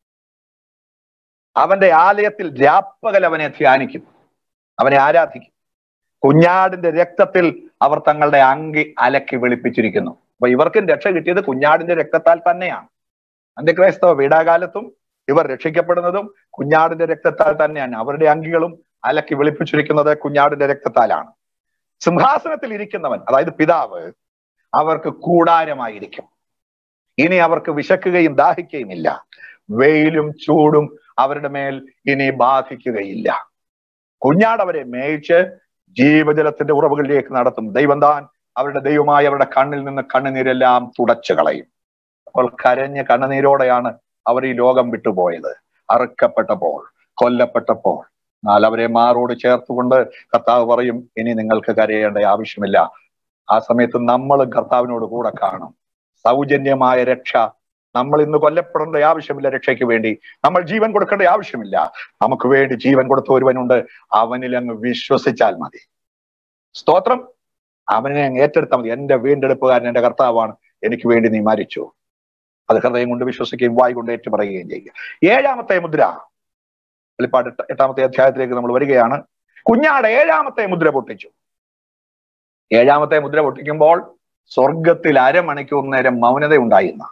അവന്റെ ആലയത്തിൽ രാപ്പകൽ അവനെ ധ്യാനിക്കും അവനെ ആരാധിക്കും കുഞ്ഞാടിന്റെ രക്തത്തിൽ അവർ തങ്ങളുടെ അങ്കി അലക്കി വെളുപ്പിച്ചിരിക്കുന്നു അപ്പൊ ഇവർക്കും രക്ഷ കിട്ടിയത് കുഞ്ഞാടിന്റെ രക്തത്താൽ തന്നെയാണ് അന്ത്യക്രൈസ്തവ വീടാകാലത്തും ഇവർ രക്ഷിക്കപ്പെടുന്നതും കുഞ്ഞാടിന്റെ രക്തത്താൽ തന്നെയാണ് അവരുടെ അങ്കികളും അലക്കി വെളുപ്പിച്ചിരിക്കുന്നത് കുഞ്ഞാടിന്റെ രക്തത്താലാണ് സിംഹാസനത്തിൽ ഇരിക്കുന്നവൻ അതായത് പിതാവ് അവർക്ക് കൂടാരമായിരിക്കും ഇനി അവർക്ക് വിശക്കുകയും ദാഹിക്കുകയും ഇല്ല വെയിലും ചൂടും അവരുടെ മേൽ ഇനി ബാധിക്കുകയില്ല കുഞ്ഞാട് അവരെ മേയിച്ച് ജീവജലത്തിന്റെ ഉറവുകളിലേക്ക് നടത്തും ദൈവം താൻ അവരുടെ ദൈവമായി അവരുടെ കണ്ണിൽ നിന്ന് കണ്ണുനീരെല്ലാം തുടച്ചു കളയും അപ്പോൾ കരഞ്ഞ കണ്ണുനീരോടെയാണ് അവർ ഈ ലോകം വിട്ടുപോയത് അറുക്കപ്പെട്ടപ്പോൾ കൊല്ലപ്പെട്ടപ്പോൾ എന്നാൽ അവരെ മാറോട് ചേർത്തുകൊണ്ട് കർത്താവ് പറയും ഇനി നിങ്ങൾക്ക് കരയേണ്ട ആവശ്യമില്ല ആ സമയത്ത് നമ്മളും കർത്താവിനോട് കൂടെ കാണും സൗജന്യമായ രക്ഷ നമ്മൾ ഇന്ന് കൊല്ലപ്പെടേണ്ട ആവശ്യമില്ല രക്ഷയ്ക്ക് വേണ്ടി നമ്മൾ ജീവൻ കൊടുക്കേണ്ട ആവശ്യമില്ല നമുക്ക് വേണ്ടി ജീവൻ കൊടുത്ത ഒരുവനുണ്ട് അവനിൽ അങ്ങ് വിശ്വസിച്ചാൽ മതി സ്തോത്രം അവനെ അങ്ങ് ഏറ്റെടുത്താൽ മതി എന്റെ വീണ്ടെടുപ്പുകാരൻ എന്റെ കർത്താവാണ് എനിക്ക് വേണ്ടി നീ മരിച്ചു അത് ഹൃദയം കൊണ്ട് വിശ്വസിക്കുകയും വായി കൊണ്ട് ഏറ്റു പറയുകയും ചെയ്യുക ഏഴാമത്തെ മുദ്ര വെളിപ്പാട് എട്ട് എട്ടാമത്തെ അധ്യായത്തിലേക്ക് നമ്മൾ വരികയാണ് കുഞ്ഞാട് ഏഴാമത്തെ മുദ്ര പൊട്ടിച്ചു ഏഴാമത്തെ മുദ്ര പൊട്ടിക്കുമ്പോൾ സ്വർഗത്തിൽ അരമണിക്കൂർ നേരം മൗനത ഉണ്ടായിരുന്ന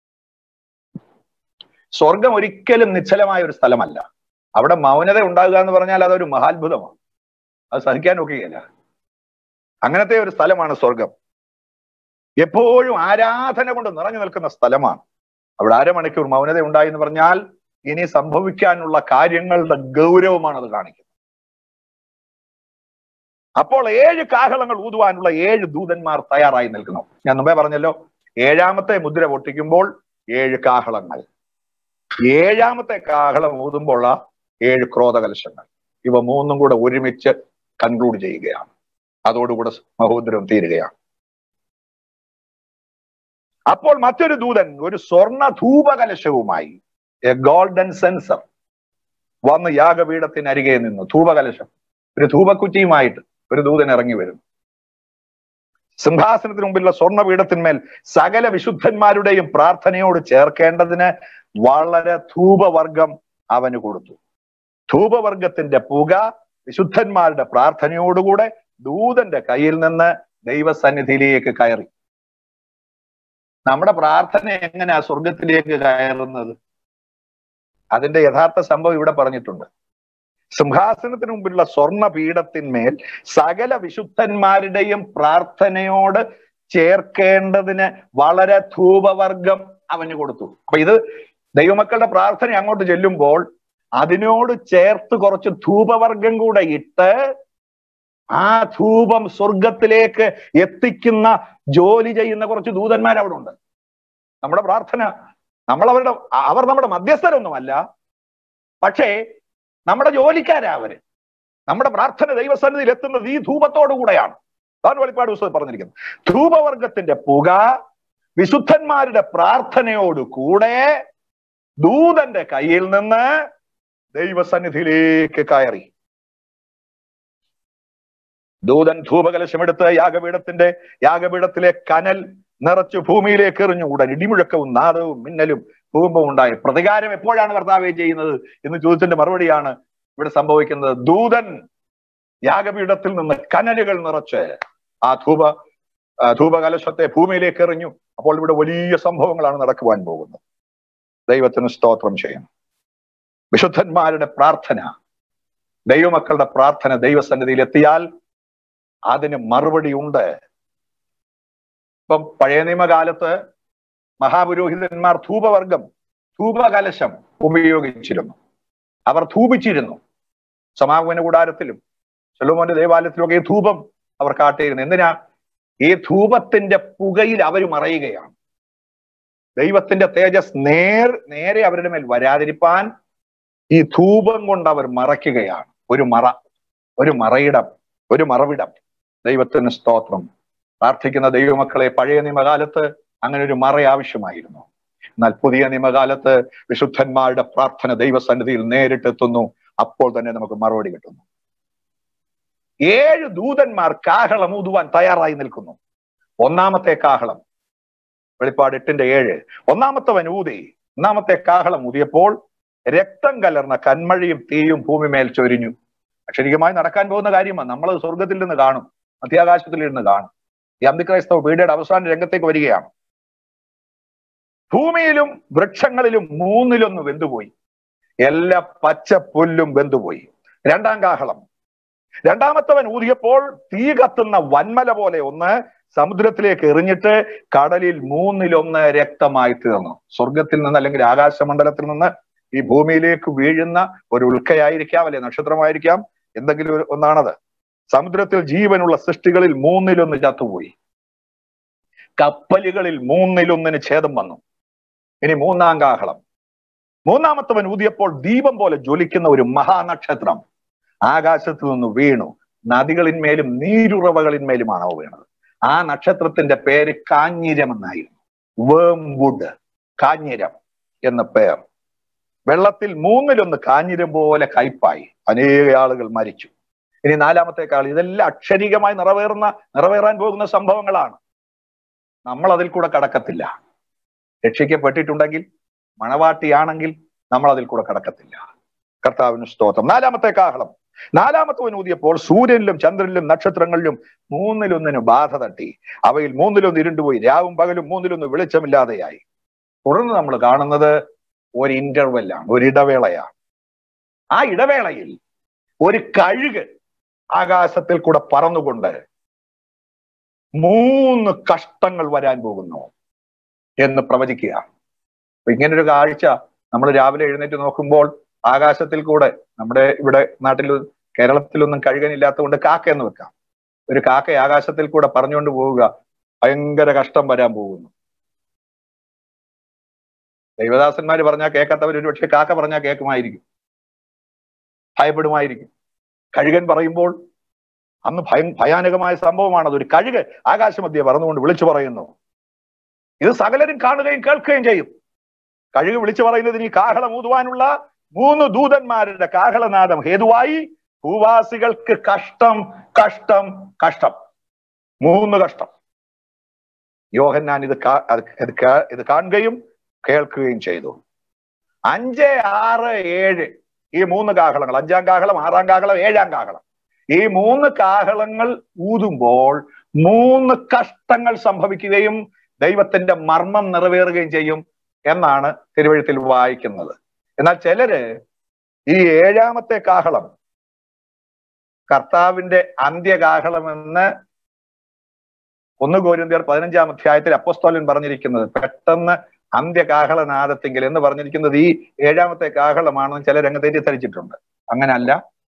സ്വർഗം ഒരിക്കലും നിശ്ചലമായ ഒരു സ്ഥലമല്ല അവിടെ മൗനത ഉണ്ടാകുക എന്ന് പറഞ്ഞാൽ അതൊരു മഹാത്ഭുതമാണ് അത് സഹിക്കാൻ ഒക്കുകയില്ല അങ്ങനത്തെ ഒരു സ്ഥലമാണ് സ്വർഗം എപ്പോഴും ആരാധന കൊണ്ട് നിറഞ്ഞു നിൽക്കുന്ന സ്ഥലമാണ് അവിടെ അരമണിക്കൂർ മൗനത ഉണ്ടായി എന്ന് പറഞ്ഞാൽ ഇനി സംഭവിക്കാനുള്ള കാര്യങ്ങളുടെ ഗൗരവമാണ് അത് കാണിക്കുന്നത് അപ്പോൾ ഏഴ് കാഹളങ്ങൾ ഊതുവാനുള്ള ഏഴ് ദൂതന്മാർ തയ്യാറായി നിൽക്കുന്നു ഞാൻ മുമ്പേ പറഞ്ഞല്ലോ ഏഴാമത്തെ മുദ്ര പൊട്ടിക്കുമ്പോൾ ഏഴ് കാഹളങ്ങൾ ഏഴാമത്തെ കാഹളം ഊതുമ്പോൾ ആ ഏഴ് ക്രോധകലശങ്ങൾ ഇവ മൂന്നും കൂടെ ഒരുമിച്ച് കൺക്ലൂഡ് ചെയ്യുകയാണ് അതോടുകൂടെ മഹോദരം തീരുകയാണ് അപ്പോൾ മറ്റൊരു ദൂതൻ ഒരു സ്വർണ ധൂപകലശവുമായി എ ഗോൾഡൻ സെൻസർ വന്ന് യാഗപീഠത്തിനരികെ നിന്ന് ധൂപകലശം ഒരു ധൂപക്കുറ്റിയുമായിട്ട് ഒരു ദൂതൻ ഇറങ്ങി വരുന്നു സിംഹാസനത്തിന് മുമ്പിലുള്ള സ്വർണ്ണപീഠത്തിന്മേൽ സകല വിശുദ്ധന്മാരുടെയും പ്രാർത്ഥനയോട് ചേർക്കേണ്ടതിന് വളരെ ധൂപവർഗം അവന് കൊടുത്തു ധൂപവർഗത്തിന്റെ പുക വിശുദ്ധന്മാരുടെ പ്രാർത്ഥനയോടുകൂടെ ദൂതന്റെ കയ്യിൽ നിന്ന് ദൈവസന്നിധിയിലേക്ക് കയറി നമ്മുടെ പ്രാർത്ഥന എങ്ങനെയാ സ്വർഗത്തിലേക്ക് കയറുന്നത് അതിന്റെ യഥാർത്ഥ സംഭവം ഇവിടെ പറഞ്ഞിട്ടുണ്ട് സിംഹാസനത്തിന് മുമ്പിലുള്ള സ്വർണ്ണ പീഠത്തിന്മേൽ സകല വിശുദ്ധന്മാരുടെയും പ്രാർത്ഥനയോട് ചേർക്കേണ്ടതിന് വളരെ ധൂപവർഗം അവന് കൊടുത്തു അപ്പൊ ഇത് ദൈവമക്കളുടെ പ്രാർത്ഥന അങ്ങോട്ട് ചെല്ലുമ്പോൾ അതിനോട് ചേർത്ത് കുറച്ച് ധൂപവർഗം കൂടെ ഇട്ട് ആ ധൂപം സ്വർഗത്തിലേക്ക് എത്തിക്കുന്ന ജോലി ചെയ്യുന്ന കുറച്ച് ദൂതന്മാർ അവിടെ ഉണ്ട് നമ്മുടെ പ്രാർത്ഥന നമ്മൾ അവരുടെ അവർ നമ്മുടെ മധ്യസ്ഥരൊന്നുമല്ല പക്ഷേ നമ്മുടെ ജോലിക്കാരാ അവര് നമ്മുടെ പ്രാർത്ഥന ദൈവസന്നിധിയിൽ എത്തുന്നത് ഈ ധൂപത്തോടു കൂടെയാണ് അതാണ് വെളിപ്പാട് പുസ്തകം പറഞ്ഞിരിക്കുന്നത് ധൂപവർഗത്തിന്റെ പുക വിശുദ്ധന്മാരുടെ പ്രാർത്ഥനയോട് കൂടെ ദൂതന്റെ കയ്യിൽ നിന്ന് ദൈവസന്നിധിയിലേക്ക് കയറി ദൂതൻ ധൂപകലശമെടുത്ത് യാഗപീഠത്തിന്റെ യാഗപീഠത്തിലെ കനൽ നിറച്ചു ഭൂമിയിലേക്ക് എറിഞ്ഞു ഉടൻ ഇടിമുഴക്കവും നാദവും മിന്നലും ഭൂകമ്പവും ഉണ്ടായി പ്രതികാരം എപ്പോഴാണ് കർത്താവെ ചെയ്യുന്നത് എന്ന് ചോദ്യത്തിന്റെ മറുപടിയാണ് ഇവിടെ സംഭവിക്കുന്നത് ദൂതൻ യാഗപീഠത്തിൽ നിന്ന് കനലുകൾ നിറച്ച് ആ ധൂപ ധൂപകലശത്തെ ഭൂമിയിലേക്ക് എറിഞ്ഞു അപ്പോൾ ഇവിടെ വലിയ സംഭവങ്ങളാണ് നടക്കുവാൻ പോകുന്നത് ദൈവത്തിന് സ്തോത്രം ചെയ്യണം വിശുദ്ധന്മാരുടെ പ്രാർത്ഥന ദൈവമക്കളുടെ പ്രാർത്ഥന ദൈവസന്നിധിയിൽ എത്തിയാൽ അതിന് മറുപടി ഉണ്ട് ഇപ്പം പഴയ നിയമകാലത്ത് മഹാപുരോഹിതന്മാർ ധൂപവർഗം ധൂപകലശം ഉപയോഗിച്ചിരുന്നു അവർ ധൂപിച്ചിരുന്നു സമാഗമന കൂടാരത്തിലും ശലോമോന്റെ ദേവാലയത്തിലൊക്കെ ഈ ധൂപം അവർ കാട്ടിയിരുന്നു എന്തിനാ ഈ ധൂപത്തിന്റെ പുകയിൽ അവർ മറയുകയാണ് ദൈവത്തിന്റെ തേജസ് നേർ നേരെ അവരുടെ മേൽ വരാതിരിപ്പാൻ ഈ ധൂപം കൊണ്ട് അവർ മറയ്ക്കുകയാണ് ഒരു മറ ഒരു മറയിടം ഒരു മറവിടം ദൈവത്തിന് സ്തോത്രം പ്രാർത്ഥിക്കുന്ന ദൈവമക്കളെ പഴയ നിയമകാലത്ത് അങ്ങനെ ഒരു മറ ആവശ്യമായിരുന്നു എന്നാൽ പുതിയ നിയമകാലത്ത് വിശുദ്ധന്മാരുടെ പ്രാർത്ഥന ദൈവസന്നിധിയിൽ നേരിട്ടെത്തുന്നു അപ്പോൾ തന്നെ നമുക്ക് മറുപടി കിട്ടുന്നു ഏഴ് ദൂതന്മാർ കാഹളം ഊതുവാൻ തയ്യാറായി നിൽക്കുന്നു ഒന്നാമത്തെ കാഹളം വെളിപ്പാട് എട്ടിന്റെ ഏഴ് ഒന്നാമത്തവൻ ഊതി ഒന്നാമത്തെ കാഹളം ഊതിയപ്പോൾ രക്തം കലർന്ന കന്മഴിയും തീയും ഭൂമിമേൽ ചൊരിഞ്ഞു അക്ഷരികമായി നടക്കാൻ പോകുന്ന കാര്യമാണ് നമ്മൾ സ്വർഗത്തിൽ നിന്ന് കാണും മധ്യാകാശത്തിൽ ഇരുന്ന് കാണും ഈ അന്തിക്രൈസ്തവ പീഡയുടെ അവസാന രംഗത്തേക്ക് വരികയാണ് ഭൂമിയിലും വൃക്ഷങ്ങളിലും മൂന്നിലൊന്ന് വെന്തുപോയി എല്ലാ പച്ച പുല്ലും വെന്തുപോയി രണ്ടാം കാഹളം രണ്ടാമത്തവൻ ഊതിയപ്പോൾ തീ കത്തുന്ന വന്മല പോലെ ഒന്ന് സമുദ്രത്തിലേക്ക് എറിഞ്ഞിട്ട് കടലിൽ മൂന്നിലൊന്ന് രക്തമായി തീർന്നു സ്വർഗത്തിൽ നിന്ന് അല്ലെങ്കിൽ ആകാശമണ്ഡലത്തിൽ നിന്ന് ഈ ഭൂമിയിലേക്ക് വീഴുന്ന ഒരു ഉൽക്കയായിരിക്കാം അല്ലെ നക്ഷത്രമായിരിക്കാം എന്തെങ്കിലും ഒരു ഒന്നാണത് സമുദ്രത്തിൽ ജീവനുള്ള സൃഷ്ടികളിൽ മൂന്നിലൊന്ന് ചത്തുപോയി കപ്പലുകളിൽ മൂന്നിലൊന്നിന് ഛേദം വന്നു ഇനി മൂന്നാം കാഹളം മൂന്നാമത്തവൻ ഊതിയപ്പോൾ ദീപം പോലെ ജ്വലിക്കുന്ന ഒരു മഹാനക്ഷത്രം ആകാശത്തു നിന്ന് വീണു നദികളിന്മേലും നീരുറവകളിന്മേലുമാണ് അവ വീണത് ആ നക്ഷത്രത്തിന്റെ പേര് കാഞ്ഞിരം എന്നായിരുന്നു വേംവുഡ് കാഞ്ഞിരം എന്ന പേർ വെള്ളത്തിൽ മൂന്നിലൊന്ന് കാഞ്ഞിരം പോലെ കയ്പായി അനേക ആളുകൾ മരിച്ചു ഇനി നാലാമത്തെ കാൾ ഇതെല്ലാം അക്ഷരികമായി നിറവേറുന്ന നിറവേറാൻ പോകുന്ന സംഭവങ്ങളാണ് നമ്മൾ അതിൽ കൂടെ കടക്കത്തില്ല രക്ഷിക്കപ്പെട്ടിട്ടുണ്ടെങ്കിൽ മണവാട്ടിയാണെങ്കിൽ നമ്മൾ അതിൽ കൂടെ കടക്കത്തില്ല കർത്താവിന് സ്തോത്രം നാലാമത്തെ കാഹളം നാലാമത്തവൻ ഊതിയപ്പോൾ സൂര്യനിലും ചന്ദ്രനിലും നക്ഷത്രങ്ങളിലും മൂന്നിലൊന്നിന് ബാധ തട്ടി അവയിൽ മൂന്നിലൊന്ന് ഇരുണ്ടുപോയി രാവും പകലും മൂന്നിലൊന്ന് വെളിച്ചമില്ലാതെയായി തുടർന്ന് നമ്മൾ കാണുന്നത് ഒരു ഇന്റർവെല്ലാണ് ഒരു ഇടവേളയാണ് ആ ഇടവേളയിൽ ഒരു കഴുക് ആകാശത്തിൽ കൂടെ പറന്നുകൊണ്ട് മൂന്ന് കഷ്ടങ്ങൾ വരാൻ പോകുന്നു എന്ന് പ്രവചിക്കുക അപ്പൊ ഇങ്ങനൊരു കാഴ്ച നമ്മൾ രാവിലെ എഴുന്നേറ്റ് നോക്കുമ്പോൾ ആകാശത്തിൽ കൂടെ നമ്മുടെ ഇവിടെ നാട്ടിൽ കേരളത്തിലൊന്നും കഴുകനില്ലാത്തതുകൊണ്ട് കാക്ക എന്ന് വെക്കാം ഒരു കാക്ക ആകാശത്തിൽ കൂടെ പറഞ്ഞുകൊണ്ട് പോവുക ഭയങ്കര കഷ്ടം വരാൻ പോകുന്നു ദൈവദാസന്മാര് പറഞ്ഞാൽ കേൾക്കാത്തവർ ഒരു പക്ഷെ കാക്ക പറഞ്ഞാൽ കേൾക്കുമായിരിക്കും ഭയപ്പെടുമായിരിക്കും കഴുകൻ പറയുമ്പോൾ അന്ന് ഭയ ഭയാനകമായ സംഭവമാണത് ഒരു കഴുക് ആകാശമധ്യെ പറന്നുകൊണ്ട് വിളിച്ചു പറയുന്നു ഇത് സകലരും കാണുകയും കേൾക്കുകയും ചെയ്യും കഴുക് വിളിച്ചു പറയുന്നതിന് ഈ കാഹളം ഊതുവാനുള്ള മൂന്ന് ദൂതന്മാരുടെ കാഹളനാദം ഹേതുവായി ഭൂവാസികൾക്ക് കഷ്ടം കഷ്ടം കഷ്ടം മൂന്ന് കഷ്ടം യോഹന്നാൻ ഇത് കാ- അത് ഇത് കാ- ഇത് കാണുകയും കേൾക്കുകയും ചെയ്തു അഞ്ച് ആറ് ഏഴ് ഈ മൂന്ന് കാഹളങ്ങൾ അഞ്ചാം കാഹളം ആറാം കാഹളം ഏഴാം കാഹളം ഈ മൂന്ന് കാഹളങ്ങൾ ഊതുമ്പോൾ മൂന്ന് കഷ്ടങ്ങൾ സംഭവിക്കുകയും ദൈവത്തിന്റെ മർമ്മം നിറവേറുകയും ചെയ്യും എന്നാണ് തിരുവഴുത്തിൽ വായിക്കുന്നത് എന്നാൽ ചിലര് ഈ ഏഴാമത്തെ കാഹളം കർത്താവിന്റെ അന്ത്യകാഹളം എന്ന് ഒന്ന് കോരിന്തിയർ പതിനഞ്ചാം അധ്യായത്തിൽ അപ്പോസ്തോലൻ പറഞ്ഞിരിക്കുന്നത് പെട്ടെന്ന് അന്ത്യകാഹളനാദത്തെങ്കിൽ എന്ന് പറഞ്ഞിരിക്കുന്നത് ഈ ഏഴാമത്തെ കാഹളമാണെന്ന് ചില രംഗത്ത് തെറ്റിദ്ധരിച്ചിട്ടുണ്ട് അങ്ങനല്ല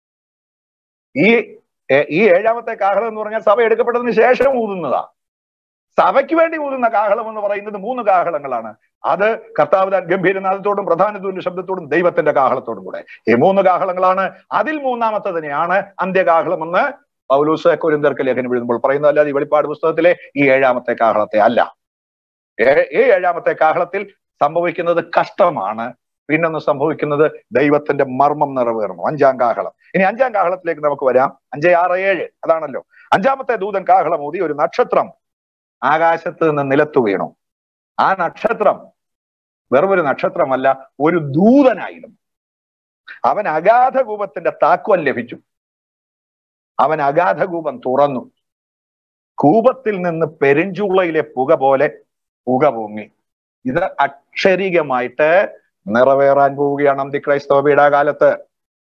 ഈ ഏ- ഈ ഏഴാമത്തെ കാഹളം എന്ന് പറഞ്ഞാൽ സഭ എടുക്കപ്പെട്ടതിന് ശേഷം ഊതുന്നതാ സഭയ്ക്ക് വേണ്ടി ഊതുന്ന കാഹളം എന്ന് പറയുന്നത് മൂന്ന് കാഹളങ്ങളാണ് അത് കർത്താവ് താൻ ഗംഭീരനാഥത്തോടും പ്രധാനത്വന്റെ ശബ്ദത്തോടും ദൈവത്തിന്റെ കാഹളത്തോടും കൂടെ ഈ മൂന്ന് കാഹളങ്ങളാണ് അതിൽ മൂന്നാമത്തതിനെയാണ് അന്ത്യകാഹളം എന്ന് പൗലൂസ് കൊരിന്തർക്ക് ലേഖനം എഴുതുമ്പോൾ പറയുന്നത് അല്ലാതെ ഈ വെളിപ്പാട് പുസ്തകത്തിലെ ഈ ഏഴാമത്തെ കാഹളത്തെ അല്ല ഏ- ഈ ഏഴാമത്തെ കാഹളത്തിൽ സംഭവിക്കുന്നത് കഷ്ടമാണ് പിന്നൊന്ന് സംഭവിക്കുന്നത് ദൈവത്തിന്റെ മർമ്മം നിറവേറുന്നു അഞ്ചാം കാഹളം ഇനി അഞ്ചാം കാഹളത്തിലേക്ക് നമുക്ക് വരാം അഞ്ചേ ആറ് ഏഴ് അതാണല്ലോ അഞ്ചാമത്തെ ദൂതൻ കാഹളം ഊതി ഒരു നക്ഷത്രം ആകാശത്ത് നിന്ന് നിലത്തു വീണു ആ നക്ഷത്രം വെറും ഒരു നക്ഷത്രമല്ല ഒരു ദൂതനായിരുന്നു അവൻ അഗാധകൂപത്തിന്റെ താക്കോൽ ലഭിച്ചു അവൻ അഗാധകൂപം തുറന്നു കൂപത്തിൽ നിന്ന് പെരിഞ്ചുള്ളയിലെ പുക പോലെ പുക പൊങ്ങി ഇത് അക്ഷരികമായിട്ട് നിറവേറാൻ പോവുകയാണ് അന്തിക്രൈസ്തവ പീഡാകാലത്ത്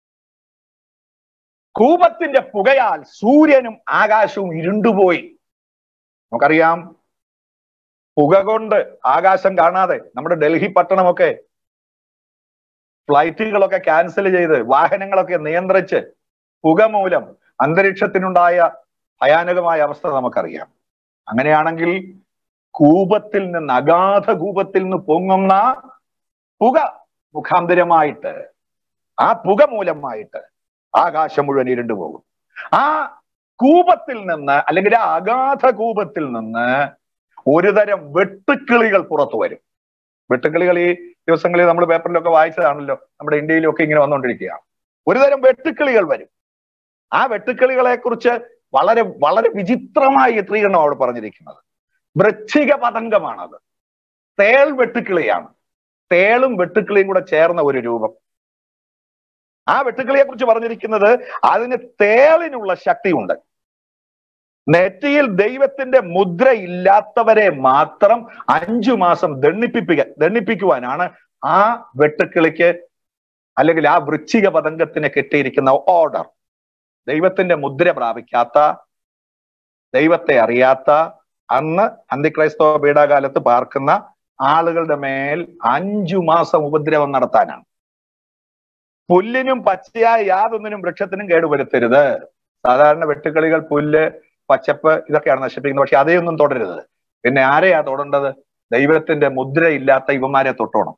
കൂപത്തിന്റെ പുകയാൽ സൂര്യനും ആകാശവും ഇരുണ്ടുപോയി നമുക്കറിയാം പുക കൊണ്ട് ആകാശം കാണാതെ നമ്മുടെ ഡൽഹി പട്ടണമൊക്കെ ഫ്ലൈറ്റുകളൊക്കെ ക്യാൻസൽ ചെയ്ത് വാഹനങ്ങളൊക്കെ നിയന്ത്രിച്ച് പുക മൂലം അന്തരീക്ഷത്തിനുണ്ടായ ഭയാനകമായ അവസ്ഥ നമുക്കറിയാം അങ്ങനെയാണെങ്കിൽ കൂപത്തിൽ നിന്ന് അഗാധ കൂപത്തിൽ നിന്ന് പൊങ്ങുന്ന പുക മുഖാന്തരമായിട്ട് ആ പുക മൂലമായിട്ട് ആകാശം മുഴുവൻ ഇരുണ്ടു പോകും ആ കൂപത്തിൽ നിന്ന് അല്ലെങ്കിൽ ആ അഗാധ കൂപത്തിൽ നിന്ന് ഒരു തരം വെട്ടുക്കിളികൾ പുറത്തു വരും വെട്ടുക്കിളികൾ ഈ ദിവസങ്ങളിൽ നമ്മൾ പേപ്പറിലൊക്കെ വായിച്ചതാണല്ലോ നമ്മുടെ ഇന്ത്യയിലൊക്കെ ഇങ്ങനെ വന്നുകൊണ്ടിരിക്കുകയാണ് ഒരു തരം വെട്ടുക്കിളികൾ വരും ആ വെട്ടുക്കിളികളെ കുറിച്ച് വളരെ വളരെ വിചിത്രമായ ചിത്രീകരണം അവിടെ പറഞ്ഞിരിക്കുന്നത് വൃശ്ചിക പതംഗമാണത് തേൾ വെട്ടുക്കിളിയാണ് തേളും വെട്ടുക്കിളിയും കൂടെ ചേർന്ന ഒരു രൂപം ആ വെട്ടുക്കിളിയെ കുറിച്ച് പറഞ്ഞിരിക്കുന്നത് അതിന് തേളിനുള്ള ശക്തിയുണ്ട് നെറ്റിയിൽ ദൈവത്തിന്റെ മുദ്ര ഇല്ലാത്തവരെ മാത്രം അഞ്ചു മാസം ദണ്ണിപ്പിപ്പിക്ക ദണ്ണിപ്പിക്കുവാനാണ് ആ വെട്ടുക്കിളിക്ക് അല്ലെങ്കിൽ ആ വൃശ്ചിക പതംഗത്തിന് കിട്ടിയിരിക്കുന്ന ഓർഡർ ദൈവത്തിന്റെ മുദ്ര പ്രാപിക്കാത്ത ദൈവത്തെ അറിയാത്ത അന്ന് അന്തിക്രൈസ്തവ പീഡാകാലത്ത് പാർക്കുന്ന ആളുകളുടെ മേൽ അഞ്ചു മാസം ഉപദ്രവം നടത്താനാണ് പുല്ലിനും പച്ചയായ യാതൊന്നിനും വൃക്ഷത്തിനും കേടുവരുത്തരുത് സാധാരണ വെട്ടുക്കിളികൾ പുല്ല് പച്ചപ്പ് ഇതൊക്കെയാണ് നശിപ്പിക്കുന്നത് പക്ഷെ അതെയൊന്നും തുടരുത് പിന്നെ ആരെയാ തൊടേണ്ടത് ദൈവത്തിന്റെ മുദ്രയില്ലാത്ത ഇവന്മാരെ തൊട്ടോണം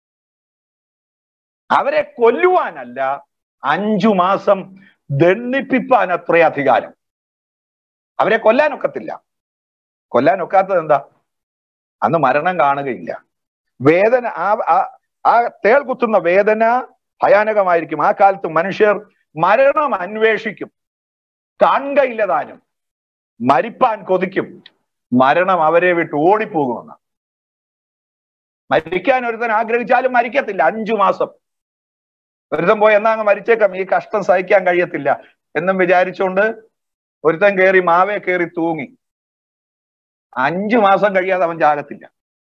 അവരെ കൊല്ലുവാനല്ല അഞ്ചു മാസം ദണ്ണിപ്പിപ്പാൻ അത്രേ അധികാരം അവരെ കൊല്ലാനൊക്കത്തില്ല കൊല്ലാനൊക്കാത്തത് എന്താ അന്ന് മരണം കാണുകയില്ല വേദന ആ ആ- ആ തേൾ കുത്തുന്ന വേദന ഭയാനകമായിരിക്കും ആ കാലത്ത് മനുഷ്യർ മരണം അന്വേഷിക്കും കാണുകയില്ല താനും മരിപ്പാൻ കൊതിക്കും മരണം അവരെ വിട്ട് ഓടിപ്പോകുമെന്ന് മരിക്കാൻ ഒരുത്തൻ ആഗ്രഹിച്ചാലും മരിക്കത്തില്ല അഞ്ചു മാസം ഒരുത്തൻ പോയി എന്നാ അങ്ങ് മരിച്ചേക്കാം ഈ കഷ്ടം സഹിക്കാൻ കഴിയത്തില്ല എന്നും വിചാരിച്ചുകൊണ്ട് ഒരുത്തൻ കയറി മാവേ കയറി തൂങ്ങി അഞ്ചു മാസം കഴിയാതെ അവൻ ജാഗത്തില്ല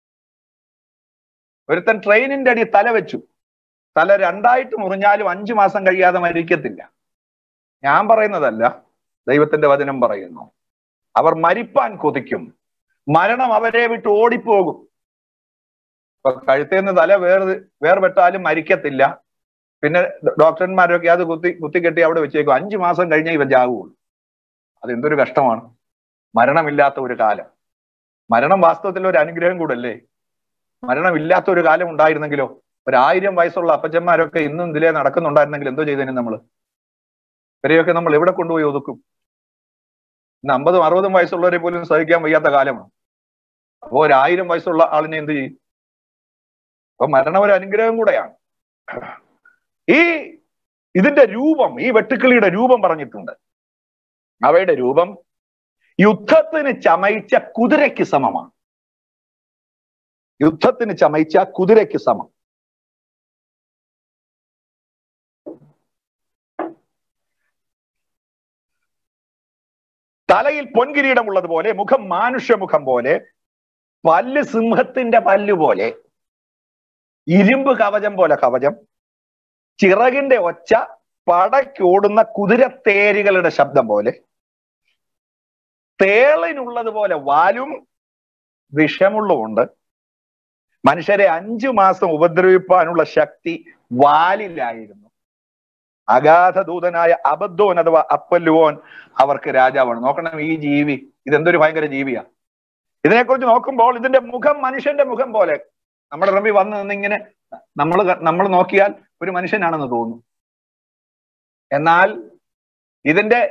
ഒരുത്തൻ ട്രെയിനിന്റെ അടി തല വെച്ചു തല രണ്ടായിട്ട് മുറിഞ്ഞാലും അഞ്ചു മാസം കഴിയാതെ മരിക്കത്തില്ല ഞാൻ പറയുന്നതല്ല ദൈവത്തിന്റെ വചനം പറയുന്നു അവർ മരിപ്പാൻ കൊതിക്കും മരണം അവരെ വിട്ട് ഓടിപ്പോകും ഇപ്പൊ കഴുത്തേന്ന് തല വേർ വേർപെട്ടാലും മരിക്കത്തില്ല പിന്നെ ഡോക്ടർമാരൊക്കെ അത് കുത്തി കുത്തിക്കെട്ടി അവിടെ വെച്ചേക്കും അഞ്ചു മാസം കഴിഞ്ഞേ ഇവ ജാകുള്ളൂ അതെന്തൊരു കഷ്ടമാണ് മരണമില്ലാത്ത ഒരു കാലം മരണം വാസ്തവത്തിൽ ഒരു അനുഗ്രഹം കൂടല്ലേ മരണമില്ലാത്ത ഒരു കാലം ഉണ്ടായിരുന്നെങ്കിലോ ഒരു ആയിരം വയസ്സുള്ള അപ്പച്ചന്മാരൊക്കെ ഇന്നും ഇതിലേ നടക്കുന്നുണ്ടായിരുന്നെങ്കിൽ എന്തോ ചെയ്തേനെ നമ്മൾ ഇവരെയൊക്കെ നമ്മൾ എവിടെ കൊണ്ടുപോയി ഒതുക്കും ഇന്ന് അമ്പതും അറുപതും വയസ്സുള്ളവരെ പോലും സഹിക്കാൻ വയ്യാത്ത കാലമാണ് അപ്പോ ഒരു ആയിരം വയസ്സുള്ള ആളിനെ എന്ത് ചെയ്യും അപ്പൊ മരണം ഒരു അനുഗ്രഹം കൂടെയാണ് ഈ ഇതിന്റെ രൂപം ഈ വെട്ടുക്കിളിയുടെ രൂപം പറഞ്ഞിട്ടുണ്ട് അവയുടെ രൂപം യുദ്ധത്തിന് ചമയിച്ച കുതിരയ്ക്ക് സമമാണ് യുദ്ധത്തിന് ചമയിച്ച കുതിരയ്ക്ക് സമം തലയിൽ പൊൻകിരീടമുള്ളതുപോലെ മുഖം മാനുഷ്യമുഖം പോലെ പല്ല് സിംഹത്തിന്റെ പല്ല് പോലെ ഇരുമ്പ് കവചം പോലെ കവചം ചിറകിന്റെ ഒച്ച പടയ്ക്കോടുന്ന കുതിരത്തേരുകളുടെ ശബ്ദം പോലെ തേളിനുള്ളതുപോലെ വാലും വിഷമുള്ളതുണ്ട് മനുഷ്യരെ അഞ്ചു മാസം ഉപദ്രവിപ്പാനുള്ള ശക്തി വാലിലായിരുന്നു അഗാധ ദൂതനായ അബദ്ധോൻ അഥവാ അപ്പല്ലുവോൻ അവർക്ക് രാജാവാണ് നോക്കണം ഈ ജീവി ഇതെന്തൊരു ഭയങ്കര ജീവിയാ ഇതിനെക്കുറിച്ച് നോക്കുമ്പോൾ ഇതിന്റെ മുഖം മനുഷ്യന്റെ മുഖം പോലെ നമ്മുടെ റബി വന്ന് നിന്നിങ്ങനെ നമ്മൾ നമ്മൾ നോക്കിയാൽ ഒരു മനുഷ്യനാണെന്ന് തോന്നും എന്നാൽ ഇതിന്റെ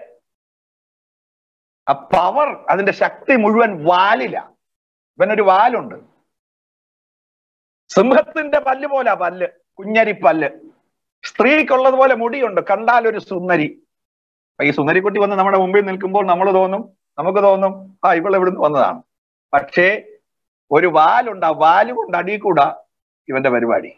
ആ പവർ അതിന്റെ ശക്തി മുഴുവൻ വാലില ഇവനൊരു വാലുണ്ട് സിംഹത്തിന്റെ പല്ല് പോലെ പല്ല് കുഞ്ഞരി പല്ല് സ്ത്രീക്കുള്ളതുപോലെ മുടിയുണ്ട് കണ്ടാൽ ഒരു സുന്ദരി അപ്പൊ ഈ സുന്ദരിക്കുട്ടി വന്ന് നമ്മുടെ മുമ്പിൽ നിൽക്കുമ്പോൾ നമ്മൾ തോന്നും നമുക്ക് തോന്നും ആ ഇവൾ എവിടുന്ന് വന്നതാണ് പക്ഷേ ഒരു വാലുണ്ട് ആ വാല് കൊണ്ട് അടി കൂടാ ഇവന്റെ പരിപാടി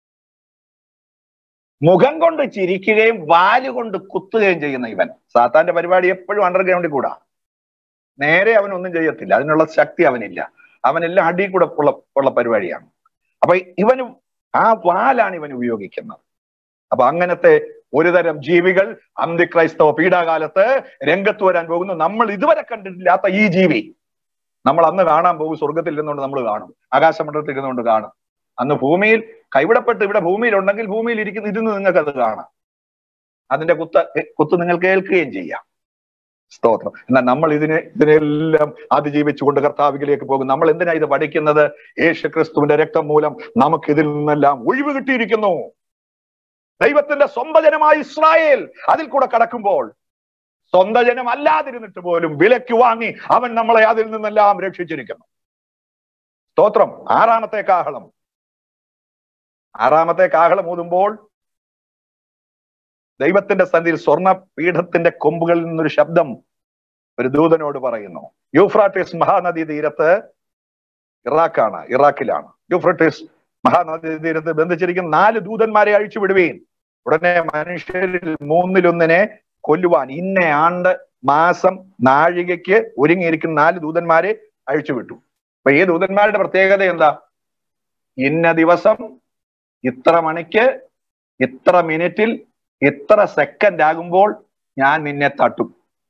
മുഖം കൊണ്ട് ചിരിക്കുകയും വാല് കൊണ്ട് കുത്തുകയും ചെയ്യുന്ന ഇവൻ സാത്താന്റെ പരിപാടി എപ്പോഴും അണ്ടർഗ്രൗണ്ടിൽ കൂടാ നേരെ അവനൊന്നും ചെയ്യത്തില്ല അതിനുള്ള ശക്തി അവനില്ല അവനെല്ലാം അടി കൂടെ ഉള്ള ഉള്ള പരിപാടിയാണ് അപ്പൊ ഇവന് ആ വാലാണ് ഇവൻ ഉപയോഗിക്കുന്നത് അപ്പൊ അങ്ങനത്തെ ഒരു തരം ജീവികൾ അന്തിക്രൈസ്തവ പീഡാകാലത്ത് രംഗത്ത് വരാൻ പോകുന്നു നമ്മൾ ഇതുവരെ കണ്ടിട്ടില്ലാത്ത ഈ ജീവി നമ്മൾ അന്ന് കാണാൻ പോകും സ്വർഗത്തിൽ ഇരുന്നുകൊണ്ട് നമ്മൾ കാണും ആകാശമണ്ഡലത്തിൽ ഇരുന്നുകൊണ്ട് കാണും അന്ന് ഭൂമിയിൽ കൈവിടപ്പെട്ട് ഇവിടെ ഭൂമിയിൽ ഉണ്ടെങ്കിൽ ഭൂമിയിൽ ഇരിക്കുന്ന ഇരുന്ന് നിങ്ങൾക്ക് അത് കാണാം അതിന്റെ കുത്ത കുത്ത് നിങ്ങൾ കേൾക്കുകയും ചെയ്യാം സ്തോത്രം എന്നാൽ നമ്മൾ ഇതിനെ ഇതിനെല്ലാം അതിജീവിച്ചുകൊണ്ട് കർത്താവിലേക്ക് പോകും നമ്മൾ എന്തിനാ ഇത് പഠിക്കുന്നത് യേശു ക്രിസ്തുവിന്റെ രക്തം മൂലം നമുക്ക് ഇതിൽ നിന്നെല്ലാം ഒഴിവ് കിട്ടിയിരിക്കുന്നു ദൈവത്തിന്റെ സ്വന്തം ജനമായ ഇസ്രായേൽ അതിൽ കൂടെ കടക്കുമ്പോൾ സ്വന്തം ജനം അല്ലാതിരുന്നിട്ട് പോലും വിലക്ക് വാങ്ങി അവൻ നമ്മളെ അതിൽ നിന്നെല്ലാം രക്ഷിച്ചിരിക്കുന്നു സ്തോത്രം ആറാമത്തെ കാഹളം ആറാമത്തെ കാഹളം ഊതുമ്പോൾ ദൈവത്തിന്റെ സന്ധിയിൽ സ്വർണ്ണ പീഠത്തിന്റെ കൊമ്പുകളിൽ നിന്നൊരു ശബ്ദം ഒരു ദൂതനോട് പറയുന്നു യൂഫ്രാട്ടിസ് മഹാനദി തീരത്ത് ഇറാഖാണ് ഇറാഖിലാണ് യൂഫ്രട്ടിസ് മഹാനദി തീരത്ത് ബന്ധിച്ചിരിക്കുന്ന നാല് ദൂതന്മാരെ അഴിച്ചു വിടുകയും ഉടനെ മനുഷ്യരിൽ മൂന്നിലൊന്നിനെ കൊല്ലുവാൻ ഇന്ന ആണ്ട് മാസം നാഴികയ്ക്ക് ഒരുങ്ങിയിരിക്കുന്ന നാല് ദൂതന്മാരെ അഴിച്ചുവിട്ടു അപ്പൊ ഈ ദൂതന്മാരുടെ പ്രത്യേകത എന്താ ഇന്ന ദിവസം ഇത്ര മണിക്ക് ഇത്ര മിനിറ്റിൽ ഇത്ര സെക്കൻഡ് ആകുമ്പോൾ ഞാൻ നിന്നെ തട്ടും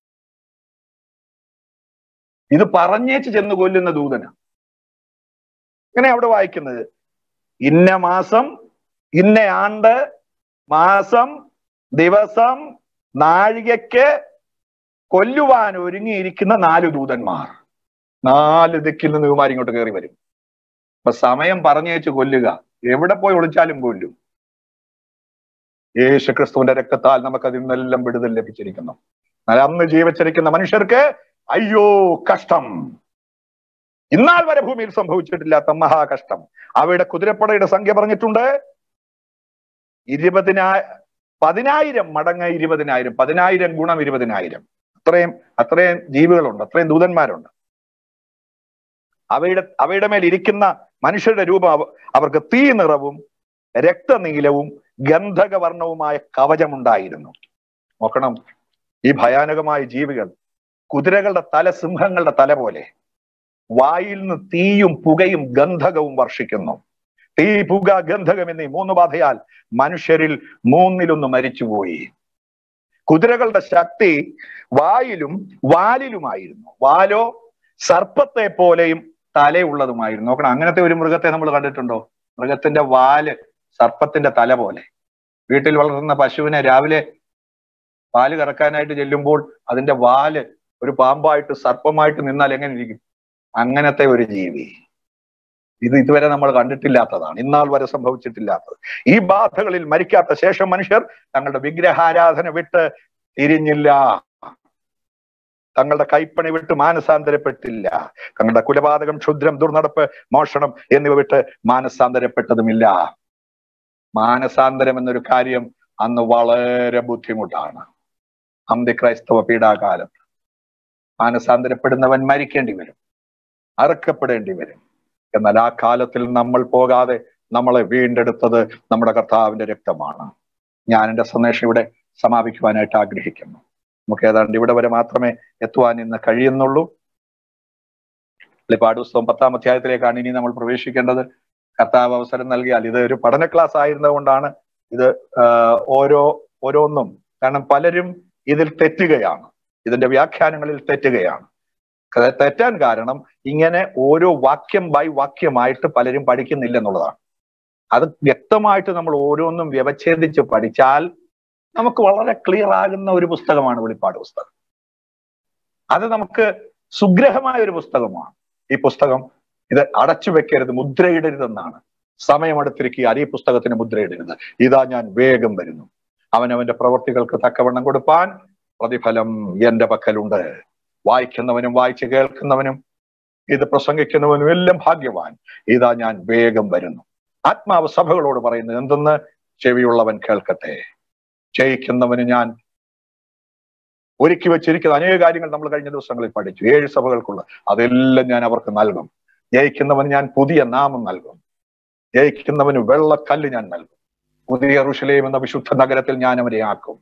ഇത് പറഞ്ഞേച്ച് ചെന്ന് കൊല്ലുന്ന ദൂതന ഇങ്ങനെ അവിടെ വായിക്കുന്നത് ഇന്ന മാസം ഇന്ന ആണ്ട് മാസം ദിവസം നാഴികയ്ക്ക് കൊല്ലുവാൻ ഒരുങ്ങിയിരിക്കുന്ന നാല് ദൂതന്മാർ നാല് ദിക്കിൽ നിന്ന് ഇവമാർ ഇങ്ങോട്ട് കയറി വരും അപ്പൊ സമയം പറഞ്ഞേച്ച് കൊല്ലുക എവിടെ പോയി ഒളിച്ചാലും കൊല്ലും യേശു ക്രിസ്തുവിന്റെ രക്തത്താൽ നമുക്ക് അതിൽ നിന്നെല്ലാം വിടുതൽ ലഭിച്ചിരിക്കുന്നു എന്നാൽ അന്ന് ജീവിച്ചിരിക്കുന്ന മനുഷ്യർക്ക് അയ്യോ കഷ്ടം ഇന്നാൾ വരെ ഭൂമിയിൽ സംഭവിച്ചിട്ടില്ലാത്ത മഹാകഷ്ടം അവയുടെ കുതിരപ്പടയുടെ സംഖ്യ പറഞ്ഞിട്ടുണ്ട് ഇരുപതിനാ പതിനായിരം മടങ്ങ് ഇരുപതിനായിരം പതിനായിരം ഗുണം ഇരുപതിനായിരം അത്രയും അത്രയും ജീവികളുണ്ട് അത്രയും ദൂതന്മാരുണ്ട് അവയുടെ അവയുടെ മേൽ ഇരിക്കുന്ന മനുഷ്യരുടെ രൂപം അവർക്ക് തീ നിറവും രക്തനീലവും ഗന്ധകവർണവുമായ കവചമുണ്ടായിരുന്നു നോക്കണം ഈ ഭയാനകമായ ജീവികൾ കുതിരകളുടെ തല സിംഹങ്ങളുടെ തല പോലെ വായിൽ നിന്ന് തീയും പുകയും ഗന്ധകവും വർഷിക്കുന്നു തീ പുക ഗന്ധകം എന്നീ മൂന്ന് ബാധയാൽ മനുഷ്യരിൽ മൂന്നിലൊന്ന് മരിച്ചുപോയി കുതിരകളുടെ ശക്തി വായിലും വാലിലുമായിരുന്നു വാലോ സർപ്പത്തെ പോലെയും തലയുള്ളതുമായിരുന്നു നോക്കണം അങ്ങനത്തെ ഒരു മൃഗത്തെ നമ്മൾ കണ്ടിട്ടുണ്ടോ മൃഗത്തിന്റെ വാല് സർപ്പത്തിന്റെ തല പോലെ വീട്ടിൽ വളർത്തുന്ന പശുവിനെ രാവിലെ പാല് കറക്കാനായിട്ട് ചെല്ലുമ്പോൾ അതിന്റെ വാല് ഒരു പാമ്പായിട്ട് സർപ്പമായിട്ട് നിന്നാൽ എങ്ങനെ ഇരിക്കും അങ്ങനത്തെ ഒരു ജീവി ഇത് ഇതുവരെ നമ്മൾ കണ്ടിട്ടില്ലാത്തതാണ് ഇന്നാൾ വരെ സംഭവിച്ചിട്ടില്ലാത്തത് ഈ ബാധകളിൽ മരിക്കാത്ത ശേഷം മനുഷ്യർ തങ്ങളുടെ വിഗ്രഹാരാധന വിട്ട് തിരിഞ്ഞില്ല തങ്ങളുടെ കൈപ്പണി വിട്ട് മാനസാന്തരപ്പെട്ടില്ല തങ്ങളുടെ കുലപാതകം ക്ഷുദ്രം ദുർനടപ്പ് മോഷണം എന്നിവ വിട്ട് മാനസാന്തരപ്പെട്ടതുമില്ല മാനസാന്തരം എന്നൊരു കാര്യം അന്ന് വളരെ ബുദ്ധിമുട്ടാണ് അന്ത്യക്രൈസ്തവ പീഡാകാലത്ത് മാനസാന്തരപ്പെടുന്നവൻ മരിക്കേണ്ടി വരും അറുക്കപ്പെടേണ്ടി വരും എന്നാൽ ആ കാലത്തിൽ നമ്മൾ പോകാതെ നമ്മളെ വീണ്ടെടുത്തത് നമ്മുടെ കർത്താവിന്റെ രക്തമാണ് ഞാൻ എന്റെ സന്ദേശം ഇവിടെ സമാപിക്കുവാനായിട്ട് ആഗ്രഹിക്കുന്നു നമുക്ക് ഏതാണ്ട് ഇവിടെ വരെ മാത്രമേ എത്തുവാൻ ഇന്ന് കഴിയുന്നുള്ളൂ വെളിപ്പാട് പുസ്തകം പത്താം അധ്യായത്തിലേക്കാണ് ഇനി നമ്മൾ പ്രവേശിക്കേണ്ടത് കർത്താവ് അവസരം നൽകിയാൽ ഇത് ഒരു പഠന ക്ലാസ് ആയിരുന്നതുകൊണ്ടാണ് ഇത് ഓരോ ഓരോന്നും കാരണം പലരും ഇതിൽ തെറ്റുകയാണ് ഇതിന്റെ വ്യാഖ്യാനങ്ങളിൽ തെറ്റുകയാണ് തെറ്റാൻ കാരണം ഇങ്ങനെ ഓരോ വാക്യം ബൈ വാക്യമായിട്ട് പലരും പഠിക്കുന്നില്ല എന്നുള്ളതാണ് അത് വ്യക്തമായിട്ട് നമ്മൾ ഓരോന്നും വ്യവച്ഛേദിച്ച് പഠിച്ചാൽ നമുക്ക് വളരെ ക്ലിയർ ആകുന്ന ഒരു പുസ്തകമാണ് വെളിപ്പാട് പുസ്തകം അത് നമുക്ക് സുഗ്രഹമായ ഒരു പുസ്തകമാണ് ഈ പുസ്തകം ഇത് അടച്ചു വെക്കരുത് മുദ്രയിടരുതെന്നാണ് സമയമെടുത്തിരിക്കുക ഈ പുസ്തകത്തിന് മുദ്രയിടരുത് ഇതാ ഞാൻ വേഗം വരുന്നു അവനവന്റെ പ്രവർത്തികൾക്ക് തക്കവണ്ണം കൊടുപ്പാൻ പ്രതിഫലം എന്റെ പക്കലുണ്ട് വായിക്കുന്നവനും വായിച്ച് കേൾക്കുന്നവനും ഇത് പ്രസംഗിക്കുന്നവനും എല്ലാം ഭാഗ്യവാൻ ഇതാ ഞാൻ വേഗം വരുന്നു ആത്മാവ് സഭകളോട് പറയുന്നത് എന്തെന്ന് ചെവിയുള്ളവൻ കേൾക്കട്ടെ ജയിക്കുന്നവന് ഞാൻ ഒരുക്കി വെച്ചിരിക്കുന്ന അനേക കാര്യങ്ങൾ നമ്മൾ കഴിഞ്ഞ ദിവസങ്ങളിൽ പഠിച്ചു ഏഴ് സഭകൾക്കുള്ള അതെല്ലാം ഞാൻ അവർക്ക് നൽകും ജയിക്കുന്നവന് ഞാൻ പുതിയ നാമം നൽകും ജയിക്കുന്നവന് വെള്ളക്കല്ല് ഞാൻ നൽകും പുതിയ ഋഷലേം എന്ന വിശുദ്ധ നഗരത്തിൽ ഞാൻ അവരെ ആക്കും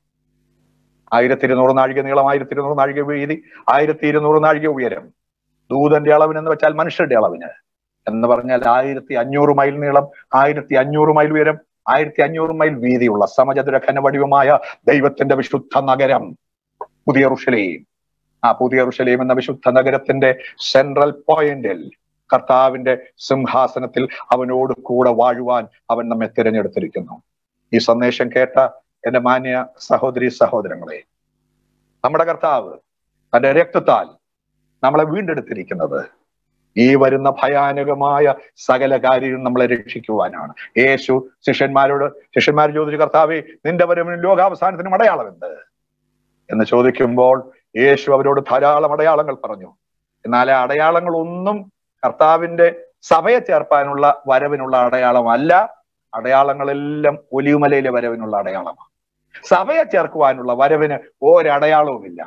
ആയിരത്തി ഇരുന്നൂറ് നാഴിക നീളം ആയിരത്തി ഇരുന്നൂറ് നാഴിക വീതി ആയിരത്തി ഇരുന്നൂറ് നാഴിക ഉയരം ദൂതന്റെ അളവിന് എന്ന് വെച്ചാൽ മനുഷ്യരുടെ അളവിന് എന്ന് പറഞ്ഞാൽ ആയിരത്തി അഞ്ഞൂറ് മൈൽ നീളം ആയിരത്തി അഞ്ഞൂറ് മൈൽ ഉയരം ആയിരത്തി അഞ്ഞൂറ് മൈൽ വീതിയുള്ള സമചതുര ഘനവടിവുമായ ദൈവത്തിന്റെ വിശുദ്ധ നഗരം പുതിയ റുഷലേം ആ പുതിയ റുഷലേം എന്ന വിശുദ്ധ നഗരത്തിന്റെ സെൻട്രൽ പോയിന്റിൽ കർത്താവിന്റെ സിംഹാസനത്തിൽ അവനോട് കൂടെ വാഴുവാൻ അവൻ നമ്മെ തിരഞ്ഞെടുത്തിരിക്കുന്നു ഈ സന്ദേശം കേട്ട എന്റെ മാന്യ സഹോദരി സഹോദരങ്ങളെ നമ്മുടെ കർത്താവ് തന്റെ രക്തത്താൽ നമ്മളെ വീണ്ടെടുത്തിരിക്കുന്നത് ഈ വരുന്ന ഭയാനകമായ സകല കാര്യവും നമ്മളെ രക്ഷിക്കുവാനാണ് യേശു ശിഷ്യന്മാരോട് ശിഷ്യന്മാർ ചോദിച്ചു കർത്താവെ നിന്റെ വരവിനും ലോകാവസാനത്തിനും അടയാളം എന്ത് എന്ന് ചോദിക്കുമ്പോൾ യേശു അവരോട് ധാരാളം അടയാളങ്ങൾ പറഞ്ഞു എന്നാൽ ആ അടയാളങ്ങളൊന്നും കർത്താവിന്റെ സഭയെ ചേർപ്പാനുള്ള വരവിനുള്ള അടയാളമല്ല അടയാളങ്ങളെല്ലാം ഒലിവുമലയിലെ വരവിനുള്ള അടയാളമാണ് സഭയെ ചേർക്കുവാനുള്ള വരവിന് ഒരടയാളവുമില്ല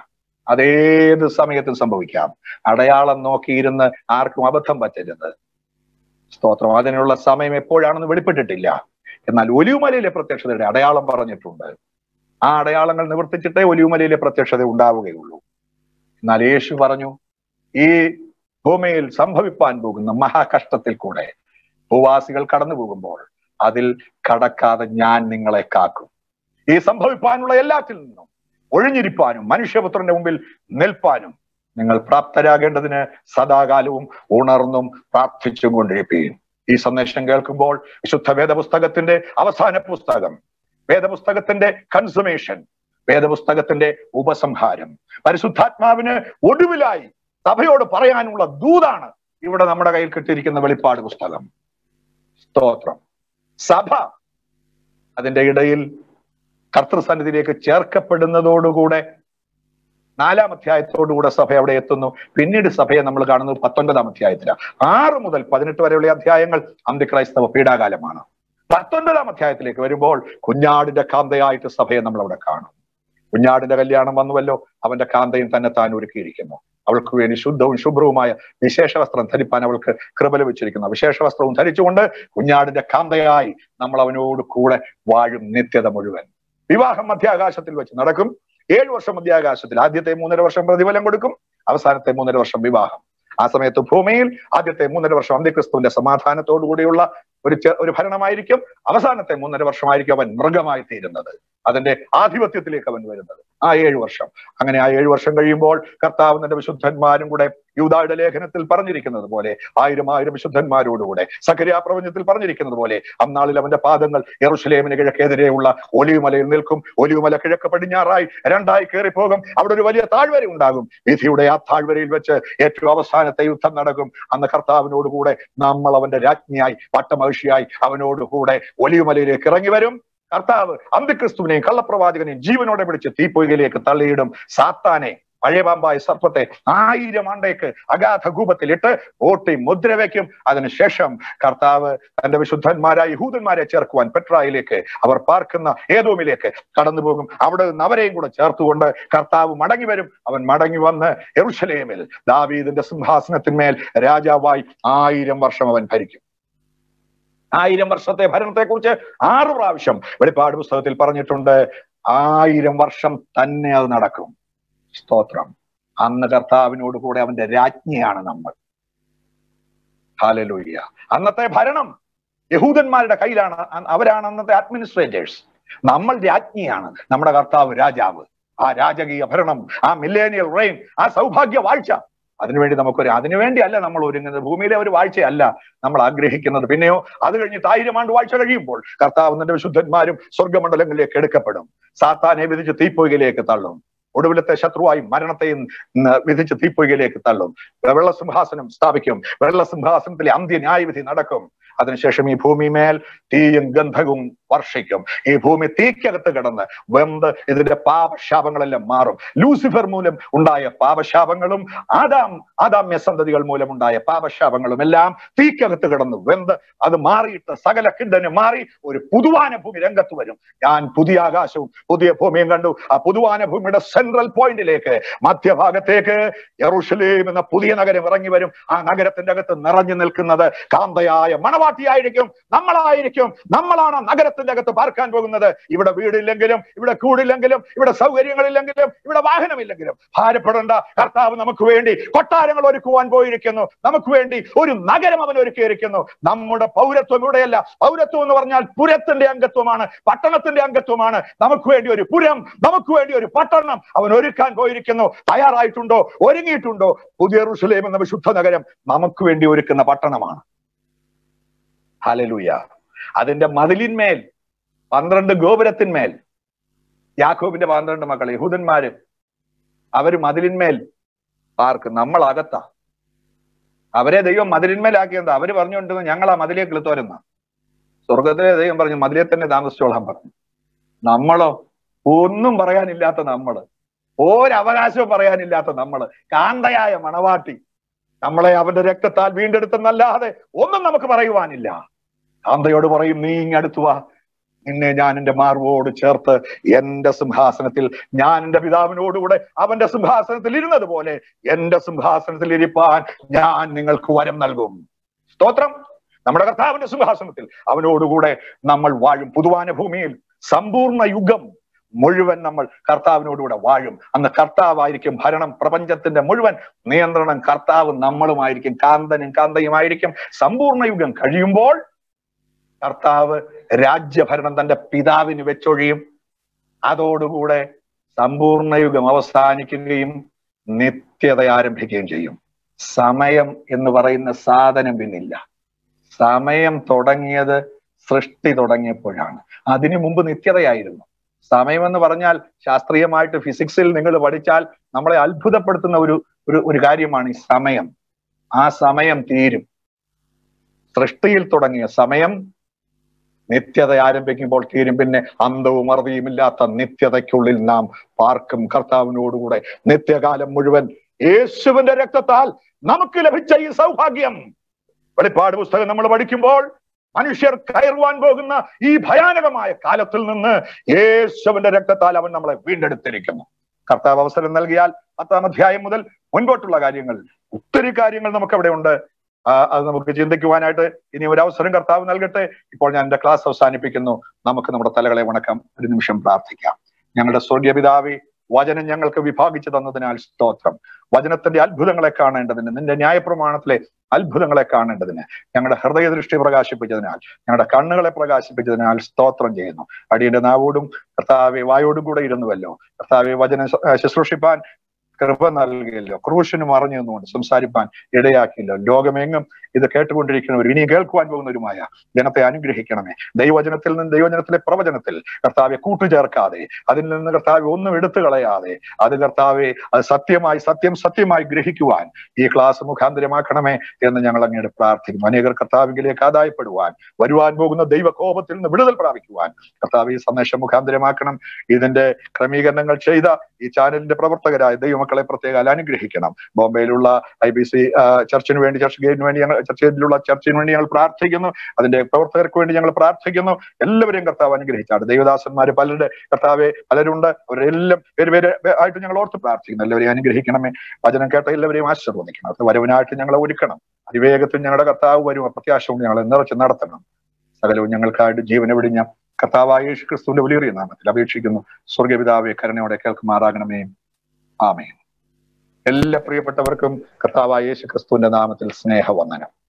അതേത് സമയത്തും സംഭവിക്കാം അടയാളം നോക്കിയിരുന്ന് ആർക്കും അബദ്ധം പറ്റരുത് സ്തോത്രം അതിനുള്ള സമയം എപ്പോഴാണെന്ന് വെളിപ്പെട്ടിട്ടില്ല എന്നാൽ ഒലിവുമലയിലെ പ്രത്യക്ഷതയുടെ അടയാളം പറഞ്ഞിട്ടുണ്ട് ആ അടയാളങ്ങൾ നിവർത്തിച്ചിട്ടേ ഒലിവുമലയിലെ പ്രത്യക്ഷത ഉണ്ടാവുകയുള്ളൂ എന്നാൽ യേശു പറഞ്ഞു ഈ ഭൂമിയിൽ സംഭവിപ്പാൻ പോകുന്ന മഹാകഷ്ടത്തിൽ കൂടെ ഭൂവാസികൾ കടന്നു പോകുമ്പോൾ അതിൽ കടക്കാതെ ഞാൻ നിങ്ങളെ കാക്കും ഈ സംഭവിപ്പാനുള്ള എല്ലാത്തിൽ നിന്നും ഒഴിഞ്ഞിരിപ്പാനും മനുഷ്യപുത്രന്റെ മുമ്പിൽ നിൽപ്പാനും നിങ്ങൾ പ്രാപ്തരാകേണ്ടതിന് സദാകാലവും ഉണർന്നും പ്രാർത്ഥിച്ചും കൊണ്ടിരിപ്പീൻ ഈ സന്ദേശം കേൾക്കുമ്പോൾ വിശുദ്ധ വേദപുസ്തകത്തിന്റെ അവസാന പുസ്തകം വേദപുസ്തകത്തിന്റെ കൺസുമേഷൻ വേദപുസ്തകത്തിന്റെ ഉപസംഹാരം പരിശുദ്ധാത്മാവിന് ഒടുവിലായി സഭയോട് പറയാനുള്ള ദൂതാണ് ഇവിടെ നമ്മുടെ കയ്യിൽ കിട്ടിയിരിക്കുന്ന വെളിപ്പാട് പുസ്തകം സ്തോത്രം സഭ അതിന്റെ ഇടയിൽ കർത്തൃസന്നിധിയിലേക്ക് ചേർക്കപ്പെടുന്നതോടുകൂടെ നാലാം അധ്യായത്തോടുകൂടെ സഭ അവിടെ എത്തുന്നു പിന്നീട് സഭയെ നമ്മൾ കാണുന്നത് പത്തൊൻപതാം അധ്യായത്തിലാണ് ആറ് മുതൽ പതിനെട്ട് വരെയുള്ള അധ്യായങ്ങൾ അന്ത്യക്രൈസ്തവ പീഡാകാലമാണ് പത്തൊൻപതാം അധ്യായത്തിലേക്ക് വരുമ്പോൾ കുഞ്ഞാടിന്റെ കാന്തയായിട്ട് സഭയെ നമ്മൾ അവിടെ കാണും കുഞ്ഞാടിന്റെ കല്യാണം വന്നുവല്ലോ അവന്റെ കാന്തയും തന്നെ താൻ ഒരുക്കിയിരിക്കുന്നു അവൾക്ക് വേണ്ടി ശുദ്ധവും ശുഭ്രവുമായ വിശേഷ വസ്ത്രം ധരിപ്പാൻ അവൾക്ക് കൃപ ലഭിച്ചിരിക്കുന്നു വിശേഷ വസ്ത്രവും ധരിച്ചുകൊണ്ട് കുഞ്ഞാടിന്റെ കാന്തയായി നമ്മൾ അവനോട് കൂടെ വാഴും നിത്യത മുഴുവൻ വിവാഹം മധ്യാകാശത്തിൽ വെച്ച് നടക്കും ഏഴു വർഷം മധ്യാകാശത്തിൽ ആദ്യത്തെ മൂന്നര വർഷം പ്രതിഫലം കൊടുക്കും അവസാനത്തെ മൂന്നര വർഷം വിവാഹം ആ സമയത്ത് ഭൂമിയിൽ ആദ്യത്തെ മൂന്നര വർഷം അന്ത്യക്രിസ്തുവിന്റെ സമാധാനത്തോടു കൂടിയുള്ള ഒരു ചെ- ഒരു ഭരണമായിരിക്കും അവസാനത്തെ മൂന്നര വർഷമായിരിക്കും അവൻ മൃഗമായി തീരുന്നത് അതിന്റെ ആധിപത്യത്തിലേക്ക് അവൻ വരുന്നത് ആ ഏഴു വർഷം അങ്ങനെ ആ ഏഴു വർഷം കഴിയുമ്പോൾ കർത്താവ് തന്റെ വിശുദ്ധന്മാരും കൂടെ യൂതായുടെ ലേഖനത്തിൽ പറഞ്ഞിരിക്കുന്നത് പോലെ ആയിരം ആയിരം വിശുദ്ധന്മാരോടുകൂടെ സഖരിയ പ്രപഞ്ചത്തിൽ പറഞ്ഞിരിക്കുന്നത് പോലെ അന്നാളിൽ അവന്റെ പാദങ്ങൾ യെറുഷലേമിന് കിഴക്കെതിരെയുള്ള ഒലിവുമലയിൽ നിൽക്കും ഒലിവുമല കിഴക്ക് പടിഞ്ഞാറായി രണ്ടായി കയറിപ്പോകും അവിടെ ഒരു വലിയ താഴ്വര ഉണ്ടാകും വിധിയുടെ ആ താഴ്വരയിൽ വെച്ച് ഏറ്റവും അവസാനത്തെ യുദ്ധം നടക്കും അന്ന് കർത്താവിനോട് കൂടെ നമ്മൾ അവന്റെ രാജ്ഞിയായി പട്ടമഹിഷിയായി അവനോട് കൂടെ ഒലിവുമലയിലേക്ക് ഇറങ്ങി വരും കർത്താവ് അന്ത്യക്രിസ്തുവിനെയും കള്ളപ്രവാചകനെയും ജീവനോടെ പിടിച്ച് തീപ്പൊയ്കയിലേക്ക് തള്ളിയിടും സാത്താനെ പഴയ പാമ്പായ സർപ്പത്തെ ആയിരം ആണ്ടേക്ക് അഗാധ കൂപത്തിലിട്ട് ഓട്ടി മുദ്ര വയ്ക്കും അതിനുശേഷം കർത്താവ് തന്റെ വിശുദ്ധന്മാരായ യഹൂദന്മാരെ ചേർക്കുവാൻ പെട്രായിലേക്ക് അവർ പാർക്കുന്ന ഏതോമിലേക്ക് കടന്നു പോകും അവിടെ നിന്ന് അവരെയും കൂടെ ചേർത്തുകൊണ്ട് കർത്താവ് മടങ്ങി വരും അവൻ മടങ്ങി വന്ന് എറുഷലേമിൽ ദാവീദിന്റെ സിംഹാസനത്തിന്മേൽ രാജാവായി ആയിരം വർഷം അവൻ ഭരിക്കും ആയിരം വർഷത്തെ ഭരണത്തെ കുറിച്ച് ആറ് പ്രാവശ്യം വെളിപ്പാട് പുസ്തകത്തിൽ പറഞ്ഞിട്ടുണ്ട് ആയിരം വർഷം തന്നെ അത് നടക്കും സ്തോത്രം അന്ന് കർത്താവിനോട് കൂടെ അവന്റെ രാജ്ഞിയാണ് നമ്മൾ ഹാലലൂയ്യ അന്നത്തെ ഭരണം യഹൂദന്മാരുടെ കയ്യിലാണ് അ- അവരാണ് അന്നത്തെ അഡ്മിനിസ്ട്രേറ്റേഴ്സ് നമ്മൾ രാജ്ഞിയാണ് നമ്മുടെ കർത്താവ് രാജാവ് ആ രാജകീയ ഭരണം ആ മില്ലേനിയൽ റെയിൻ ആ സൗഭാഗ്യ വാഴ്ച അതിനുവേണ്ടി നമുക്കൊരു അതിനുവേണ്ടി അല്ല നമ്മൾ ഒരുങ്ങുന്നത് ഭൂമിയിലെ ഒരു വാഴ്ചയല്ല നമ്മൾ ആഗ്രഹിക്കുന്നത് പിന്നെയോ അത് കഴിഞ്ഞിട്ട് ആയിരം ആണ്ട് വാഴ്ച കഴിയുമ്പോൾ കർത്താവിന്റെ വിശുദ്ധന്മാരും സ്വർഗമണ്ഡലങ്ങളിലേക്ക് എടുക്കപ്പെടും സാത്താനെ വിധിച്ച് തീപ്പൊയ്കയിലേക്ക് തള്ളും ഒടുവിലത്തെ ശത്രുവായി മരണത്തെയും ഉം, വിധിച്ച് തീപ്പൊയ്കയിലേക്ക് തള്ളും വെള്ളസിംഹാസനം സ്ഥാപിക്കും വെള്ളസിംഹാസനത്തിലെ അന്ത്യ ന്യായവിധി നടക്കും അതിനുശേഷം ഈ ഭൂമിമേൽ തീയും ഗന്ധകവും വർഷിക്കും ഈ ഭൂമി തീക്കകത്ത് കിടന്ന് വെന്ത് ഇതിന്റെ പാപശാപങ്ങളെല്ലാം മാറും ലൂസിഫർ മൂലം ഉണ്ടായ പാപശാപങ്ങളും ആദാം ആദാമ്യ സന്തതികൾ മൂലം ഉണ്ടായ പാപശാപങ്ങളും എല്ലാം തീക്കകത്ത് കിടന്ന് വെന്ത് അത് മാറിയിട്ട് സകല കിണ്ടന് മാറി ഒരു പുതുവാന ഭൂമി രംഗത്ത് വരും ഞാൻ പുതിയ ആകാശവും പുതിയ ഭൂമിയും കണ്ടു ആ പുതുവാന ഭൂമിയുടെ സെൻട്രൽ പോയിന്റിലേക്ക് മധ്യഭാഗത്തേക്ക് യെറൂഷലേം എന്ന പുതിയ നഗരം ഇറങ്ങി വരും ആ നഗരത്തിന്റെ അകത്ത് നിറഞ്ഞു നിൽക്കുന്നത് കാന്തയായ മണവാട്ടിയായിരിക്കും നമ്മളായിരിക്കും നമ്മളാണ് ആ നഗരത്തിന്റെ അകത്ത് പാർക്കാൻ പോകുന്നത് ഇവിടെ വീടില്ലെങ്കിലും ഇവിടെ കൂടില്ലെങ്കിലും ഇവിടെ സൗകര്യങ്ങളില്ലെങ്കിലും ഇവിടെ വാഹനമില്ലെങ്കിലും ഭാരപ്പെടേണ്ട കർത്താവ് നമുക്ക് വേണ്ടി കൊട്ടാരങ്ങൾ ഒരുക്കുവാൻ പോയിരിക്കുന്നു നമുക്ക് വേണ്ടി ഒരു നഗരം അവൻ ഒരുക്കിയിരിക്കുന്നു നമ്മുടെ പൗരത്വം ഇവിടെയല്ല പൗരത്വം എന്ന് പറഞ്ഞാൽ പുരത്തിന്റെ അംഗത്വമാണ് പട്ടണത്തിന്റെ അംഗത്വമാണ് നമുക്ക് വേണ്ടി ഒരു പുരം നമുക്ക് വേണ്ടി ഒരു പട്ടണം അവൻ ഒരുക്കാൻ പോയിരിക്കുന്നു തയ്യാറായിട്ടുണ്ടോ ഒരുങ്ങിയിട്ടുണ്ടോ പുതിയ റുഷലേം എന്ന വിശുദ്ധ നഗരം നമുക്ക് വേണ്ടി ഒരുക്കുന്ന പട്ടണമാണ് ഹലലുയ അതിന്റെ മതിലിന്മേൽ പന്ത്രണ്ട് ഗോപുരത്തിന്മേൽ യാക്കോബിന്റെ പന്ത്രണ്ട് മക്കൾ യഹൂദന്മാര് അവര് മതിലിന്മേൽ പാർക്ക് നമ്മൾ അകത്താ അവരെ ദൈവം മതിലിന്മേലാക്കിയത് അവര് പറഞ്ഞുകൊണ്ടിരുന്നത് ഞങ്ങൾ ആ മതിലെ കിളുത്തോരുന്ന സ്വർഗത്തിലെ ദൈവം പറഞ്ഞു മതിലെ തന്നെ താമസിച്ചോളാൻ പറഞ്ഞു നമ്മളോ ഒന്നും പറയാനില്ലാത്ത നമ്മള് ഒരവകാശവും പറയാനില്ലാത്ത നമ്മള് കാന്തയായ മണവാട്ടി നമ്മളെ അവന്റെ രക്തത്താൽ വീണ്ടെടുത്തെന്നല്ലാതെ ഒന്നും നമുക്ക് പറയുവാനില്ല കാന്തയോട് പറയും നീ ഇങ്ങടുത്തു വാ നിന്നെ ഞാൻ എന്റെ മാർവോട് ചേർത്ത് എന്റെ സിംഹാസനത്തിൽ ഞാൻ എന്റെ പിതാവിനോടുകൂടെ അവന്റെ സിംഹാസനത്തിൽ ഇരുന്നത് പോലെ എന്റെ സിംഹാസനത്തിൽ ഇരിപ്പാൻ ഞാൻ നിങ്ങൾക്ക് വരം നൽകും സ്തോത്രം നമ്മുടെ കർത്താവിന്റെ സിംഹാസനത്തിൽ അവനോടുകൂടെ നമ്മൾ വാഴും പുതുവാന ഭൂമിയിൽ സമ്പൂർണ്ണ യുഗം മുഴുവൻ നമ്മൾ കർത്താവിനോടുകൂടെ വാഴും അന്ന് കർത്താവായിരിക്കും ഭരണം പ്രപഞ്ചത്തിന്റെ മുഴുവൻ നിയന്ത്രണം കർത്താവ് നമ്മളുമായിരിക്കും കാന്തനും കാന്തയുമായിരിക്കും സമ്പൂർണ്ണ യുഗം കഴിയുമ്പോൾ കർത്താവ് രാജ്യഭരണം തന്റെ പിതാവിന് വെച്ചൊഴിയും അതോടുകൂടെ സമ്പൂർണ്ണ യുഗം അവസാനിക്കുകയും നിത്യത ആരംഭിക്കുകയും ചെയ്യും സമയം എന്ന് പറയുന്ന സാധനം പിന്നില്ല സമയം തുടങ്ങിയത് സൃഷ്ടി തുടങ്ങിയപ്പോഴാണ് അതിനു മുമ്പ് നിത്യതയായിരുന്നു സമയം എന്ന് പറഞ്ഞാൽ ശാസ്ത്രീയമായിട്ട് ഫിസിക്സിൽ നിങ്ങൾ പഠിച്ചാൽ നമ്മളെ അത്ഭുതപ്പെടുത്തുന്ന ഒരു ഒരു ഒരു കാര്യമാണ് ഈ സമയം ആ സമയം തീരും സൃഷ്ടിയിൽ തുടങ്ങിയ സമയം നിത്യത ആരംഭിക്കുമ്പോൾ തീരും പിന്നെ അന്തവും അറുതിയും ഇല്ലാത്ത നിത്യതയ്ക്കുള്ളിൽ നാം പാർക്കും കർത്താവിനോടുകൂടെ നിത്യകാലം മുഴുവൻ യേശുവിന്റെ രക്തത്താൽ നമുക്ക് ലഭിച്ച ഈ സൗഭാഗ്യം വെളിപ്പാട് പുസ്തകം നമ്മൾ പഠിക്കുമ്പോൾ മനുഷ്യർ കയറുവാൻ പോകുന്ന ഈ ഭയാനകമായ കാലത്തിൽ നിന്ന് യേശുവിന്റെ രക്തത്താൽ അവൻ നമ്മളെ വീണ്ടെടുത്തിരിക്കുന്നു കർത്താവ് അവസരം നൽകിയാൽ പത്താം അധ്യായം മുതൽ മുൻപോട്ടുള്ള കാര്യങ്ങൾ ഒത്തിരി കാര്യങ്ങൾ നമുക്ക് അവിടെ ഉണ്ട് ആ, അത് നമുക്ക് ചിന്തിക്കുവാനായിട്ട് ഇനി ഒരു അവസരം കർത്താവ് നൽകട്ടെ ഇപ്പോൾ ഞാൻ എന്റെ ക്ലാസ് അവസാനിപ്പിക്കുന്നു നമുക്ക് നമ്മുടെ തലകളെ വണക്കാം ഒരു നിമിഷം പ്രാർത്ഥിക്കാം ഞങ്ങളുടെ സ്വർഗീയ പിതാവേ വചനം ഞങ്ങൾക്ക് വിഭാഗിച്ചു തന്നതിനാൽ സ്തോത്രം വചനത്തിന്റെ അത്ഭുതങ്ങളെ കാണേണ്ടതിന് നിന്റെ ന്യായപ്രമാണത്തിലെ അത്ഭുതങ്ങളെ കാണേണ്ടതിന് ഞങ്ങളുടെ ഹൃദയദൃഷ്ടി പ്രകാശിപ്പിച്ചതിനാൽ ഞങ്ങളുടെ കണ്ണുകളെ പ്രകാശിപ്പിച്ചതിനാൽ സ്തോത്രം ചെയ്യുന്നു അടിയന്റെ നാവോടും കർത്താവെ വായോടും കൂടെ ഇരുന്നുവല്ലോ കർത്താവെ വചനം ശ- ആ, ശുശ്രൂഷിപ്പാൻ കൃപ നൽകിയല്ലോ ക്രൂശിന് മറഞ്ഞു നിന്നുകൊണ്ട് സംസാരിപ്പാൻ ഇടയാക്കിയല്ലോ ലോകമെങ്ങും ഇത് കേട്ടുകൊണ്ടിരിക്കുന്നവർ ഇനി കേൾക്കുവാൻ പോകുന്നവരുമായ ജനത്തെ അനുഗ്രഹിക്കണമേ ദൈവവചനത്തിൽ നിന്ന് ദൈവജനത്തിലെ പ്രവചനത്തിൽ കർത്താവെ കൂട്ടുചേർക്കാതെ അതിൽ നിന്ന് കർത്താവെ ഒന്നും എടുത്തു കളയാതെ അത് കർത്താവെ അത് സത്യമായി സത്യം സത്യമായി ഗ്രഹിക്കുവാൻ ഈ ക്ലാസ് മുഖാന്തരമാക്കണമേ എന്ന് ഞങ്ങൾ അങ്ങയുടെ പ്രാർത്ഥിക്കുന്നു അനേകർ കർത്താവിലേക്ക് ആദായപ്പെടുവാൻ വരുവാൻ പോകുന്ന ദൈവകോപത്തിൽ നിന്ന് വിടുതൽ പ്രാപിക്കുവാൻ കർത്താവ് ഈ സന്ദേശം മുഖാന്തരമാക്കണം ഇതിന്റെ ക്രമീകരണങ്ങൾ ചെയ്ത ഈ ചാനലിന്റെ പ്രവർത്തകരായ ദൈവമക്കളെ പ്രത്യേകം അനുഗ്രഹിക്കണം ബോംബെയിലുള്ള ഐ ബി സി ചർച്ചിന് വേണ്ടി ചർച്ച് ഗേറ്റിന് വേണ്ടി ഞങ്ങൾ ചർച്ച് ഗേറ്റിലുള്ള ചർച്ചിന് വേണ്ടി ഞങ്ങൾ പ്രാർത്ഥിക്കുന്നു അതിന്റെ പ്രവർത്തകർക്ക് വേണ്ടി ഞങ്ങൾ പ്രാർത്ഥിക്കുന്നു എല്ലാവരെയും കർത്താവ് അനുഗ്രഹിച്ചാണ് ദൈവദാസന്മാര് പലരുടെ കർത്താവെ പലരുണ്ട് അവരെല്ലാം പേര് പേര് ആയിട്ട് ഞങ്ങൾ ഓർത്ത് പ്രാർത്ഥിക്കുന്നു എല്ലാവരെയും അനുഗ്രഹിക്കണമേ വചനം കേട്ട എല്ലാവരെയും ആശീർവദിക്കണം അത് വരവിനായിട്ട് ഞങ്ങളെ ഒരുക്കണം അതിവേഗത്തിൽ ഞങ്ങളുടെ കർത്താവ് വരും പ്രത്യാശ കൊണ്ട് ഞങ്ങളെ നിറച്ച് നടത്തണം സകലവും ഞങ്ങൾക്കായിട്ട് ജീവനെ വെടിഞ്ഞ കർത്താവായ യേശു ക്രിസ്തുവിന്റെ വലിയ നാമത്തിൽ അപേക്ഷിക്കുന്നു സ്വർഗപിതാവെ കരുണയോടെ കേൾക്കുമാറാകണമേ ആമേ എല്ലാ പ്രിയപ്പെട്ടവർക്കും കർത്താവായ യേശു ക്രിസ്തുവിന്റെ നാമത്തിൽ സ്നേഹവന്ദനം